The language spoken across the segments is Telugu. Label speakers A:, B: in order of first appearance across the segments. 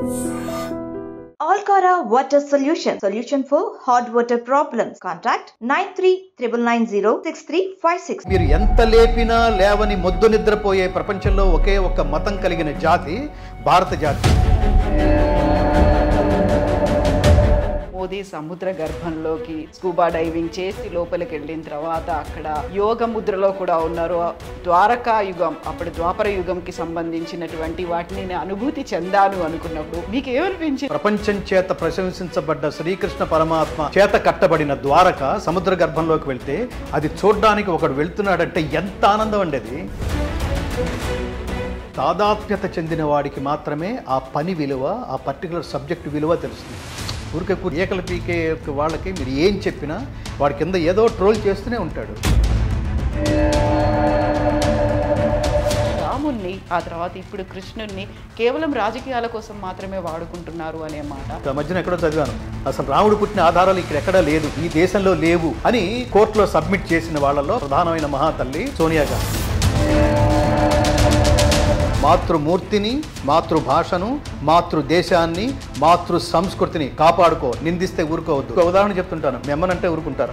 A: Alcara Water Solution. Solution for hot water problems. Contact 9399906356.
B: మీరు ఎంత లేపినా లేవని మొద్దు నిద్రపోయే ప్రపంచంలో ఒకే ఒక్క మతం కలిగిన జాతి భారత జాతి
C: మోదీ సముద్ర గర్భంలోకి స్కూబా డైవింగ్ చేసి లోపలికి వెళ్ళిన తర్వాత అక్కడ యోగ ముద్రలో కూడా ఉన్నారు ద్వారకా యుగం అప్పుడు ద్వాపర యుగంకి సంబంధించినటువంటి వాటిని నేను అనుభూతి చెందాను అనుకున్నప్పుడు మీకు ఏమనిపించింది
B: ప్రపంచం చేత ప్రశంసించబడ్డ శ్రీకృష్ణ పరమాత్మ చేత కట్టబడిన ద్వారక సముద్ర గర్భంలోకి వెళ్తే అది చూడ్డానికి ఒకడు వెళ్తున్నాడంటే ఎంత ఆనందం అండి అది తాదాత్మ్యత చెందిన వాడికి మాత్రమే ఆ పని విలువ ఆ పర్టికులర్ సబ్జెక్ట్ విలువ తెలుస్తుంది ఊరికే కూ- ఏకలు పీకే వాళ్ళకి మీరు ఏం చెప్పినా వాడి కింద ఏదో ట్రోల్ చేస్తూనే ఉంటాడు
C: రాముణ్ణి ఆ తర్వాత ఇప్పుడు కృష్ణుణ్ణి కేవలం రాజకీయాల కోసం మాత్రమే వాడుకుంటున్నారు అనే మాట
B: ఆ మధ్యన ఎక్కడో చదివాను అసలు రాముడు పుట్టిన ఆధారాలు ఇక్కడ ఎక్కడా లేదు ఈ దేశంలో లేవు అని కోర్టులో సబ్మిట్ చేసిన వాళ్ళలో ప్రధానమైన మహాతల్లి సోనియా గాంధీ మాతృమూర్తిని మాతృభాషను మాతృదేశాన్ని మాతృ సంస్కృతిని కాపాడుకో నిందిస్తే ఊరుకోవద్దు ఒక ఉదాహరణ చెప్తుంటాను మెమ్మనంటే ఊరుకుంటారు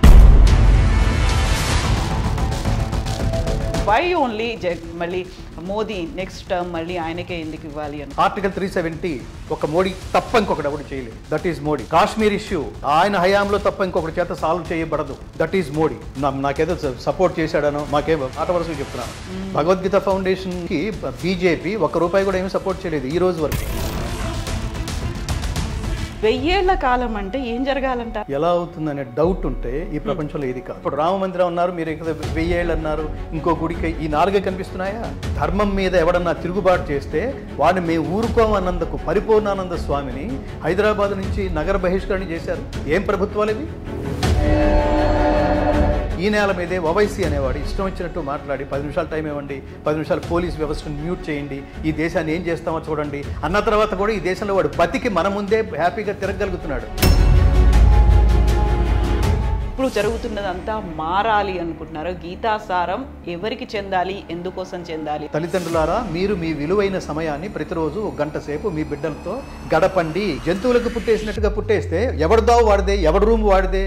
C: వై ఓన్లీ మళ్ళీ మోదీ నెక్స్ట్ టర్మ్ మళ్ళీ ఆయనకే ఎందుకు ఇవ్వాలి అని
B: ఆర్టికల్ త్రీ సెవెంటీ ఒక మోడీ తప్ప ఇంకొకటి ఎవడు చేయలేదు that is Modi Kashmir issue ఆయన హయాంలో తప్ప ఇంకొకటి చేత సాల్వ్ చేయబడదు దట్ ఈస్ మోడీ నా- నాకేదో సపోర్ట్ చేశాడనో మాకే ఆట వరుసగా చెప్తున్నాను భగవద్గీత ఫౌండేషన్ కి బీజేపీ ఒక్క రూపాయి కూడా ఏమీ సపోర్ట్ చేయలేదు ఈ రోజు వరకు
C: వెయ్యేళ్ల కాలం అంటే ఏం జరగాలంటారు
B: ఎలా అవుతుందనే డౌట్ ఉంటే ఈ ప్రపంచంలో ఏది కాదు ఇప్పుడు రామ మందిరం అన్నారు మీరు ఇక్కడ వెయ్యేళ్ళు అన్నారు ఇంకో గుడికి ఈ నాలుగే కనిపిస్తున్నాయా ధర్మం మీద ఎవడన్నా తిరుగుబాటు చేస్తే వాడిని మేము ఊరుకోమన్నందుకు పరిపూర్ణానంద స్వామిని హైదరాబాద్ నుంచి నగర బహిష్కరణ చేశారు ఏం ప్రభుత్వాలు ఇవి ఈ నేల మీదే ఓవైసీ అనేవాడు ఇష్టం వచ్చినట్టు మాట్లాడి పది నిమిషాలు టైం ఇవ్వండి పది నిమిషాలు పోలీస్ వ్యవస్థను మ్యూట్ చేయండి ఈ దేశాన్ని ఏం చేస్తామో చూడండి అన్న తర్వాత కూడా ఈ దేశంలో వాడు బతికి మన ముందే హ్యాపీగా తిరగలుగుతున్నాడు
C: ఇప్పుడు జరుగుతున్నదంతా మారాలి అనుకుంటున్నారు గీతాసారం ఎవరికి చెందాలి ఎందుకోసం చెందాలి
B: తల్లిదండ్రులారా మీరు మీ విలువైన సమయాన్ని ప్రతిరోజు ఒక గంట సేపు మీ బిడ్డలతో గడపండి జంతువులకు పుట్టేసినట్టుగా పుట్టేస్తే ఎవరిదో వాడిదే ఎవడి రూమ్ వాడిదే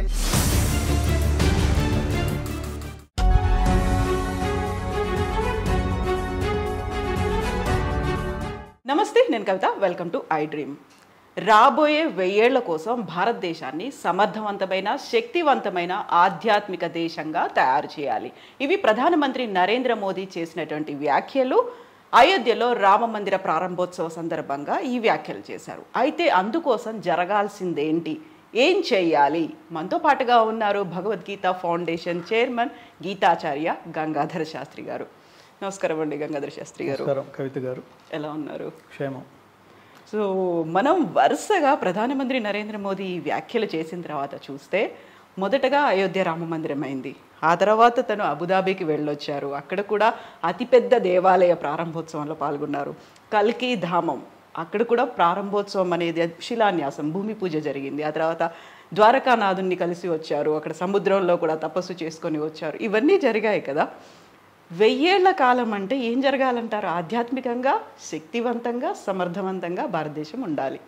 C: నమస్తే నేను Kavitha welcome to I dream రాబోయే వెయ్యేళ్ల కోసం భారతదేశాన్ని సమర్థవంతమైన శక్తివంతమైన ఆధ్యాత్మిక దేశంగా తయారు చేయాలి ఇవి ప్రధానమంత్రి నరేంద్ర మోదీ చేసినటువంటి వ్యాఖ్యలు అయోధ్యలో రామ మందిర ప్రారంభోత్సవ సందర్భంగా ఈ వ్యాఖ్యలు చేశారు అయితే అందుకోసం జరగాల్సిందేంటి ఏం చేయాలి మనతో పాటుగా ఉన్నారు భగవద్గీత ఫౌండేషన్ చైర్మన్ గీతాచార్య గంగాధర శాస్త్రి గారు నమస్కారం అండి గంగాధర శాస్త్రి గారు
B: నమస్కారం కవిత గారు
C: ఎలా ఉన్నారు
B: క్షేమం
C: సో మనం వరుసగా ప్రధానమంత్రి నరేంద్ర మోదీ ఈ వ్యాఖ్యలు చేసిన తర్వాత చూస్తే మొదటగా అయోధ్య రామ మందిరం అయింది ఆ తర్వాత తను అబుదాబికి వెళ్ళొచ్చారు అక్కడ కూడా అతిపెద్ద దేవాలయ ప్రారంభోత్సవంలో పాల్గొన్నారు కల్కి ధామం అక్కడ కూడా ప్రారంభోత్సవం అనేది శిలాన్యాసం భూమి పూజ జరిగింది ఆ తర్వాత ద్వారకానాథుని కలిసి వచ్చారు అక్కడ సముద్రంలో కూడా తపస్సు చేసుకొని వచ్చారు ఇవన్నీ జరిగాయి కదా వెయ్యేళ్ల కాలం అంటే ఏం జరగాలంటారు ఆధ్యాత్మికంగా శక్తివంతంగా సమర్థవంతంగా భారతదేశం ఉండాలి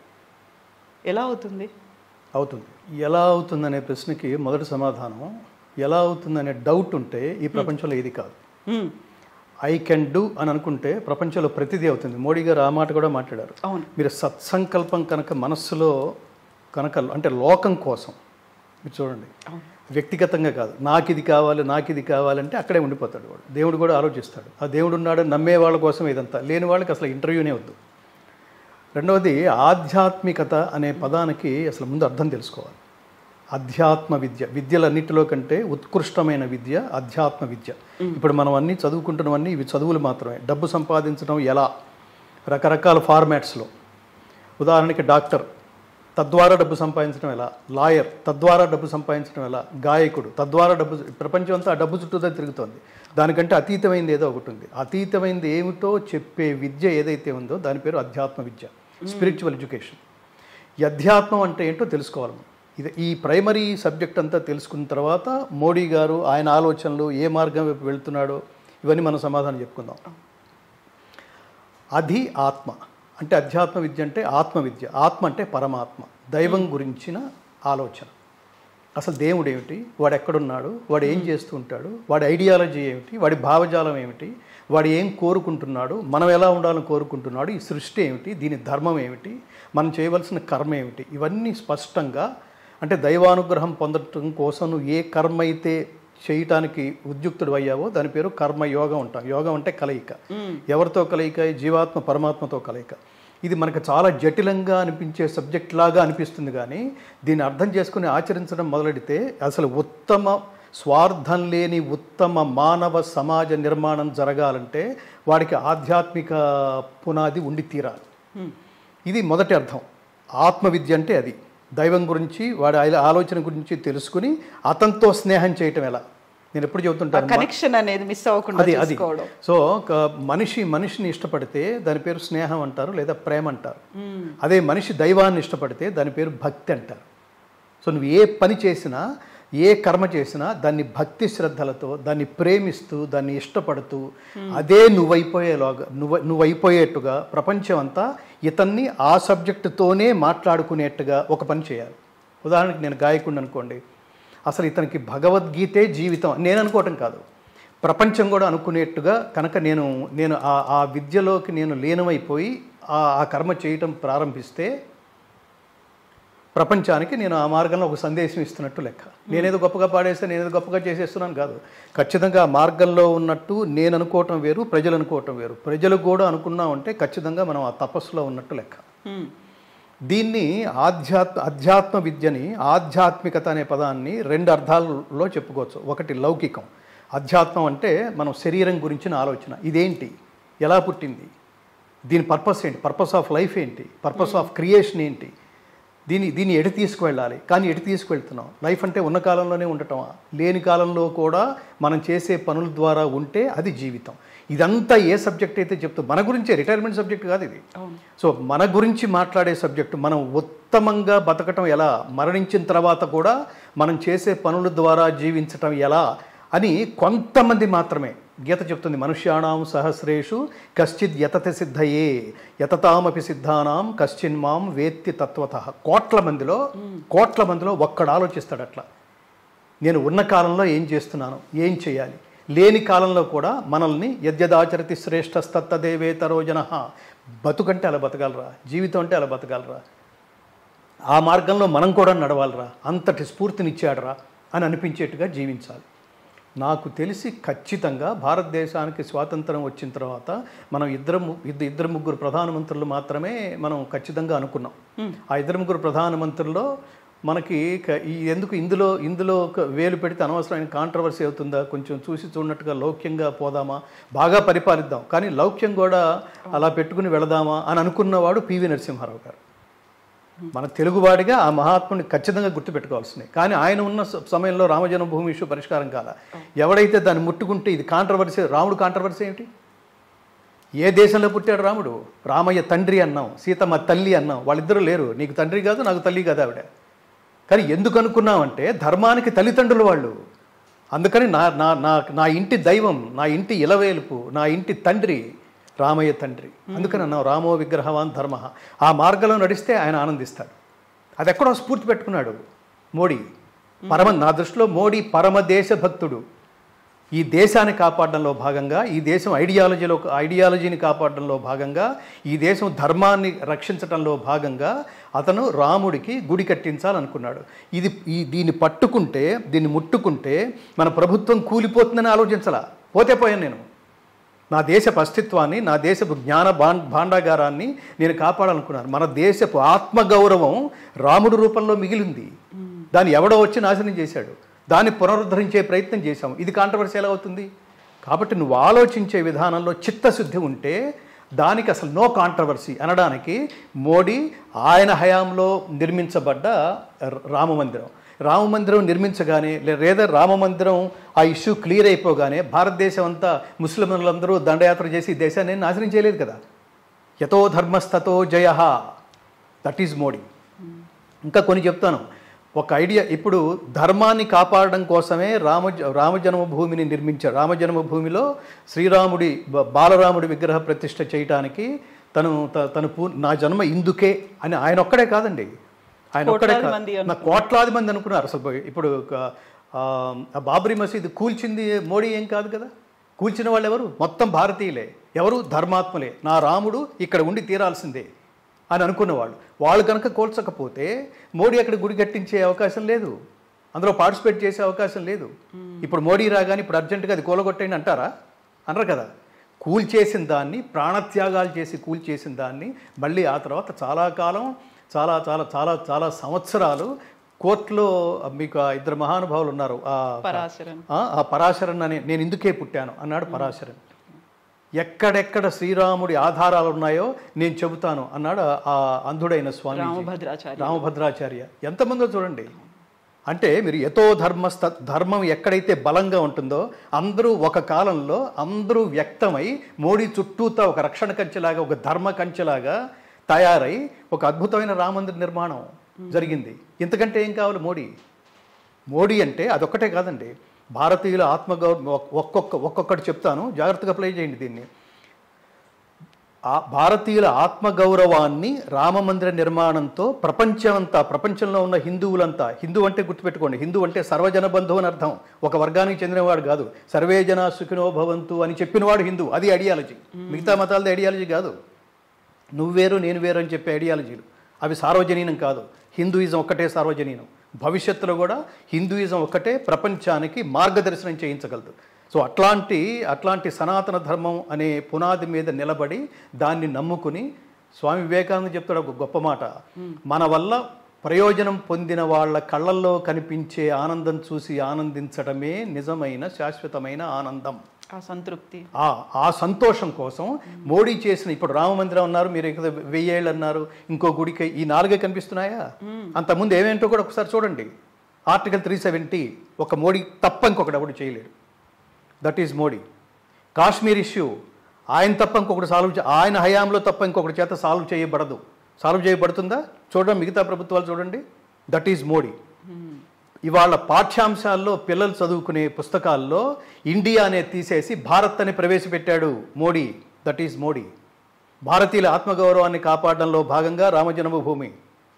C: ఎలా అవుతుంది
B: అవుతుంది ఎలా అవుతుందనే ప్రశ్నకి మొదటి సమాధానం ఎలా అవుతుందనే డౌట్ ఉంటే ఈ ప్రపంచంలో ఏది కాదు
C: హ్మ్,
B: ఐ కెన్ డూ అని అనుకుంటే ప్రపంచంలో ప్రతిదీ అవుతుంది మోడీ గారు ఆ మాట కూడా మాట్లాడారు
C: అవును
B: మీరు సత్సంకల్పం కనుక మనస్సులో కనుక అంటే లోకం కోసం మీరు చూడండి వ్యక్తిగతంగా కాదు నాకు ఇది కావాలి నాకు ఇది కావాలంటే అక్కడే ఉండిపోతాడు వాడు దేవుడు కూడా ఆలోచిస్తాడు ఆ దేవుడు ఉన్నాడు నమ్మే వాళ్ళ కోసం ఇదంతా లేని వాళ్ళకి అసలు ఇంటర్వ్యూనే వద్దు రెండవది ఆధ్యాత్మికత అనే పదానికి అసలు ముందు అర్థం తెలుసుకోవాలి అధ్యాత్మ విద్య విద్యలన్నిటిలో కంటే ఉత్కృష్టమైన విద్య అధ్యాత్మ విద్య ఇప్పుడు మనం అన్నీ చదువుకుంటున్నవన్నీ ఇవి చదువులు మాత్రమే డబ్బు సంపాదించడం ఎలా రకరకాల ఫార్మాట్స్లో ఉదాహరణకి డాక్టర్ తద్వారా డబ్బు సంపాదించడం ఎలా లాయర్ తద్వారా డబ్బు సంపాదించడం ఎలా గాయకుడు తద్వారా డబ్బు ప్రపంచం అంతా ఆ డబ్బు చుట్టూతో తిరుగుతోంది దానికంటే అతీతమైనది ఏదో ఒకటి ఉంది అతీతమైనది ఏమిటో చెప్పే విద్య ఏదైతే ఉందో దాని పేరు అధ్యాత్మ విద్య స్పిరిచువల్ ఎడ్యుకేషన్ ఈ అధ్యాత్మం అంటే ఏంటో తెలుసుకోవాలి మనం. ఇది ఈ ప్రైమరీ సబ్జెక్ట్ అంతా తెలుసుకున్న తర్వాత మోడీ గారు ఆయన ఆలోచనలు ఏ మార్గం వైపు వెళ్తున్నాడో ఇవన్నీ మనం సమాధానం చెప్పుకుందాం అధి ఆత్మ అంటే అధ్యాత్మ విద్య అంటే ఆత్మ విద్య ఆత్మ అంటే పరమాత్మ దైవం గురించిన ఆలోచన అసలు దేవుడు ఏమిటి వాడు ఎక్కడున్నాడు వాడు ఏం చేస్తూ ఉంటాడు వాడి ఐడియాలజీ ఏమిటి వాడి భావజాలం ఏమిటి వాడు ఏం కోరుకుంటున్నాడు మనం ఎలా ఉండాలని కోరుకుంటున్నాడు ఈ సృష్టి ఏమిటి దీని ధర్మం ఏమిటి మనం చేయవలసిన కర్మ ఏమిటి ఇవన్నీ స్పష్టంగా అంటే దైవానుగ్రహం పొందటం కోసం నువ్వు ఏ కర్మ అయితే చేయటానికి ఉద్యుక్తుడు అయ్యావో దాని పేరు కర్మ యోగం అంటాం యోగం అంటే కలయిక ఎవరితో కలయిక జీవాత్మ పరమాత్మతో కలయిక ఇది మనకు చాలా జటిలంగా అనిపించే సబ్జెక్ట్ లాగా అనిపిస్తుంది కానీ దీన్ని అర్థం చేసుకుని ఆచరించడం మొదలెడితే అసలు ఉత్తమ స్వార్థం లేని ఉత్తమ మానవ సమాజ నిర్మాణం జరగాలంటే వాడికి ఆధ్యాత్మిక పునాది ఉండి తీరాలి ఇది మొదటి అర్థం ఆత్మవిద్య అంటే అది దైవం గురించి వాడి ఆలో- ఆలోచన గురించి తెలుసుకుని అతనితో స్నేహం చేయటం ఎలా నేను ఎప్పుడు చెబుతుంటాను
C: కనెక్షన్ అనేది మిస్ అవ్వకుండా
B: అది అది
C: చూసుకోవడం
B: సో ఒక మనిషి మనిషిని ఇష్టపడితే దాని పేరు స్నేహం అంటారు లేదా ప్రేమ అంటారు అదే మనిషి దైవాన్ని ఇష్టపడితే దాని పేరు భక్తి అంటారు సో నువ్వు ఏ పని చేసినా ఏ కర్మ చేసినా దాన్ని భక్తి శ్రద్ధలతో దాన్ని ప్రేమిస్తూ దాన్ని ఇష్టపడుతూ అదే నువ్వైపోయేలాగా నువ్వు నువ్వైపోయేట్టుగా ప్రపంచం అంతా ఇతన్ని ఆ సబ్జెక్టుతోనే మాట్లాడుకునేట్టుగా ఒక పని చేయాలి ఉదాహరణకి నేను గాయకుడిని అనుకోండి అసలు ఇతనికి భగవద్గీతే జీవితం నేను అనుకోవటం కాదు ప్రపంచం కూడా అనుకునేట్టుగా కనుక నేను నేను ఆ ఆ విద్యలోకి నేను లీనమైపోయి ఆ ఆ కర్మ చేయటం ప్రారంభిస్తే ప్రపంచానికి నేను ఆ మార్గంలో ఒక సందేశం ఇస్తున్నట్టు లెక్క నేనేదో గొప్పగా పాడేస్తే నేనేదో గొప్పగా చేసేస్తున్నాను కాదు ఖచ్చితంగా ఆ మార్గంలో ఉన్నట్టు నేను అనుకోవటం వేరు ప్రజలు అనుకోవటం వేరు ప్రజలు కూడా అనుకున్నామంటే ఖచ్చితంగా మనం ఆ తపస్సులో ఉన్నట్టు లెక్క
C: హ్మ్.
B: దీన్ని ఆధ్యాత్మ అధ్యాత్మ విద్యని ఆధ్యాత్మికత అనే పదాన్ని రెండు అర్థాలలో చెప్పుకోవచ్చు ఒకటి లౌకికం అధ్యాత్మం అంటే మనం శరీరం గురించిన ఆలోచన ఇదేంటి ఎలా పుట్టింది దీని పర్పస్ ఏంటి పర్పస్ ఆఫ్ లైఫ్ ఏంటి పర్పస్ ఆఫ్ క్రియేషన్ ఏంటి దీన్ని దీన్ని ఎటు తీసుకువెళ్ళాలి కానీ ఎటు తీసుకువెళ్తున్నాం లైఫ్ అంటే ఉన్న కాలంలోనే ఉండటమా లేని కాలంలో కూడా మనం చేసే పనుల ద్వారా ఉంటే అది జీవితం ఇదంతా ఏ సబ్జెక్ట్ అయితే చెప్తూ మన గురించే రిటైర్మెంట్ సబ్జెక్ట్ కాదు ఇది సో మన గురించి మాట్లాడే సబ్జెక్టు మనం ఉత్తమంగా బతకటం ఎలా మరణించిన తర్వాత కూడా మనం చేసే పనుల ద్వారా జీవించటం ఎలా అని కొంతమంది మాత్రమే గీత చెప్తుంది మనుష్యాణం సహస్రేషు కశ్చిత్ యతతి సిద్ధయే యతతామపి సిద్ధానాం కశ్చిన్ మాం వేత్తి తత్వత కోట్ల మందిలో కోట్ల మందిలో ఒక్కడు ఆలోచిస్తాడు అట్లా నేను ఉన్న కాలంలో ఏం చేస్తున్నాను ఏం చేయాలి లేని కాలంలో కూడా మనల్ని యద్యదాచరతి శ్రేష్టస్తత్తదేవేతరో జన బతుకంటే అలా బతకాలరా జీవితం అంటే అలా బతకాలరా ఆ మార్గంలో మనం కూడా నడవాలరా అంతటి స్ఫూర్తినిచ్చాడరా అని అనిపించేట్టుగా జీవించాలి నాకు తెలిసి ఖచ్చితంగా భారతదేశానికి స్వాతంత్రం వచ్చిన తర్వాత మనం ఇద్దరు ము- ఇద్ద- ఇద్దరు ముగ్గురు ప్రధానమంత్రులు మాత్రమే మనం ఖచ్చితంగా అనుకున్నాం ఆ ఇద్దరు ముగ్గురు ప్రధానమంత్రుల్లో మనకి క- ఈ ఎందుకు ఇందులో ఇందులో ఒక వేలు పెడితే అనవసరమైన కాంట్రవర్సీ అవుతుందా కొంచెం చూసి చూడనట్టుగా లౌక్యంగా పోదామా బాగా పరిపాలిద్దాం కానీ లౌక్యం కూడా అలా పెట్టుకుని వెళదామా అని అనుకున్నవాడు పివి నరసింహారావు గారు మన తెలుగువాడిగా ఆ మహాత్ముని ఖచ్చితంగా గుర్తుపెట్టుకోవాల్సిందే కానీ ఆయన ఉన్న స- సమయంలో రామజన్మభూమి ఇష్యూ పరిష్కారం కాల ఎవడైతే దాన్ని ముట్టుకుంటే ఇది కాంట్రవర్సీ రాముడు కాంట్రవర్సీ ఏమిటి ఏ దేశంలో పుట్టాడు రాముడు రామయ్య తండ్రి అన్నాం సీతమ్మ తల్లి అన్నాం వాళ్ళిద్దరూ లేరు నీకు తండ్రి కాదు నాకు తల్లి కాదు ఆవిడ కానీ ఎందుకు అనుకున్నామంటే ధర్మానికి తల్లిదండ్రులు వాళ్ళు అందుకని నా నా నా నా ఇంటి దైవం నా ఇంటి ఇలవేలుపు నా ఇంటి తండ్రి రామయ్య తండ్రి అందుకని అన్నాం రామో విగ్రహవాన్ ధర్మ ఆ మార్గంలో నడిస్తే ఆయన ఆనందిస్తాడు అది ఎక్కడో స్ఫూర్తి పెట్టుకున్నాడు మోడీ పరమ నా దృష్టిలో మోడీ పరమ దేశభక్తుడు ఈ దేశాన్ని కాపాడడంలో భాగంగా ఈ దేశం ఐడియాలజీలో ఐడియాలజీని కాపాడడంలో భాగంగా ఈ దేశం ధర్మాన్ని రక్షించడంలో భాగంగా అతను రాముడికి గుడి కట్టించాలనుకున్నాడు ఇది ఈ దీన్ని పట్టుకుంటే దీన్ని ముట్టుకుంటే మన ప్రభుత్వం కూలిపోతుందని ఆలోచించాల పోతే పోయాను నేను నా దేశపు అస్తిత్వాన్ని నా దేశపు జ్ఞాన భాం- భాండాగారాన్ని నేను కాపాడాలనుకున్నాను మన దేశపు ఆత్మగౌరవం రాముడు రూపంలో మిగిలింది దాన్ని ఎవడో వచ్చి నాశనం చేశాడు దాన్ని పునరుద్ధరించే ప్రయత్నం చేశాం ఇది కాంట్రవర్సీ ఎలా అవుతుంది కాబట్టి నువ్వు ఆలోచించే విధానంలో చిత్తశుద్ధి ఉంటే దానికి అసలు నో కాంట్రవర్సీ అనడానికి మోడీ ఆయన హయాంలో నిర్మించబడ్డ ర- రామ మందిరం రామ మందిరం నిర్మించగానే లే- లేదా రామ మందిరం ఆ ఇష్యూ క్లియర్ అయిపోగానే భారతదేశం అంతా ముస్లింలందరూ దండయాత్ర చేసి ఈ దేశాన్ని నాశనం చేయలేదు కదా యతో ధర్మస్తతో జయ దట్ ఈజ్ మోడీ ఇంకా కొన్ని చెప్తాను ఒక ఐడియా ఇప్పుడు ధర్మాన్ని కాపాడడం కోసమే రామ రామ జన్మభూమిని నిర్మించారు రామ జన్మభూమిలో శ్రీరాముడి బ- బాలరాముడి విగ్రహ ప్రతిష్ఠ చేయటానికి తను త- తను పూ నా జన్మ ఇందుకే అని ఆయన ఒక్కడే కాదండి ఆయన ఒక్కడే
C: కోట్లాది
B: కాదు.
C: మంది
B: నా కోట్లాది మంది అనుకున్నారు అసలు పోయి- ఇప్పుడు ఒక, ఆ, ఆ బాబ్రీ మసీద్ కూల్చింది మోడీ ఏం కాదు కదా కూల్చిన వాళ్ళు ఎవరు మొత్తం భారతీయులే ఎవరు ధర్మాత్మలే నా రాముడు ఇక్కడ ఉండి తీరాల్సిందే అని అనుకున్నవాళ్ళు వాళ్ళు కనుక కోల్చకపోతే మోడీ అక్కడ గుడి కట్టించే అవకాశం లేదు అందులో పార్టిసిపేట్ చేసే అవకాశం లేదు ఇప్పుడు మోడీ రాగానే ఇప్పుడు అర్జెంటుగా అది కూలగొట్టేయండి అంటారా అనరు కదా కూల్చేసిన దాన్ని ప్రాణత్యాగాలు చేసి కూల్చేసిన దాన్ని మళ్ళీ ఆ తర్వాత చాలా కాలం చాలా చాలా చాలా చాలా సంవత్సరాలు కోర్టులో మీకు ఆ ఇద్దరు మహానుభావులు ఉన్నారు ఆ
C: పరాశరన్
B: ఆ ఆ పరాశరన్ అని నేను ఇందుకే పుట్టాను అన్నాడు పరాశరన్ ఎక్కడెక్కడ శ్రీరాముడి ఆధారాలు ఉన్నాయో నేను చెబుతాను అన్నాడు ఆ అంధుడైన స్వామి
C: రామభద్రాచార్య
B: రామభద్రాచార్య ఎంతమందో చూడండి అంటే మీరు యతో ధర్మస్థ ధర్మం ఎక్కడైతే బలంగా ఉంటుందో అందరూ ఒక కాలంలో అందరూ వ్యక్తమై మోడీ చుట్టూతా ఒక రక్షణ కంచెలాగా ఒక ధర్మ కంచెలాగా తయారై ఒక అద్భుతమైన రామందిర నిర్మాణం జరిగింది ఇంతకంటే ఏం కావాలి మోడీ మోడీ అంటే అదొక్కటే కాదండి భారతీయుల ఆత్మగౌరవ ఒక్కొక్క ఒక్కొక్కటి చెప్తాను జాగ్రత్తగా ప్లే చేయండి దీన్ని ఆ భారతీయుల ఆత్మగౌరవాన్ని రామమందిర నిర్మాణంతో ప్రపంచమంతా ప్రపంచంలో ఉన్న హిందువులంతా హిందూ అంటే గుర్తుపెట్టుకోండి హిందూ అంటే సర్వజన బంధువు అని అర్థం ఒక వర్గానికి చెందినవాడు కాదు సర్వే జన సుఖినో భవంతు అని చెప్పినవాడు హిందూ అది ఐడియాలజీ మిగతా మతాలది ఐడియాలజీ కాదు నువ్వు వేరు నేను వేరు అని చెప్పే ఐడియాలజీలు అవి సార్వజనీనం కాదు హిందూయిజం ఒక్కటే సార్వజనీనం భవిష్యత్తులో కూడా హిందూయిజం ఒక్కటే ప్రపంచానికి మార్గదర్శనం చేయించగలదు సో అట్లాంటి అట్లాంటి సనాతన ధర్మం అనే పునాది మీద నిలబడి దాన్ని నమ్ముకుని స్వామి వివేకానంద చెప్తాడు ఒక గొప్ప మాట మన వల్ల ప్రయోజనం పొందిన వాళ్ళ కళ్ళల్లో కనిపించే ఆనందం చూసి ఆనందించడమే నిజమైన శాశ్వతమైన ఆనందం
C: ఆ సంతృప్తి
B: ఆ ఆ సంతోషం కోసం మోడీ చేసిన ఇప్పుడు రామ మందిరం అన్నారు మీరు ఇక్కడ వెయ్యేళ్ళు అన్నారు ఇంకో గుడికి ఈ నాలుగే కనిపిస్తున్నాయా అంతకుముందు ఏమేంటో కూడా ఒకసారి చూడండి ఆర్టికల్ త్రీ సెవెంటీ ఒక మోడీ తప్ప ఇంకొకటి ఎవడు చేయలేడు that is Modi Kashmir issue ఆయన తప్ప ఇంకొకటి సాల్వ్ చే ఆయన హయాంలో తప్ప ఇంకొకటి చేత సాల్వ్ చేయబడదు సాల్వ్ చేయబడుతుందా చూడండి మిగతా ప్రభుత్వాలు చూడండి దట్ ఈజ్ మోడీ ఇవాళ పాఠ్యాంశాల్లో పిల్లలు చదువుకునే పుస్తకాల్లో ఇండియా అనే తీసేసి భారత్ అని ప్రవేశపెట్టాడు మోడీ దట్ ఈజ్ మోడీ భారతీయుల ఆత్మగౌరవాన్ని కాపాడడంలో భాగంగా రామజన్మభూమి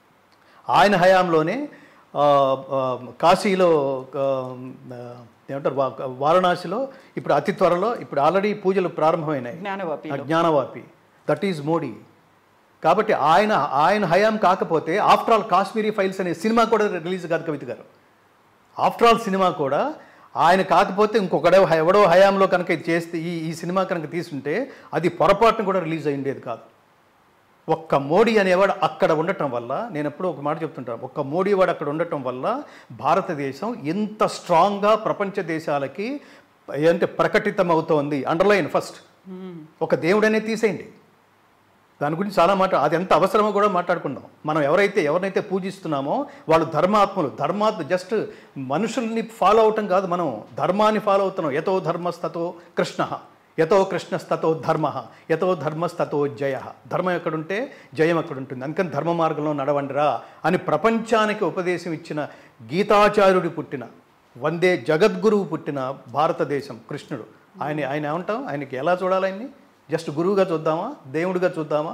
B: ఆయన హయాంలోనే ఆ, ఆ, కాశీలో ఆ, ఏమంటారు వా- వారణాసిలో ఇప్పుడు అతి త్వరలో ఇప్పుడు ఆల్రెడీ పూజలు ప్రారంభమైనాయి
C: జ్ఞానవాపి
B: అజ్ఞానవాపి దట్ ఈజ్ మోడీ కాబట్టి ఆయన ఆయన హయాం కాకపోతే ఆఫ్టర్ ఆల్ కాశ్మీరీ ఫైల్స్ అనే సినిమా కూడా రిలీజ్ కాదు కవిత గారు ఆఫ్టర్ ఆల్ సినిమా కూడా ఆయన కాకపోతే ఇంకొకడో ఎవడో హయాంలో కనుక ఇది చేస్తే ఈ ఈ సినిమా కనుక తీసుంటే అది పొరపాటును కూడా రిలీజ్ అయి ఉండేది కాదు ఒక్క మోడీ అనేవాడు అక్కడ ఉండటం వల్ల నేను ఎప్పుడూ ఒక మాట చెప్తుంటాను ఒక్క మోడీ వాడు అక్కడ ఉండటం వల్ల భారతదేశం ఎంత స్ట్రాంగ్గా ప్రపంచ దేశాలకి అంటే ప్రకటితం అవుతోంది అండర్లైన్ ఫస్ట్ ఒక దేవుడనే తీసేయండి దాని గురించి చాలా మాట అది ఎంత అవసరమో కూడా మాట్లాడుకుందాం మనం ఎవరైతే ఎవరినైతే పూజిస్తున్నామో వాళ్ళు ధర్మాత్ములు ధర్మాత్మ జస్ట్ మనుషుల్ని ఫాలో అవటం కాదు మనం ధర్మాన్ని ఫాలో అవుతున్నాం యతో ధర్మస్తతో కృష్ణ యతో కృష్ణస్తతో ధర్మ యతో ధర్మస్తతో జయ ధర్మం ఎక్కడుంటే జయం ఎక్కడుంటుంది అందుకని ధర్మ మార్గంలో నడవండిరా అని ప్రపంచానికి ఉపదేశం ఇచ్చిన గీతాచార్యుడు పుట్టిన వందే జగద్గురువు పుట్టిన భారతదేశం కృష్ణుడు ఆయన ఆయన ఏమంటాం ఆయనకి ఎలా చూడాలి ఆయన్ని జస్ట్ గురువుగా చూద్దామా దేవుడిగా చూద్దామా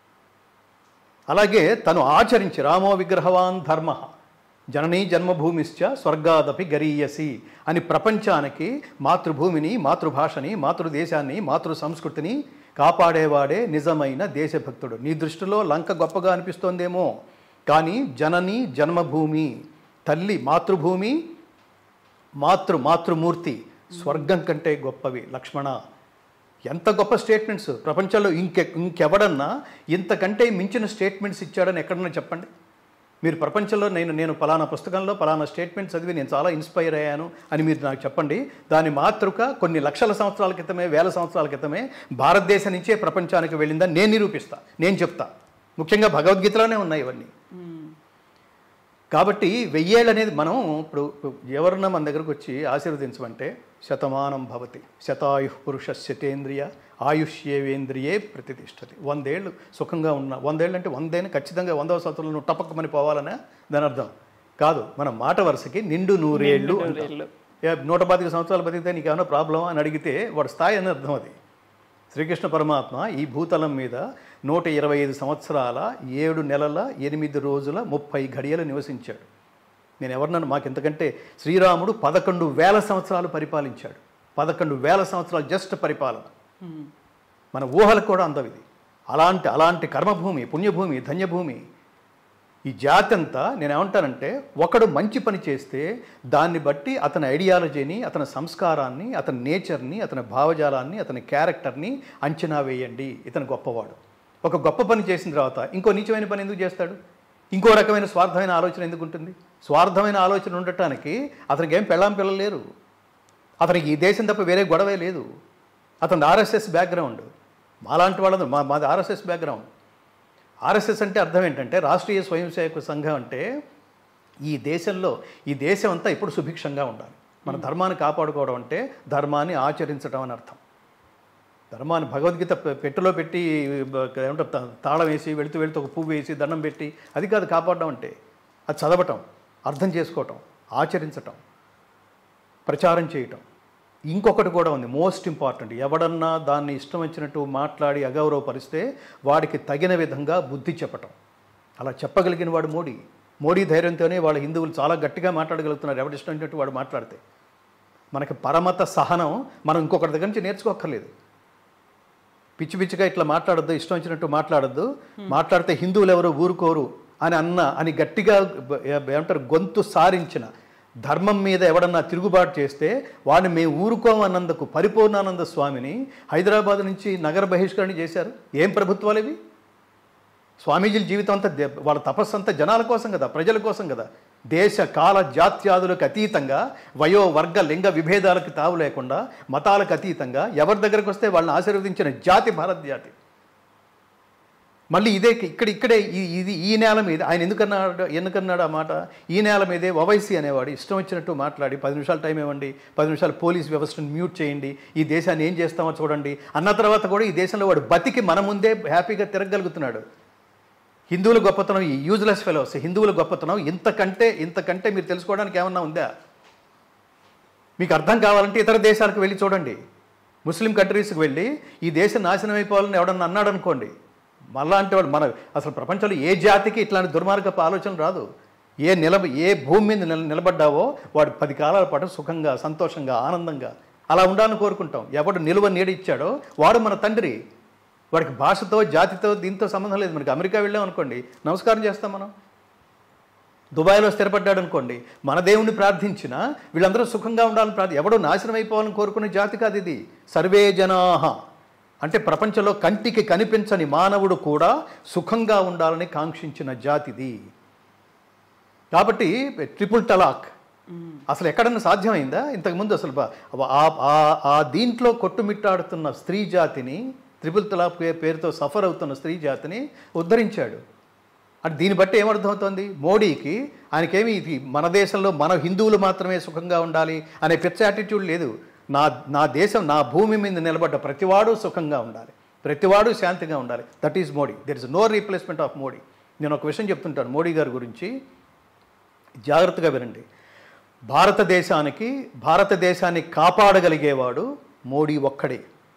B: అలాగే తను ఆచరించి రామో విగ్రహవాన్ ధర్మ జననీ జన్మభూమిశ్చ స్వర్గాదపి గరీయసి అని ప్రపంచానికి మాతృభూమిని మాతృభాషని మాతృదేశాన్ని మాతృ సంస్కృతిని కాపాడేవాడే నిజమైన దేశభక్తుడు నీ దృష్టిలో లంక గొప్పగా అనిపిస్తోందేమో కానీ జనని జన్మభూమి తల్లి మాతృభూమి మాతృ మాతృమూర్తి స్వర్గం కంటే గొప్పవి లక్ష్మణ ఎంత గొప్ప స్టేట్మెంట్స్ ప్రపంచంలో ఇంకె ఇంకెవడన్నా ఇంతకంటే మించిన స్టేట్మెంట్స్ ఇచ్చాడని ఎక్కడన్నా చెప్పండి మీరు ప్రపంచంలో నేను నేను పలానా పుస్తకంలో పలానా స్టేట్మెంట్ చదివి నేను చాలా ఇన్స్పైర్ అయ్యాను అని మీరు నాకు చెప్పండి దాని మాతృక కొన్ని లక్షల సంవత్సరాల క్రితమే వేల సంవత్సరాల క్రితమే భారతదేశం నుంచే ప్రపంచానికి వెళ్ళిందని నేను నిరూపిస్తా నేను చెప్తా ముఖ్యంగా భగవద్గీతలోనే ఉన్నాయి ఇవన్నీ కాబట్టి వెయ్యేళ్ళు అనేది మనం ఇప్పుడు ఎవరన్నా మన దగ్గరకు వచ్చి ఆశీర్వదించమంటే శతమానం భవతి శతాయు పురుష శతేంద్రియ ఆయుష్యేవేంద్రియే ప్రతిష్టతి వందేళ్ళు సుఖంగా ఉన్న వందేళ్ళు అంటే వందేని ఖచ్చితంగా వందవ సంవత్సరంలో నువ్వు టపక్కమని పోవాలనే దాని అర్థం కాదు మన మాట వరుసకి నిండు నూరేళ్ళు అంటాం.
C: నూరేళ్ళు.
B: ఏ, నూట పాతిక సంవత్సరాలు బతికితే నీకు ఏమైనా ప్రాబ్లం అని అడిగితే వాడు స్థాయి అని అర్థం అది శ్రీకృష్ణ పరమాత్మ ఈ భూతలం మీద నూట ఇరవై ఐదు సంవత్సరాల ఏడు నెలల ఎనిమిది రోజుల ముప్పై ఘడియలు నివసించాడు నేను ఎవరినన్నా మాకు ఎంతకంటే శ్రీరాముడు పదకొండు వేల సంవత్సరాలు పరిపాలించాడు పదకొండు వేల సంవత్సరాలు జస్ట్ పరిపాలన మన ఊహలకు కూడా అందం ఇది అలాంటి అలాంటి కర్మభూమి పుణ్యభూమి ధన్యభూమి ఈ జాతి అంతా నేను ఏమంటానంటే ఒకడు మంచి పని చేస్తే దాన్ని బట్టి అతని ఐడియాలజీని అతని సంస్కారాన్ని అతని నేచర్ని అతని భావజాలాన్ని అతని క్యారెక్టర్ని అంచనా వేయండి ఇతను గొప్పవాడు ఒక గొప్ప పని చేసిన తర్వాత ఇంకో నీచమైన పని ఎందుకు చేస్తాడు ఇంకో రకమైన స్వార్థమైన ఆలోచన ఎందుకు ఉంటుంది స్వార్థమైన ఆలోచన ఉండటానికి అతనికి ఏం పెళ్ళాం పిల్లలు లేరు అతనికి ఈ దేశం తప్ప వేరే గొడవే లేదు అతని ఆర్ఎస్ఎస్ బ్యాక్గ్రౌండ్ మాలాంటి వాళ్ళందరూ మా మాది ఆర్ఎస్ఎస్ బ్యాక్గ్రౌండ్ ఆర్ఎస్ఎస్ అంటే అర్థం ఏంటంటే రాష్ట్రీయ స్వయం సేవక సంఘం అంటే ఈ దేశంలో ఈ దేశం అంతా ఇప్పుడు సుభిక్షంగా ఉండాలి మన ధర్మాన్ని కాపాడుకోవడం అంటే ధర్మాన్ని ఆచరించడం అని అర్థం ధర్మాన్ని భగవద్గీత పె- పెట్టెలో పెట్టి బ- ఏమంటారు తా- తాళం వేసి వెళుతూ వెళుతూ ఒక పువ్వు వేసి దండం పెట్టి అది కాదు కాపాడడం అంటే అది చదవటం అర్థం చేసుకోవటం ఆచరించటం ప్రచారం చేయటం ఇంకొకటి కూడా ఉంది మోస్ట్ ఇంపార్టెంట్ ఎవడన్నా దాన్ని ఇష్టం వచ్చినట్టు మాట్లాడి అగౌరవపరిస్తే వాడికి తగిన విధంగా బుద్ధి చెప్పటం అలా చెప్పగలిగిన వాడు మోడీ మోడీ ధైర్యంతోనే వాళ్ళ హిందువులు చాలా గట్టిగా మాట్లాడగలుగుతున్నారు ఎవడు ఇష్టం వచ్చినట్టు వాడు మాట్లాడితే మనకి పరమత సహనం మనం ఇంకొకరి దగ్గర నుంచి నేర్చుకోక్కర్లేదు పిచ్చి పిచ్చిగా ఇట్లా మాట్లాడొద్దు ఇష్టం వచ్చినట్టు మాట్లాడొద్దు మాట్లాడితే హిందువులు ఎవరు ఊరుకోరు అని అన్న అని గట్టిగా బ- ఏమంటారు గొంతు సారించిన ధర్మం మీద ఎవడన్నా తిరుగుబాటు చేస్తే వాడిని మేము ఊరుకోమన్నందుకు పరిపూర్ణానంద స్వామిని హైదరాబాద్ నుంచి నగర బహిష్కరణ చేశారు ఏం ప్రభుత్వాలు ఇవి స్వామీజీల జీవితం అంతా దే- వాళ్ళ తపస్సు అంతా జనాల కోసం కదా ప్రజల కోసం కదా దేశ కాల జాత్యాదులకు అతీతంగా వయో వర్గ లింగ విభేదాలకు తావు లేకుండా మతాలకు అతీతంగా ఎవరి దగ్గరకు వస్తే వాళ్ళని ఆశీర్వదించిన జాతి భారత్ జాతి మళ్ళీ ఇదే ఇక్కడ ఇక్కడే ఈ- ఇది ఈ నేల మీద ఆయన ఎందుకన్నాడు ఎందుకన్నాడు ఆ మాట ఈ నేల మీదే ఓవైసీ అనేవాడు ఇష్టం వచ్చినట్టు మాట్లాడి పది నిమిషాలు టైం ఇవ్వండి పది నిమిషాలు పోలీస్ వ్యవస్థను మ్యూట్ చేయండి ఈ దేశాన్ని ఏం చేస్తామో చూడండి అన్న తర్వాత కూడా ఈ దేశంలో వాడు బతికి మన ముందే హ్యాపీగా తిరగలుగుతున్నాడు హిందువుల గొప్పతనం ఈ యూజ్లెస్ ఫెలోస్ హిందువుల గొప్పతనం ఇంతకంటే ఇంతకంటే మీరు తెలుసుకోవడానికి ఏమన్నా ఉందా మీకు అర్థం కావాలంటే ఇతర దేశాలకు వెళ్ళి చూడండి ముస్లిం కంట్రీస్కి వెళ్ళి ఈ దేశం నాశనం అయిపోవాలని ఎవడన్నా అన్నాడు అనుకోండి మళ్ళా అంటే వాడు మన అసలు ప్రపంచంలో ఏ జాతికి ఇట్లాంటి దుర్మార్గపు ఆలోచన రాదు ఏ నిలబ ఏ భూమి మీద నిల నిలబడ్డావో వాడు పది కాలాల పాటు సుఖంగా సంతోషంగా ఆనందంగా అలా ఉండాలని కోరుకుంటాం ఎవడు నిలువ నీడిచ్చాడో వాడు మన తండ్రి వాడికి భాషతో జాతితో దీంతో సంబంధం లేదు మనకి అమెరికా వెళ్ళాం అనుకోండి నమస్కారం చేస్తాం మనం దుబాయ్లో స్థిరపడ్డాడు అనుకోండి మన దేవుణ్ణి ప్రార్థించినా వీళ్ళందరూ సుఖంగా ఉండాలని ప్రార్థి ఎవడో నాశనం అయిపోవాలని కోరుకునే జాతి కాదు ఇది సర్వే జనాహ అంటే ప్రపంచంలో కంటికి కనిపించని మానవుడు కూడా సుఖంగా ఉండాలని కాంక్షించిన జాతిది కాబట్టి ట్రిపుల్ టలాక్ అసలు ఎక్కడన్నా సాధ్యమైందా ఇంతకుముందు అసలు బా- ఆ- ఆ- ఆ దీంట్లో కొట్టుమిట్టాడుతున్న స్త్రీ జాతిని త్రిపుల్ తలాక్ పే- పేరుతో సఫర్ అవుతున్న స్త్రీ జాతిని ఉద్ధరించాడు అంటే దీన్ని బట్టి ఏమర్థమవుతోంది మోడీకి ఆయనకేమి ఇది మన దేశంలో మన హిందువులు మాత్రమే సుఖంగా ఉండాలి అనే పిచ్చ యాటిట్యూడ్ లేదు నా నా దేశం నా భూమి మీద నిలబడ్డ ప్రతివాడు సుఖంగా ఉండాలి ప్రతివాడు శాంతిగా ఉండాలి that is Modi there is no replacement of Modi నేను ఒక విషయం చెప్తుంటాను మోడీ గారి గురించి జాగ్రత్తగా వినండి భారతదేశానికి భారతదేశాన్ని కాపాడగలిగేవాడు మోడీ ఒక్కడే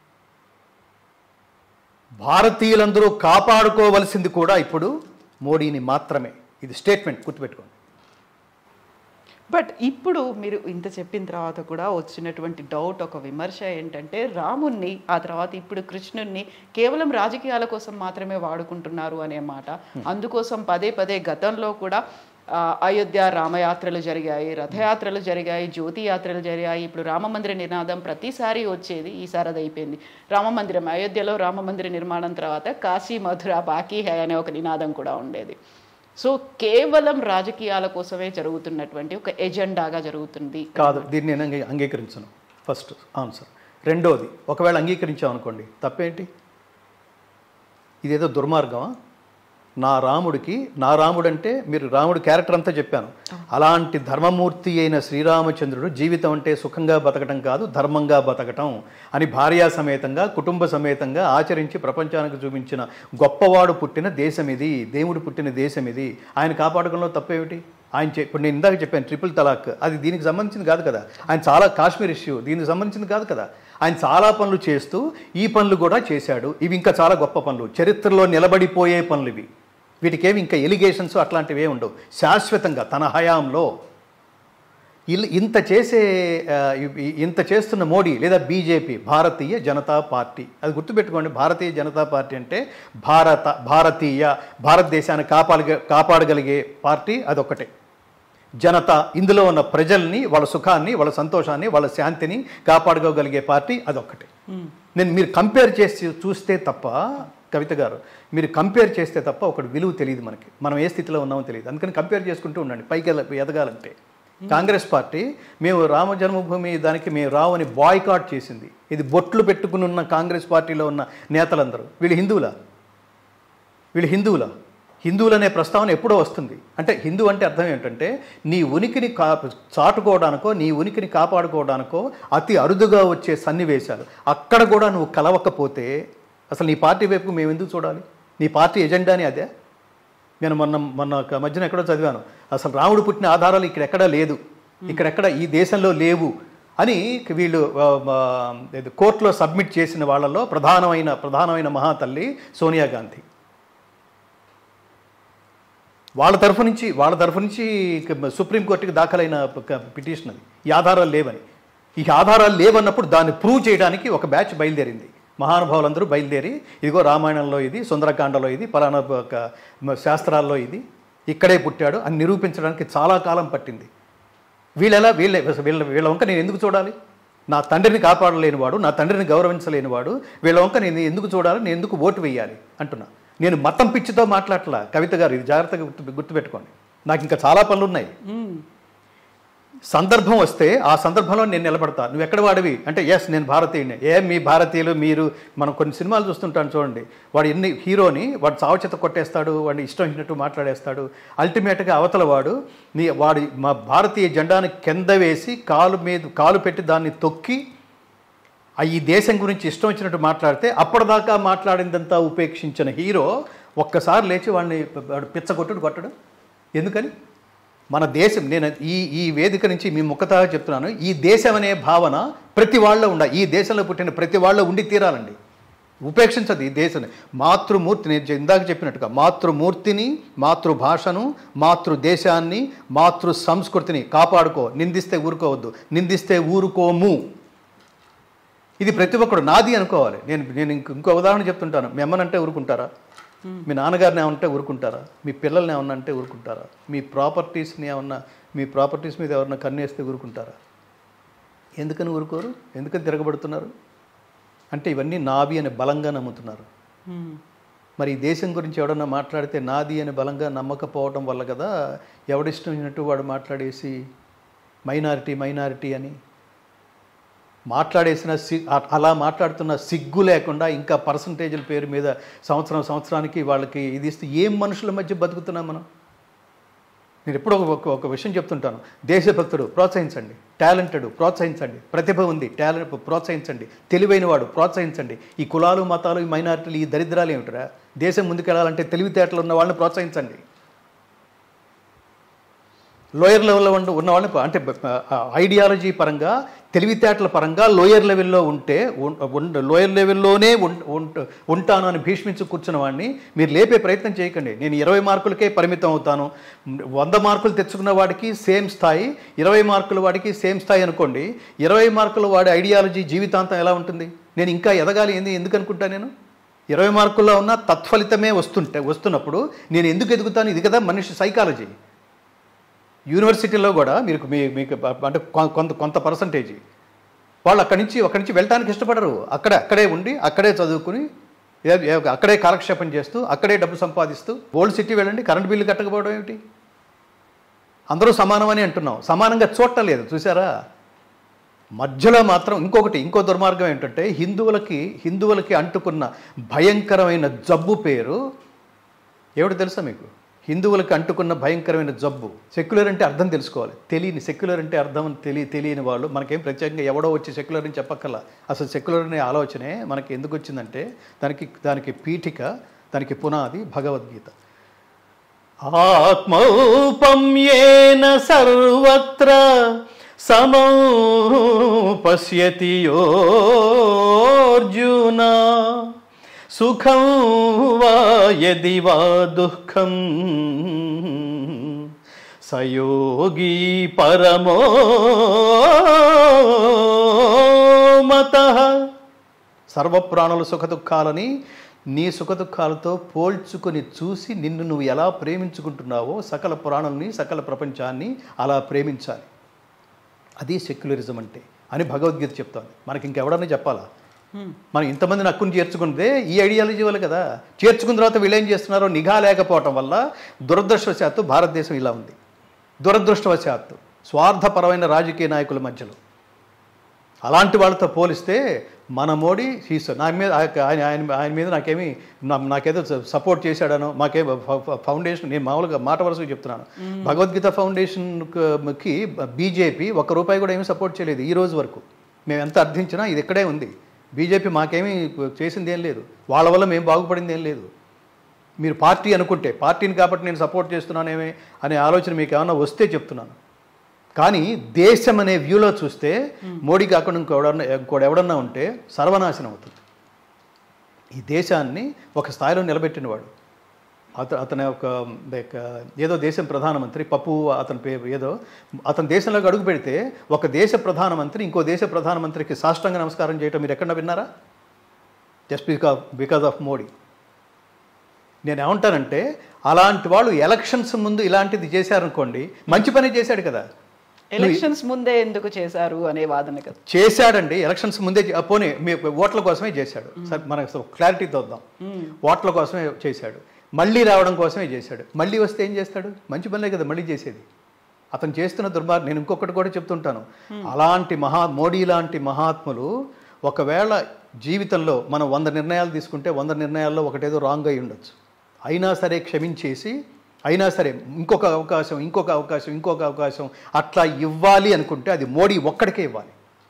B: భారతీయులందరూ కాపాడుకోవలసింది కూడా ఇప్పుడు మోడీని మాత్రమే ఇది స్టేట్మెంట్ గుర్తుపెట్టుకోండి
C: బట్ ఇప్పుడు మీరు ఇంత చెప్పిన తర్వాత కూడా వచ్చినటువంటి డౌట్ ఒక విమర్శ ఏంటంటే రాముణ్ణి ఆ తర్వాత ఇప్పుడు కృష్ణుణ్ణి కేవలం రాజకీయాల కోసం మాత్రమే వాడుకుంటున్నారు అనే మాట అందుకోసం పదే పదే గతంలో కూడా ఆ, అయోధ్య రామయాత్రలు జరిగాయి రథయాత్రలు జరిగాయి జ్యోతి యాత్రలు జరిగాయి ఇప్పుడు రామమందిర నినాదం ప్రతిసారి వచ్చేది ఈసారి అది అయిపోయింది రామమందిరం అయోధ్యలో రామమందిర నిర్మాణం తర్వాత కాశీ మధుర బాకీ హై అనే ఒక నినాదం కూడా ఉండేది సో కేవలం రాజకీయాల కోసమే జరుగుతున్నటువంటి ఒక ఎజెండాగా జరుగుతుంది
B: కాదు దీన్ని నేను అంగీ- అంగీకరించను ఫస్ట్ ఆన్సర్ రెండోది ఒకవేళ అంగీకరించాం అనుకోండి తప్పేంటి ఇదేదో దుర్మార్గమా నా రాముడికి నా రాముడు అంటే మీరు రాముడు క్యారెక్టర్ అంతా చెప్పాను అలాంటి ధర్మమూర్తి అయిన శ్రీరామచంద్రుడు జీవితం అంటే సుఖంగా బతకటం కాదు ధర్మంగా బతకటం అని భార్యా సమేతంగా కుటుంబ సమేతంగా ఆచరించి ప్రపంచానికి చూపించిన గొప్పవాడు పుట్టిన దేశం ఇది దేవుడు పుట్టిన దేశం ఇది ఆయన కాపాడుకోవడంలో తప్పేమిటి ఆయన చె- ఇప్పుడు నేను ఇందాక చెప్పాను ట్రిపుల్ తలాక్ అది దీనికి సంబంధించింది కాదు కదా ఆయన చాలా కాశ్మీర్ ఇష్యూ దీనికి సంబంధించింది కాదు కదా ఆయన చాలా పనులు చేస్తూ ఈ పనులు కూడా చేశాడు ఇవి ఇంకా చాలా గొప్ప పనులు చరిత్రలో నిలబడిపోయే పనులు ఇవి వీటికేమి ఇంకా ఎలిగేషన్స్ అట్లాంటివి ఏమి ఉండవు శాశ్వతంగా తన హయాంలో ఇల్- ఇంత చేసే ఆ, ఇ- ఇంత చేస్తున్న మోడీ లేదా బీజేపీ భారతీయ జనతా పార్టీ అది గుర్తుపెట్టుకోండి భారతీయ జనతా పార్టీ అంటే భారత భారతీయ భారతదేశాన్ని కాపాడగ కాపాడగలిగే పార్టీ అదొకటే జనత ఇందులో ఉన్న ప్రజల్ని వాళ్ళ సుఖాన్ని వాళ్ళ సంతోషాన్ని వాళ్ళ శాంతిని కాపాడుకోగలిగే పార్టీ అదొక్కటే నేను మీరు కంపేర్ చేసి చూస్తే తప్ప కవిత గారు మీరు కంపేర్ చేస్తే తప్ప ఒకటి విలువ తెలియదు మనకి మనం ఏ స్థితిలో ఉన్నామో తెలియదు అందుకని కంపేర్ చేసుకుంటూ ఉండండి పైకి ఎద- ఎదగాలంటే కాంగ్రెస్ పార్టీ మేము రామ జన్మభూమి దానికి మేము రావని బాయ్కాట్ చేసింది ఇది బొట్లు పెట్టుకుని ఉన్న కాంగ్రెస్ పార్టీలో ఉన్న నేతలందరూ వీళ్ళు హిందువులా వీళ్ళు హిందువులా హిందువులు అనే ప్రస్తావన ఎప్పుడో వస్తుంది అంటే హిందూ అంటే అర్థం ఏంటంటే నీ ఉనికిని కా చాటుకోవడానికో నీ ఉనికిని కాపాడుకోవడానికో అతి అరుదుగా వచ్చే సన్నివేశాలు అక్కడ కూడా నువ్వు కలవకపోతే అసలు నీ పార్టీ వైపు మేము ఎందుకు చూడాలి నీ పార్టీ ఎజెండాని అదే నేను మొన్న మొన్న ఒక మధ్యన ఎక్కడో చదివాను అసలు రాముడు పుట్టిన ఆధారాలు ఇక్కడ ఎక్కడా లేదు ఇక్కడెక్కడ ఈ దేశంలో లేవు అని వీళ్ళు ఆ, ఆ, ఇది కోర్టులో సబ్మిట్ చేసిన వాళ్ళలో ప్రధానమైన ప్రధానమైన మహాతల్లి సోనియా గాంధీ వాళ్ళ తరఫు నుంచి వాళ్ళ తరఫు నుంచి ఇక సుప్రీంకోర్టుకి దాఖలైన ఒక పిటిషన్ అది ఈ ఆధారాలు లేవని ఈ ఆధారాలు లేవన్నప్పుడు దాన్ని ప్రూవ్ చేయడానికి ఒక బ్యాచ్ బయలుదేరింది మహానుభావులందరూ బయలుదేరి ఇదిగో రామాయణంలో ఇది సుందరకాండలో ఇది పలానా ఒక శాస్త్రాల్లో ఇది ఇక్కడే పుట్టాడు అని నిరూపించడానికి చాలా కాలం పట్టింది వీళ్ళెలా వీళ్ళ వీళ్ళ వీళ్ళ వంక నేను ఎందుకు చూడాలి నా తండ్రిని కాపాడలేనివాడు నా తండ్రిని గౌరవించలేనివాడు వీళ్ళ వంక నేను ఎందుకు చూడాలి నేను ఎందుకు ఓటు వేయాలి అంటున్నా నేను మతం పిచ్చితో మాట్లాడట్లా కవిత గారు ఇది జాగ్రత్తగా గుర్తు గుర్తుపెట్టుకోండి నాకు ఇంకా చాలా పనులు ఉన్నాయి సందర్భం వస్తే ఆ సందర్భంలో నేను నిలబడతా నువ్వు ఎక్కడ వాడివి అంటే ఎస్ నేను భారతీయుడిని ఏ మీ భారతీయులు మీరు మనం కొన్ని సినిమాలు చూస్తుంటాను చూడండి వాడు ఎన్ని హీరోని వాడు చావుచేత కొట్టేస్తాడు వాడిని ఇష్టం వచ్చినట్టు మాట్లాడేస్తాడు అల్టిమేట్గా అవతల వాడు నీ వాడి మా భారతీయ జెండాని కింద వేసి కాలు మీద కాలు పెట్టి దాన్ని తొక్కి ఆ ఈ దేశం గురించి ఇష్టం వచ్చినట్టు మాట్లాడితే అప్పటిదాకా మాట్లాడిందంతా ఉపేక్షించిన హీరో ఒక్కసారి లేచి వాడిని వాడు పిచ్చగొట్టుడు కొట్టడు ఎందుకని మన దేశం నేను ఈ ఈ వేదిక నుంచి మీ ముఖతా చెప్తున్నాను ఈ దేశం అనే భావన ప్రతి వాళ్ళ ఉండ ఈ దేశంలో పుట్టిన ప్రతి వాళ్ళ ఉండి తీరాలండి ఉపేక్షించదు ఈ దేశాన్ని మాతృమూర్తి నేను చె- ఇందాక చెప్పినట్టుగా మాతృమూర్తిని మాతృభాషను మాతృదేశాన్ని మాతృ సంస్కృతిని కాపాడుకో నిందిస్తే ఊరుకోవద్దు నిందిస్తే ఊరుకోము ఇది ప్రతి ఒక్కడు నాది అనుకోవాలి నేను నేను ఇంక ఇంకో ఉదాహరణ చెప్తుంటాను మీ అమ్మనంటే ఊరుకుంటారా మీ నాన్నగారిని ఏమన్నా ఊరుకుంటారా మీ పిల్లల్ని ఏమన్నా అంటే ఊరుకుంటారా మీ ప్రాపర్టీస్ని ఏమన్నా మీ ప్రాపర్టీస్ మీద ఎవరన్నా కన్నేస్తే ఊరుకుంటారా ఎందుకని ఊరుకోరు ఎందుకని తిరగబడుతున్నారు అంటే ఇవన్నీ నావి అని బలంగా నమ్ముతున్నారు మరి ఈ దేశం గురించి ఎవడన్నా మాట్లాడితే నాది అని బలంగా నమ్మకపోవడం వల్ల కదా ఎవడిష్టం వచ్చినట్టు వాడు మాట్లాడేసి మైనారిటీ మైనారిటీ అని మాట్లాడేసిన సి అ- అలా మాట్లాడుతున్న సిగ్గు లేకుండా ఇంకా పర్సంటేజ్ల పేరు మీద సంవత్సరం సంవత్సరానికి వాళ్ళకి ఇది ఇస్తే ఏం మనుషుల మధ్య బతుకుతున్నాం మనం నేను ఎప్పుడో ఒక- ఒక ఒక విషయం చెప్తుంటాను దేశభక్తుడు ప్రోత్సహించండి టాలెంటెడ్ ప్రోత్సహించండి ప్రతిభ ఉంది టాలెంట్ ప్రోత్సహించండి తెలివైన వాడు ప్రోత్సహించండి ఈ కులాలు మతాలు ఈ మైనారిటీలు ఈ దరిద్రాలు ఏమిటరా దేశం ముందుకెళ్ళాలంటే తెలివితేటలు ఉన్న వాళ్ళని ప్రోత్సహించండి లోయర్ లెవెల్లో ఉండ ఉన్న వాళ్ళని అంటే ఐడియాలజీ పరంగా తెలివితేటల పరంగా లోయర్ లెవెల్లో ఉంటే ఉన్- ఉండ- లోయర్ లెవెల్లోనే ఉన్- ఉంట- ఉంటాను అని భీష్మించి కూర్చున్న వాడిని మీరు లేపే ప్రయత్నం చేయకండి నేను ఇరవై మార్కులకే పరిమితం అవుతాను వంద మార్కులు తెచ్చుకున్న వాడికి సేమ్ స్థాయి ఇరవై మార్కుల వాడికి సేమ్ స్థాయి అనుకోండి ఇరవై మార్కుల వాడి ఐడియాలజీ జీవితాంతం ఎలా ఉంటుంది నేను ఇంకా ఎదగాలి ఏంది ఎందుకు అనుకుంటా నేను ఇరవై మార్కుల్లో ఉన్న తత్ఫలితమే వస్తుంటే వస్తున్నప్పుడు నేను ఎందుకు ఎదుగుతాను ఇది కదా మనిషి సైకాలజీ యూనివర్సిటీలో కూడా మీకు మీ మీకు బ- అంటే కొ- కొంత కొంత పర్సంటేజీ వాళ్ళు అక్కడి నుంచి అక్కడి నుంచి వెళ్ళటానికి ఇష్టపడరు అక్కడే అక్కడే ఉండి అక్కడే చదువుకుని ఏ- ఏ- అక్కడే కాలక్షేపం చేస్తూ అక్కడే డబ్బు సంపాదిస్తూ ఓల్డ్ సిటీ వెళ్ళండి కరెంట్ బిల్లు కట్టకపోవడం ఏమిటి అందరూ సమానమని అంటున్నాం సమానంగా చూడలేదు చూసారా మధ్యలో మాత్రం ఇంకొకటి ఇంకో దుర్మార్గం ఏంటంటే హిందువులకి హిందువులకి అంటుకున్న భయంకరమైన జబ్బు పేరు ఏమిటి తెలుసా మీకు హిందువులకు అంటుకున్న భయంకరమైన జబ్బు సెక్యులర్ అంటే అర్థం తెలుసుకోవాలి తెలియని సెక్యులర్ అంటే అర్థం అని తెలియ తెలియని వాళ్ళు మనకేం ప్రత్యేకంగా ఎవడో వచ్చి సెక్యులర్ అని చెప్పక్కల అసలు సెక్యులర్ అనే ఆలోచనే మనకి ఎందుకు వచ్చిందంటే దానికి దానికి పీఠిక దానికి పునాది భగవద్గీత ఆత్మౌపమ్యేన సర్వత్ర సమౌ పశ్యతి యోర్జున సుఖం వా యది వా దుఃఖం సయోగీ పరమో మత సర్వప్రాణుల సుఖదుఖాలని నీ సుఖదుఖాలతో పోల్చుకొని చూసి నిన్ను నువ్వు ఎలా ప్రేమించుకుంటున్నావో సకల ప్రాణుల్ని సకల ప్రపంచాన్ని అలా ప్రేమించాలి అది సెక్యులరిజం అంటే అని భగవద్గీత చెప్తోంది మనకి ఇంకెవడన్నా చెప్పాలా మనం ఇంతమందిని హక్కును చేర్చుకుంటే ఈ ఐడియాలజీ వల్ల కదా చేర్చుకున్న తర్వాత వీళ్ళు ఏం చేస్తున్నారో నిఘా లేకపోవటం వల్ల దురదృష్టవశాత్తు భారతదేశం ఇలా ఉంది దురదృష్టవశాత్తు స్వార్థపరమైన రాజకీయ నాయకుల మధ్యలో అలాంటి వాళ్ళతో పోలిస్తే మన మోడీ హీస్ నా మీద ఆయన ఆయన ఆయన మీద నాకేమి నా- నాకేదో సపోర్ట్ చేశాడనో మాకే ఫౌండేషన్ నేను మామూలుగా మాట వరుసగా చెప్తున్నాను భగవద్గీత ఫౌండేషన్కి బీజేపీ ఒక్క రూపాయి కూడా ఏమీ సపోర్ట్ చేయలేదు ఈ రోజు వరకు మేము ఎంత అర్థించినా ఇది ఇక్కడే ఉంది బీజేపీ మాకేమీ చేసింది ఏం లేదు వాళ్ళ వల్ల మేము బాగుపడింది ఏం లేదు మీరు పార్టీ అనుకుంటే పార్టీని కాబట్టి నేను సపోర్ట్ చేస్తున్నానేమే అనే ఆలోచన మీకు ఏమైనా వస్తే చెప్తున్నాను కానీ దేశం అనే వ్యూలో చూస్తే మోడీ కాకుండా ఇంకోడన్నా ఇంకోడెవడన్నా ఉంటే సర్వనాశనం అవుతుంది ఈ దేశాన్ని ఒక స్థాయిలో నిలబెట్టినవాడు అత అతని ఒక లైక్ ఏదో దేశం ప్రధానమంత్రి పప్పు అతని పేరు ఏదో అతని దేశంలోకి అడుగు పెడితే ఒక దేశ ప్రధానమంత్రి ఇంకో దేశ ప్రధానమంత్రికి సాష్టాంగ నమస్కారం చేయటం మీరు ఎక్కడ విన్నారా just because because of Modi నేను ఏమంటానంటే అలాంటి వాళ్ళు ఎలక్షన్స్ ముందు ఇలాంటిది చేశారనుకోండి మంచి పని చేశాడు కదా
C: ఎలక్షన్స్ ముందే ఎందుకు చేశారు అనే వాదన కదా
B: చేశాడండి ఎలక్షన్స్ ముందే చే- పోనీ మీ ఓట్ల కోసమే చేశాడు సరే మనకు క్లారిటీ తోద్దాం ఓట్ల కోసమే చేశాడు మళ్ళీ రావడం కోసమే చేశాడు మళ్ళీ వస్తే ఏం చేస్తాడు మంచి పనులే కదా మళ్ళీ చేసేది అతను చేస్తున్న దుర్మార్గం నేను ఇంకొకటి కూడా చెప్తుంటాను అలాంటి మహా మోడీ లాంటి మహాత్ములు ఒకవేళ జీవితంలో మనం వంద నిర్ణయాలు తీసుకుంటే వంద నిర్ణయాల్లో ఒకటేదో రాంగ్ అయి ఉండొచ్చు అయినా సరే క్షమించేసి అయినా సరే ఇంకొక అవకాశం ఇంకొక అవకాశం ఇంకొక అవకాశం అట్లా ఇవ్వాలి అనుకుంటే అది మోడీ ఒక్కడికే ఇవ్వాలి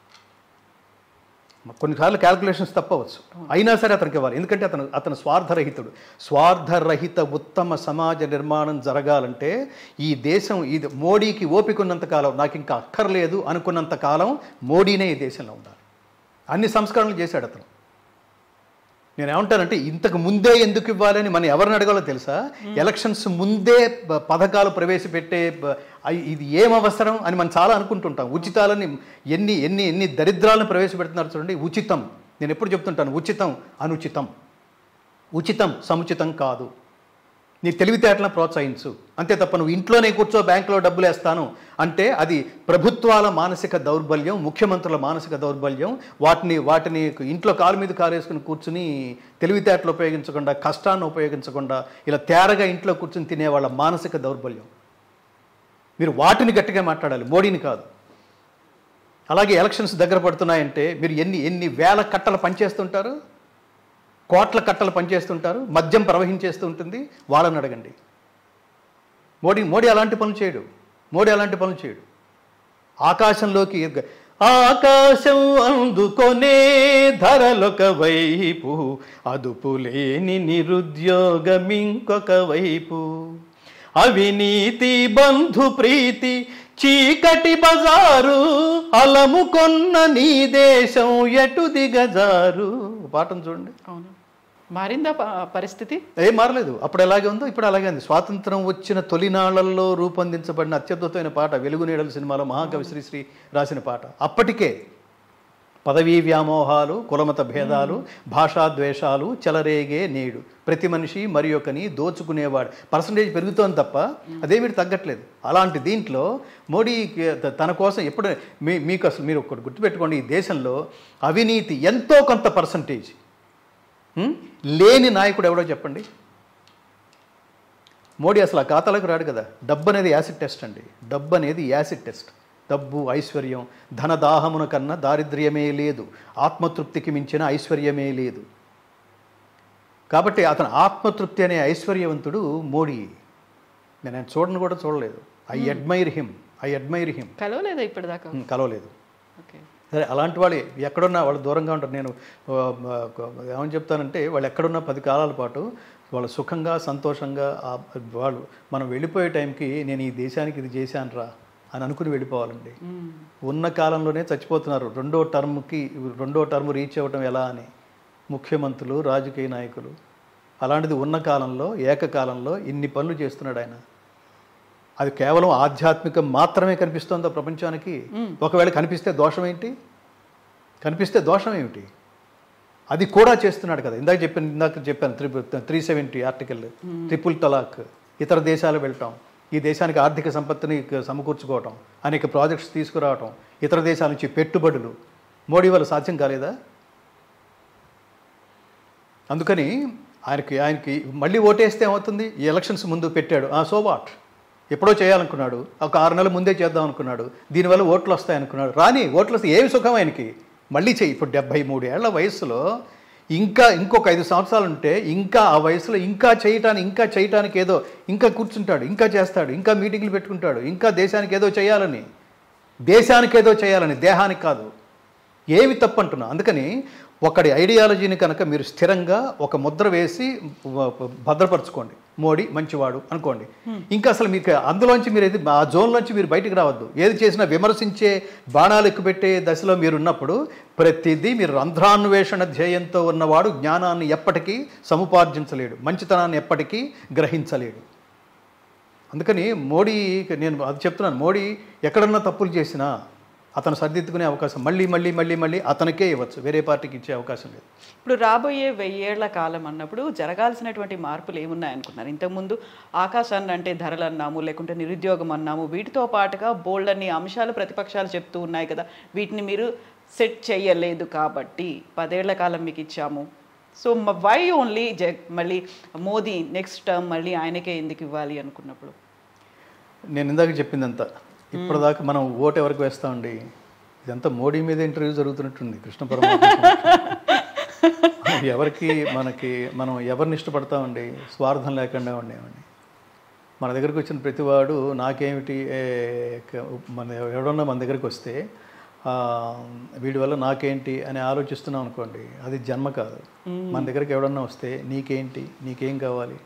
B: కొన్నిసార్లు క్యాల్కులేషన్స్ తప్పవచ్చు అయినా సరే అతనికి ఇవ్వాలి ఎందుకంటే అతను అతను స్వార్థరహితుడు స్వార్థరహిత ఉత్తమ సమాజ నిర్మాణం జరగాలంటే ఈ దేశం ఇది మోడీకి ఓపిక ఉన్నంత కాలం నాకు ఇంకా అక్కర్లేదు అనుకున్నంత కాలం మోడీనే ఈ దేశంలో ఉండాలి అన్ని సంస్కరణలు చేశాడు అతను నేను ఏమంటానంటే ఇంతకు ముందే ఎందుకు ఇవ్వాలని మనం ఎవరిని అడగాలో తెలుసా ఎలక్షన్స్ ముందే ప- పథకాలు ప్రవేశపెట్టే ప- అయ్- ఇది ఏం అవసరం అని మనం చాలా అనుకుంటుంటాం ఉచితాలని ఎన్ని ఎన్ని ఎన్ని దరిద్రాలను ప్రవేశపెడుతున్నారు చూడండి ఉచితం నేను ఎప్పుడు చెప్తుంటాను ఉచితం అనుచితం ఉచితం సముచితం కాదు నీ తెలివితేటలను ప్రోత్సహించు అంతే తప్ప నువ్వు ఇంట్లోనే కూర్చో బ్యాంకులో డబ్బులు వేస్తాను అంటే అది ప్రభుత్వాల మానసిక దౌర్బల్యం ముఖ్యమంత్రుల మానసిక దౌర్బల్యం వాటిని వాటిని ఇంట్లో కాలు మీద కాలు వేసుకుని కూర్చుని తెలివితేటలు ఉపయోగించకుండా కష్టాన్ని ఉపయోగించకుండా ఇలా తేరగా ఇంట్లో కూర్చుని తినే వాళ్ళ మానసిక దౌర్బల్యం మీరు వాటిని గట్టిగా మాట్లాడాలి మోడీని కాదు అలాగే ఎలక్షన్స్ దగ్గర పడుతున్నాయంటే మీరు ఎన్ని ఎన్ని వేల కట్టలు పనిచేస్తుంటారు కోట్ల కట్టలు పనిచేస్తుంటారు మద్యం ప్రవహించేస్తూ ఉంటుంది వాళ్ళని అడగండి మోడీ మోడీ అలాంటి పనులు చేయడు మోడీ అలాంటి పనులు చేయడు ఆకాశంలోకి ఎగ్గ- ఆకాశం అందుకొనే ధరలొక వైపు అదుపులేని నిరుద్యోగం ఇంకొక వైపు అవినీతి బంధు ప్రీతి చీకటి బజారు అలముకొన్న నీ దేశం ఎటు దిగజారు పాఠం చూడండి
C: అవును మారిందా ప- పరిస్థితి
B: ఏం మారలేదు అప్పుడు ఎలాగే ఉందో ఇప్పుడు అలాగే ఉంది స్వాతంత్రం వచ్చిన తొలినాళ్లలో రూపొందించబడిన అత్యద్భుతమైన పాట వెలుగు నీడల సినిమాలో మహాకవి శ్రీశ్రీ రాసిన పాట అప్పటికే పదవీ వ్యామోహాలు కులమత భేదాలు భాషా ద్వేషాలు చెలరేగే నేడు ప్రతి మనిషి మరి ఒకని దోచుకునేవాడు పర్సంటేజ్ పెరుగుతోంది తప్ప అదేమీ తగ్గట్లేదు అలాంటి దీంట్లో మోడీ త- తన కోసం ఎప్పుడు మీ మీకు అసలు మీరు ఒకటి గుర్తుపెట్టుకోండి ఈ దేశంలో అవినీతి ఎంతో కొంత పర్సంటేజ్ హ్మ్? లేని నాయకుడు ఎవడో చెప్పండి మోడీ అసలు ఆ ఖాతాలోకి రాడు కదా డబ్బు అనేది యాసిడ్ టెస్ట్ అండి డబ్బు అనేది యాసిడ్ టెస్ట్ డబ్బు ఐశ్వర్యం ధనదాహమున కన్నా దారిద్ర్యమే లేదు ఆత్మతృప్తికి మించిన ఐశ్వర్యమే లేదు కాబట్టి అతను ఆత్మతృప్తి అనే ఐశ్వర్యవంతుడు మోడీ నేను ఆయన చూడను కూడా చూడలేదు I admire him I admire him
C: కలవలేదా ఇప్పటిదాకా
B: కలవలేదు
C: ఓకే
B: సరే అలాంటి వాళ్ళు ఎక్కడున్నా వాళ్ళు దూరంగా ఉంటారు నేను ఆ, ఆ, ఏమని చెప్తానంటే వాళ్ళు ఎక్కడున్నా పది కాలాల పాటు వాళ్ళు సుఖంగా సంతోషంగా ఆ- వాళ్ళు మనం వెళ్ళిపోయే టైంకి నేను ఈ దేశానికి ఇది చేశానురా అని అనుకుని వెళ్ళిపోవాలండి ఉన్న కాలంలోనే చచ్చిపోతున్నారు రెండో టర్మ్కి రెండో టర్మ్ రీచ్ అవ్వటం ఎలా అని ముఖ్యమంత్రులు రాజకీయ నాయకులు అలాంటిది ఉన్న కాలంలో ఏకకాలంలో ఇన్ని పనులు చేస్తున్నాడు ఆయన అది కేవలం ఆధ్యాత్మికం మాత్రమే కనిపిస్తుందా ప్రపంచానికి ఒకవేళ కనిపిస్తే దోషం ఏంటి కనిపిస్తే దోషం ఏమిటి అది కూడా చేస్తున్నాడు కదా ఇందాక చెప్పాను ఇందాక చెప్పాను three three seventy article triple talaq ఇతర దేశాలు వెళ్ళటం ఈ దేశానికి ఆర్థిక సంపత్తిని క- సమకూర్చుకోవటం అనేక ప్రాజెక్ట్స్ తీసుకురావటం ఇతర దేశాల నుంచి పెట్టుబడులు మోడీ వల్ల సాధ్యం కాలేదా అందుకని ఆయనకి ఆయనకి మళ్ళీ ఓటేస్తే ఏమవుతుంది ఈ ఎలక్షన్స్ ముందు పెట్టాడు ఆ సో వాట్ ఎప్పుడో చేయాలనుకున్నాడు ఒక ఆరు నెలల ముందే చేద్దాం అనుకున్నాడు దీనివల్ల ఓట్లు వస్తాయి అనుకున్నాడు రాని ఓట్లు వస్తే ఏమి సుఖం ఆయనకి మళ్ళీ చెయ్యి ఇప్పుడు డెబ్బై మూడు ఏళ్ల వయసులో ఇంకా ఇంకొక ఐదు సంవత్సరాలు ఉంటే ఇంకా ఆ వయసులో ఇంకా చేయటానికి ఇంకా చేయటానికి ఏదో ఇంకా కూర్చుంటాడు ఇంకా చేస్తాడు ఇంకా మీటింగ్లు పెట్టుకుంటాడు ఇంకా దేశానికి ఏదో చేయాలని దేశానికి ఏదో చేయాలని దేహానికి కాదు ఏమి తప్పు అంటున్నా అందుకని ఒకడి ఐడియాలజీని కనుక మీరు స్థిరంగా ఒక ముద్ర వేసి వ- భద్రపరచుకోండి మోడీ మంచివాడు అనుకోండి ఇంకా అసలు మీకు అందులోంచి మీరు ఏది ఆ జోన్లోంచి మీరు బయటికి రావద్దు ఏది చేసినా విమర్శించే బాణాలు ఎక్కుపెట్టే దశలో మీరు ఉన్నప్పుడు ప్రతిదీ మీరు రంధ్రాన్వేషణ ధ్యేయంతో ఉన్నవాడు జ్ఞానాన్ని ఎప్పటికీ సముపార్జించలేడు మంచితనాన్ని ఎప్పటికీ గ్రహించలేడు అందుకని మోడీ నేను అది చెప్తున్నాను మోడీ ఎక్కడన్నా తప్పులు చేసినా అతను సరిదిద్దుకునే అవకాశం మళ్ళీ మళ్ళీ మళ్ళీ మళ్ళీ అతనికే ఇవ్వచ్చు వేరే పార్టీకి ఇచ్చే అవకాశం లేదు
C: ఇప్పుడు రాబోయే వెయ్యేళ్ల కాలం అన్నప్పుడు జరగాల్సినటువంటి మార్పులు ఏమున్నాయనుకున్నారు ఇంతకుముందు ఆకాశాన్ని అంటే ధరలు అన్నాము లేకుంటే నిరుద్యోగం అన్నాము వీటితో పాటుగా బోల్డ్ అన్ని అంశాలు ప్రతిపక్షాలు చెప్తూ ఉన్నాయి కదా వీటిని మీరు సెట్ చేయలేదు కాబట్టి పదేళ్ల కాలం మీకు ఇచ్చాము సో వై ఓన్లీ జ మళ్ళీ మోదీ నెక్స్ట్ టర్మ్ మళ్ళీ ఆయనకే ఎందుకు ఇవ్వాలి అనుకున్నప్పుడు
B: నేను ఇందాక చెప్పిందంతా ఇప్పటిదాకా మనం ఓటు ఎవరికి వేస్తామండి ఇదంతా మోడీ మీద ఇంటర్వ్యూ జరుగుతున్నట్టుంది కృష్ణ పరమాత్మ ఎవరికి మనకి మనం ఎవరిని ఇష్టపడతామండి స్వార్థం లేకుండా ఉండేవండి మన దగ్గరికి వచ్చిన ప్రతివాడు నాకేమిటి ఏ, క- మన ఎవడన్నా మన దగ్గరికి వస్తే ఆ, వీడి వల్ల నాకేంటి అని ఆలోచిస్తున్నాం అనుకోండి అది జన్మ కాదు మన దగ్గరికి ఎవడన్నా వస్తే నీకేంటి నీకేం కావాలి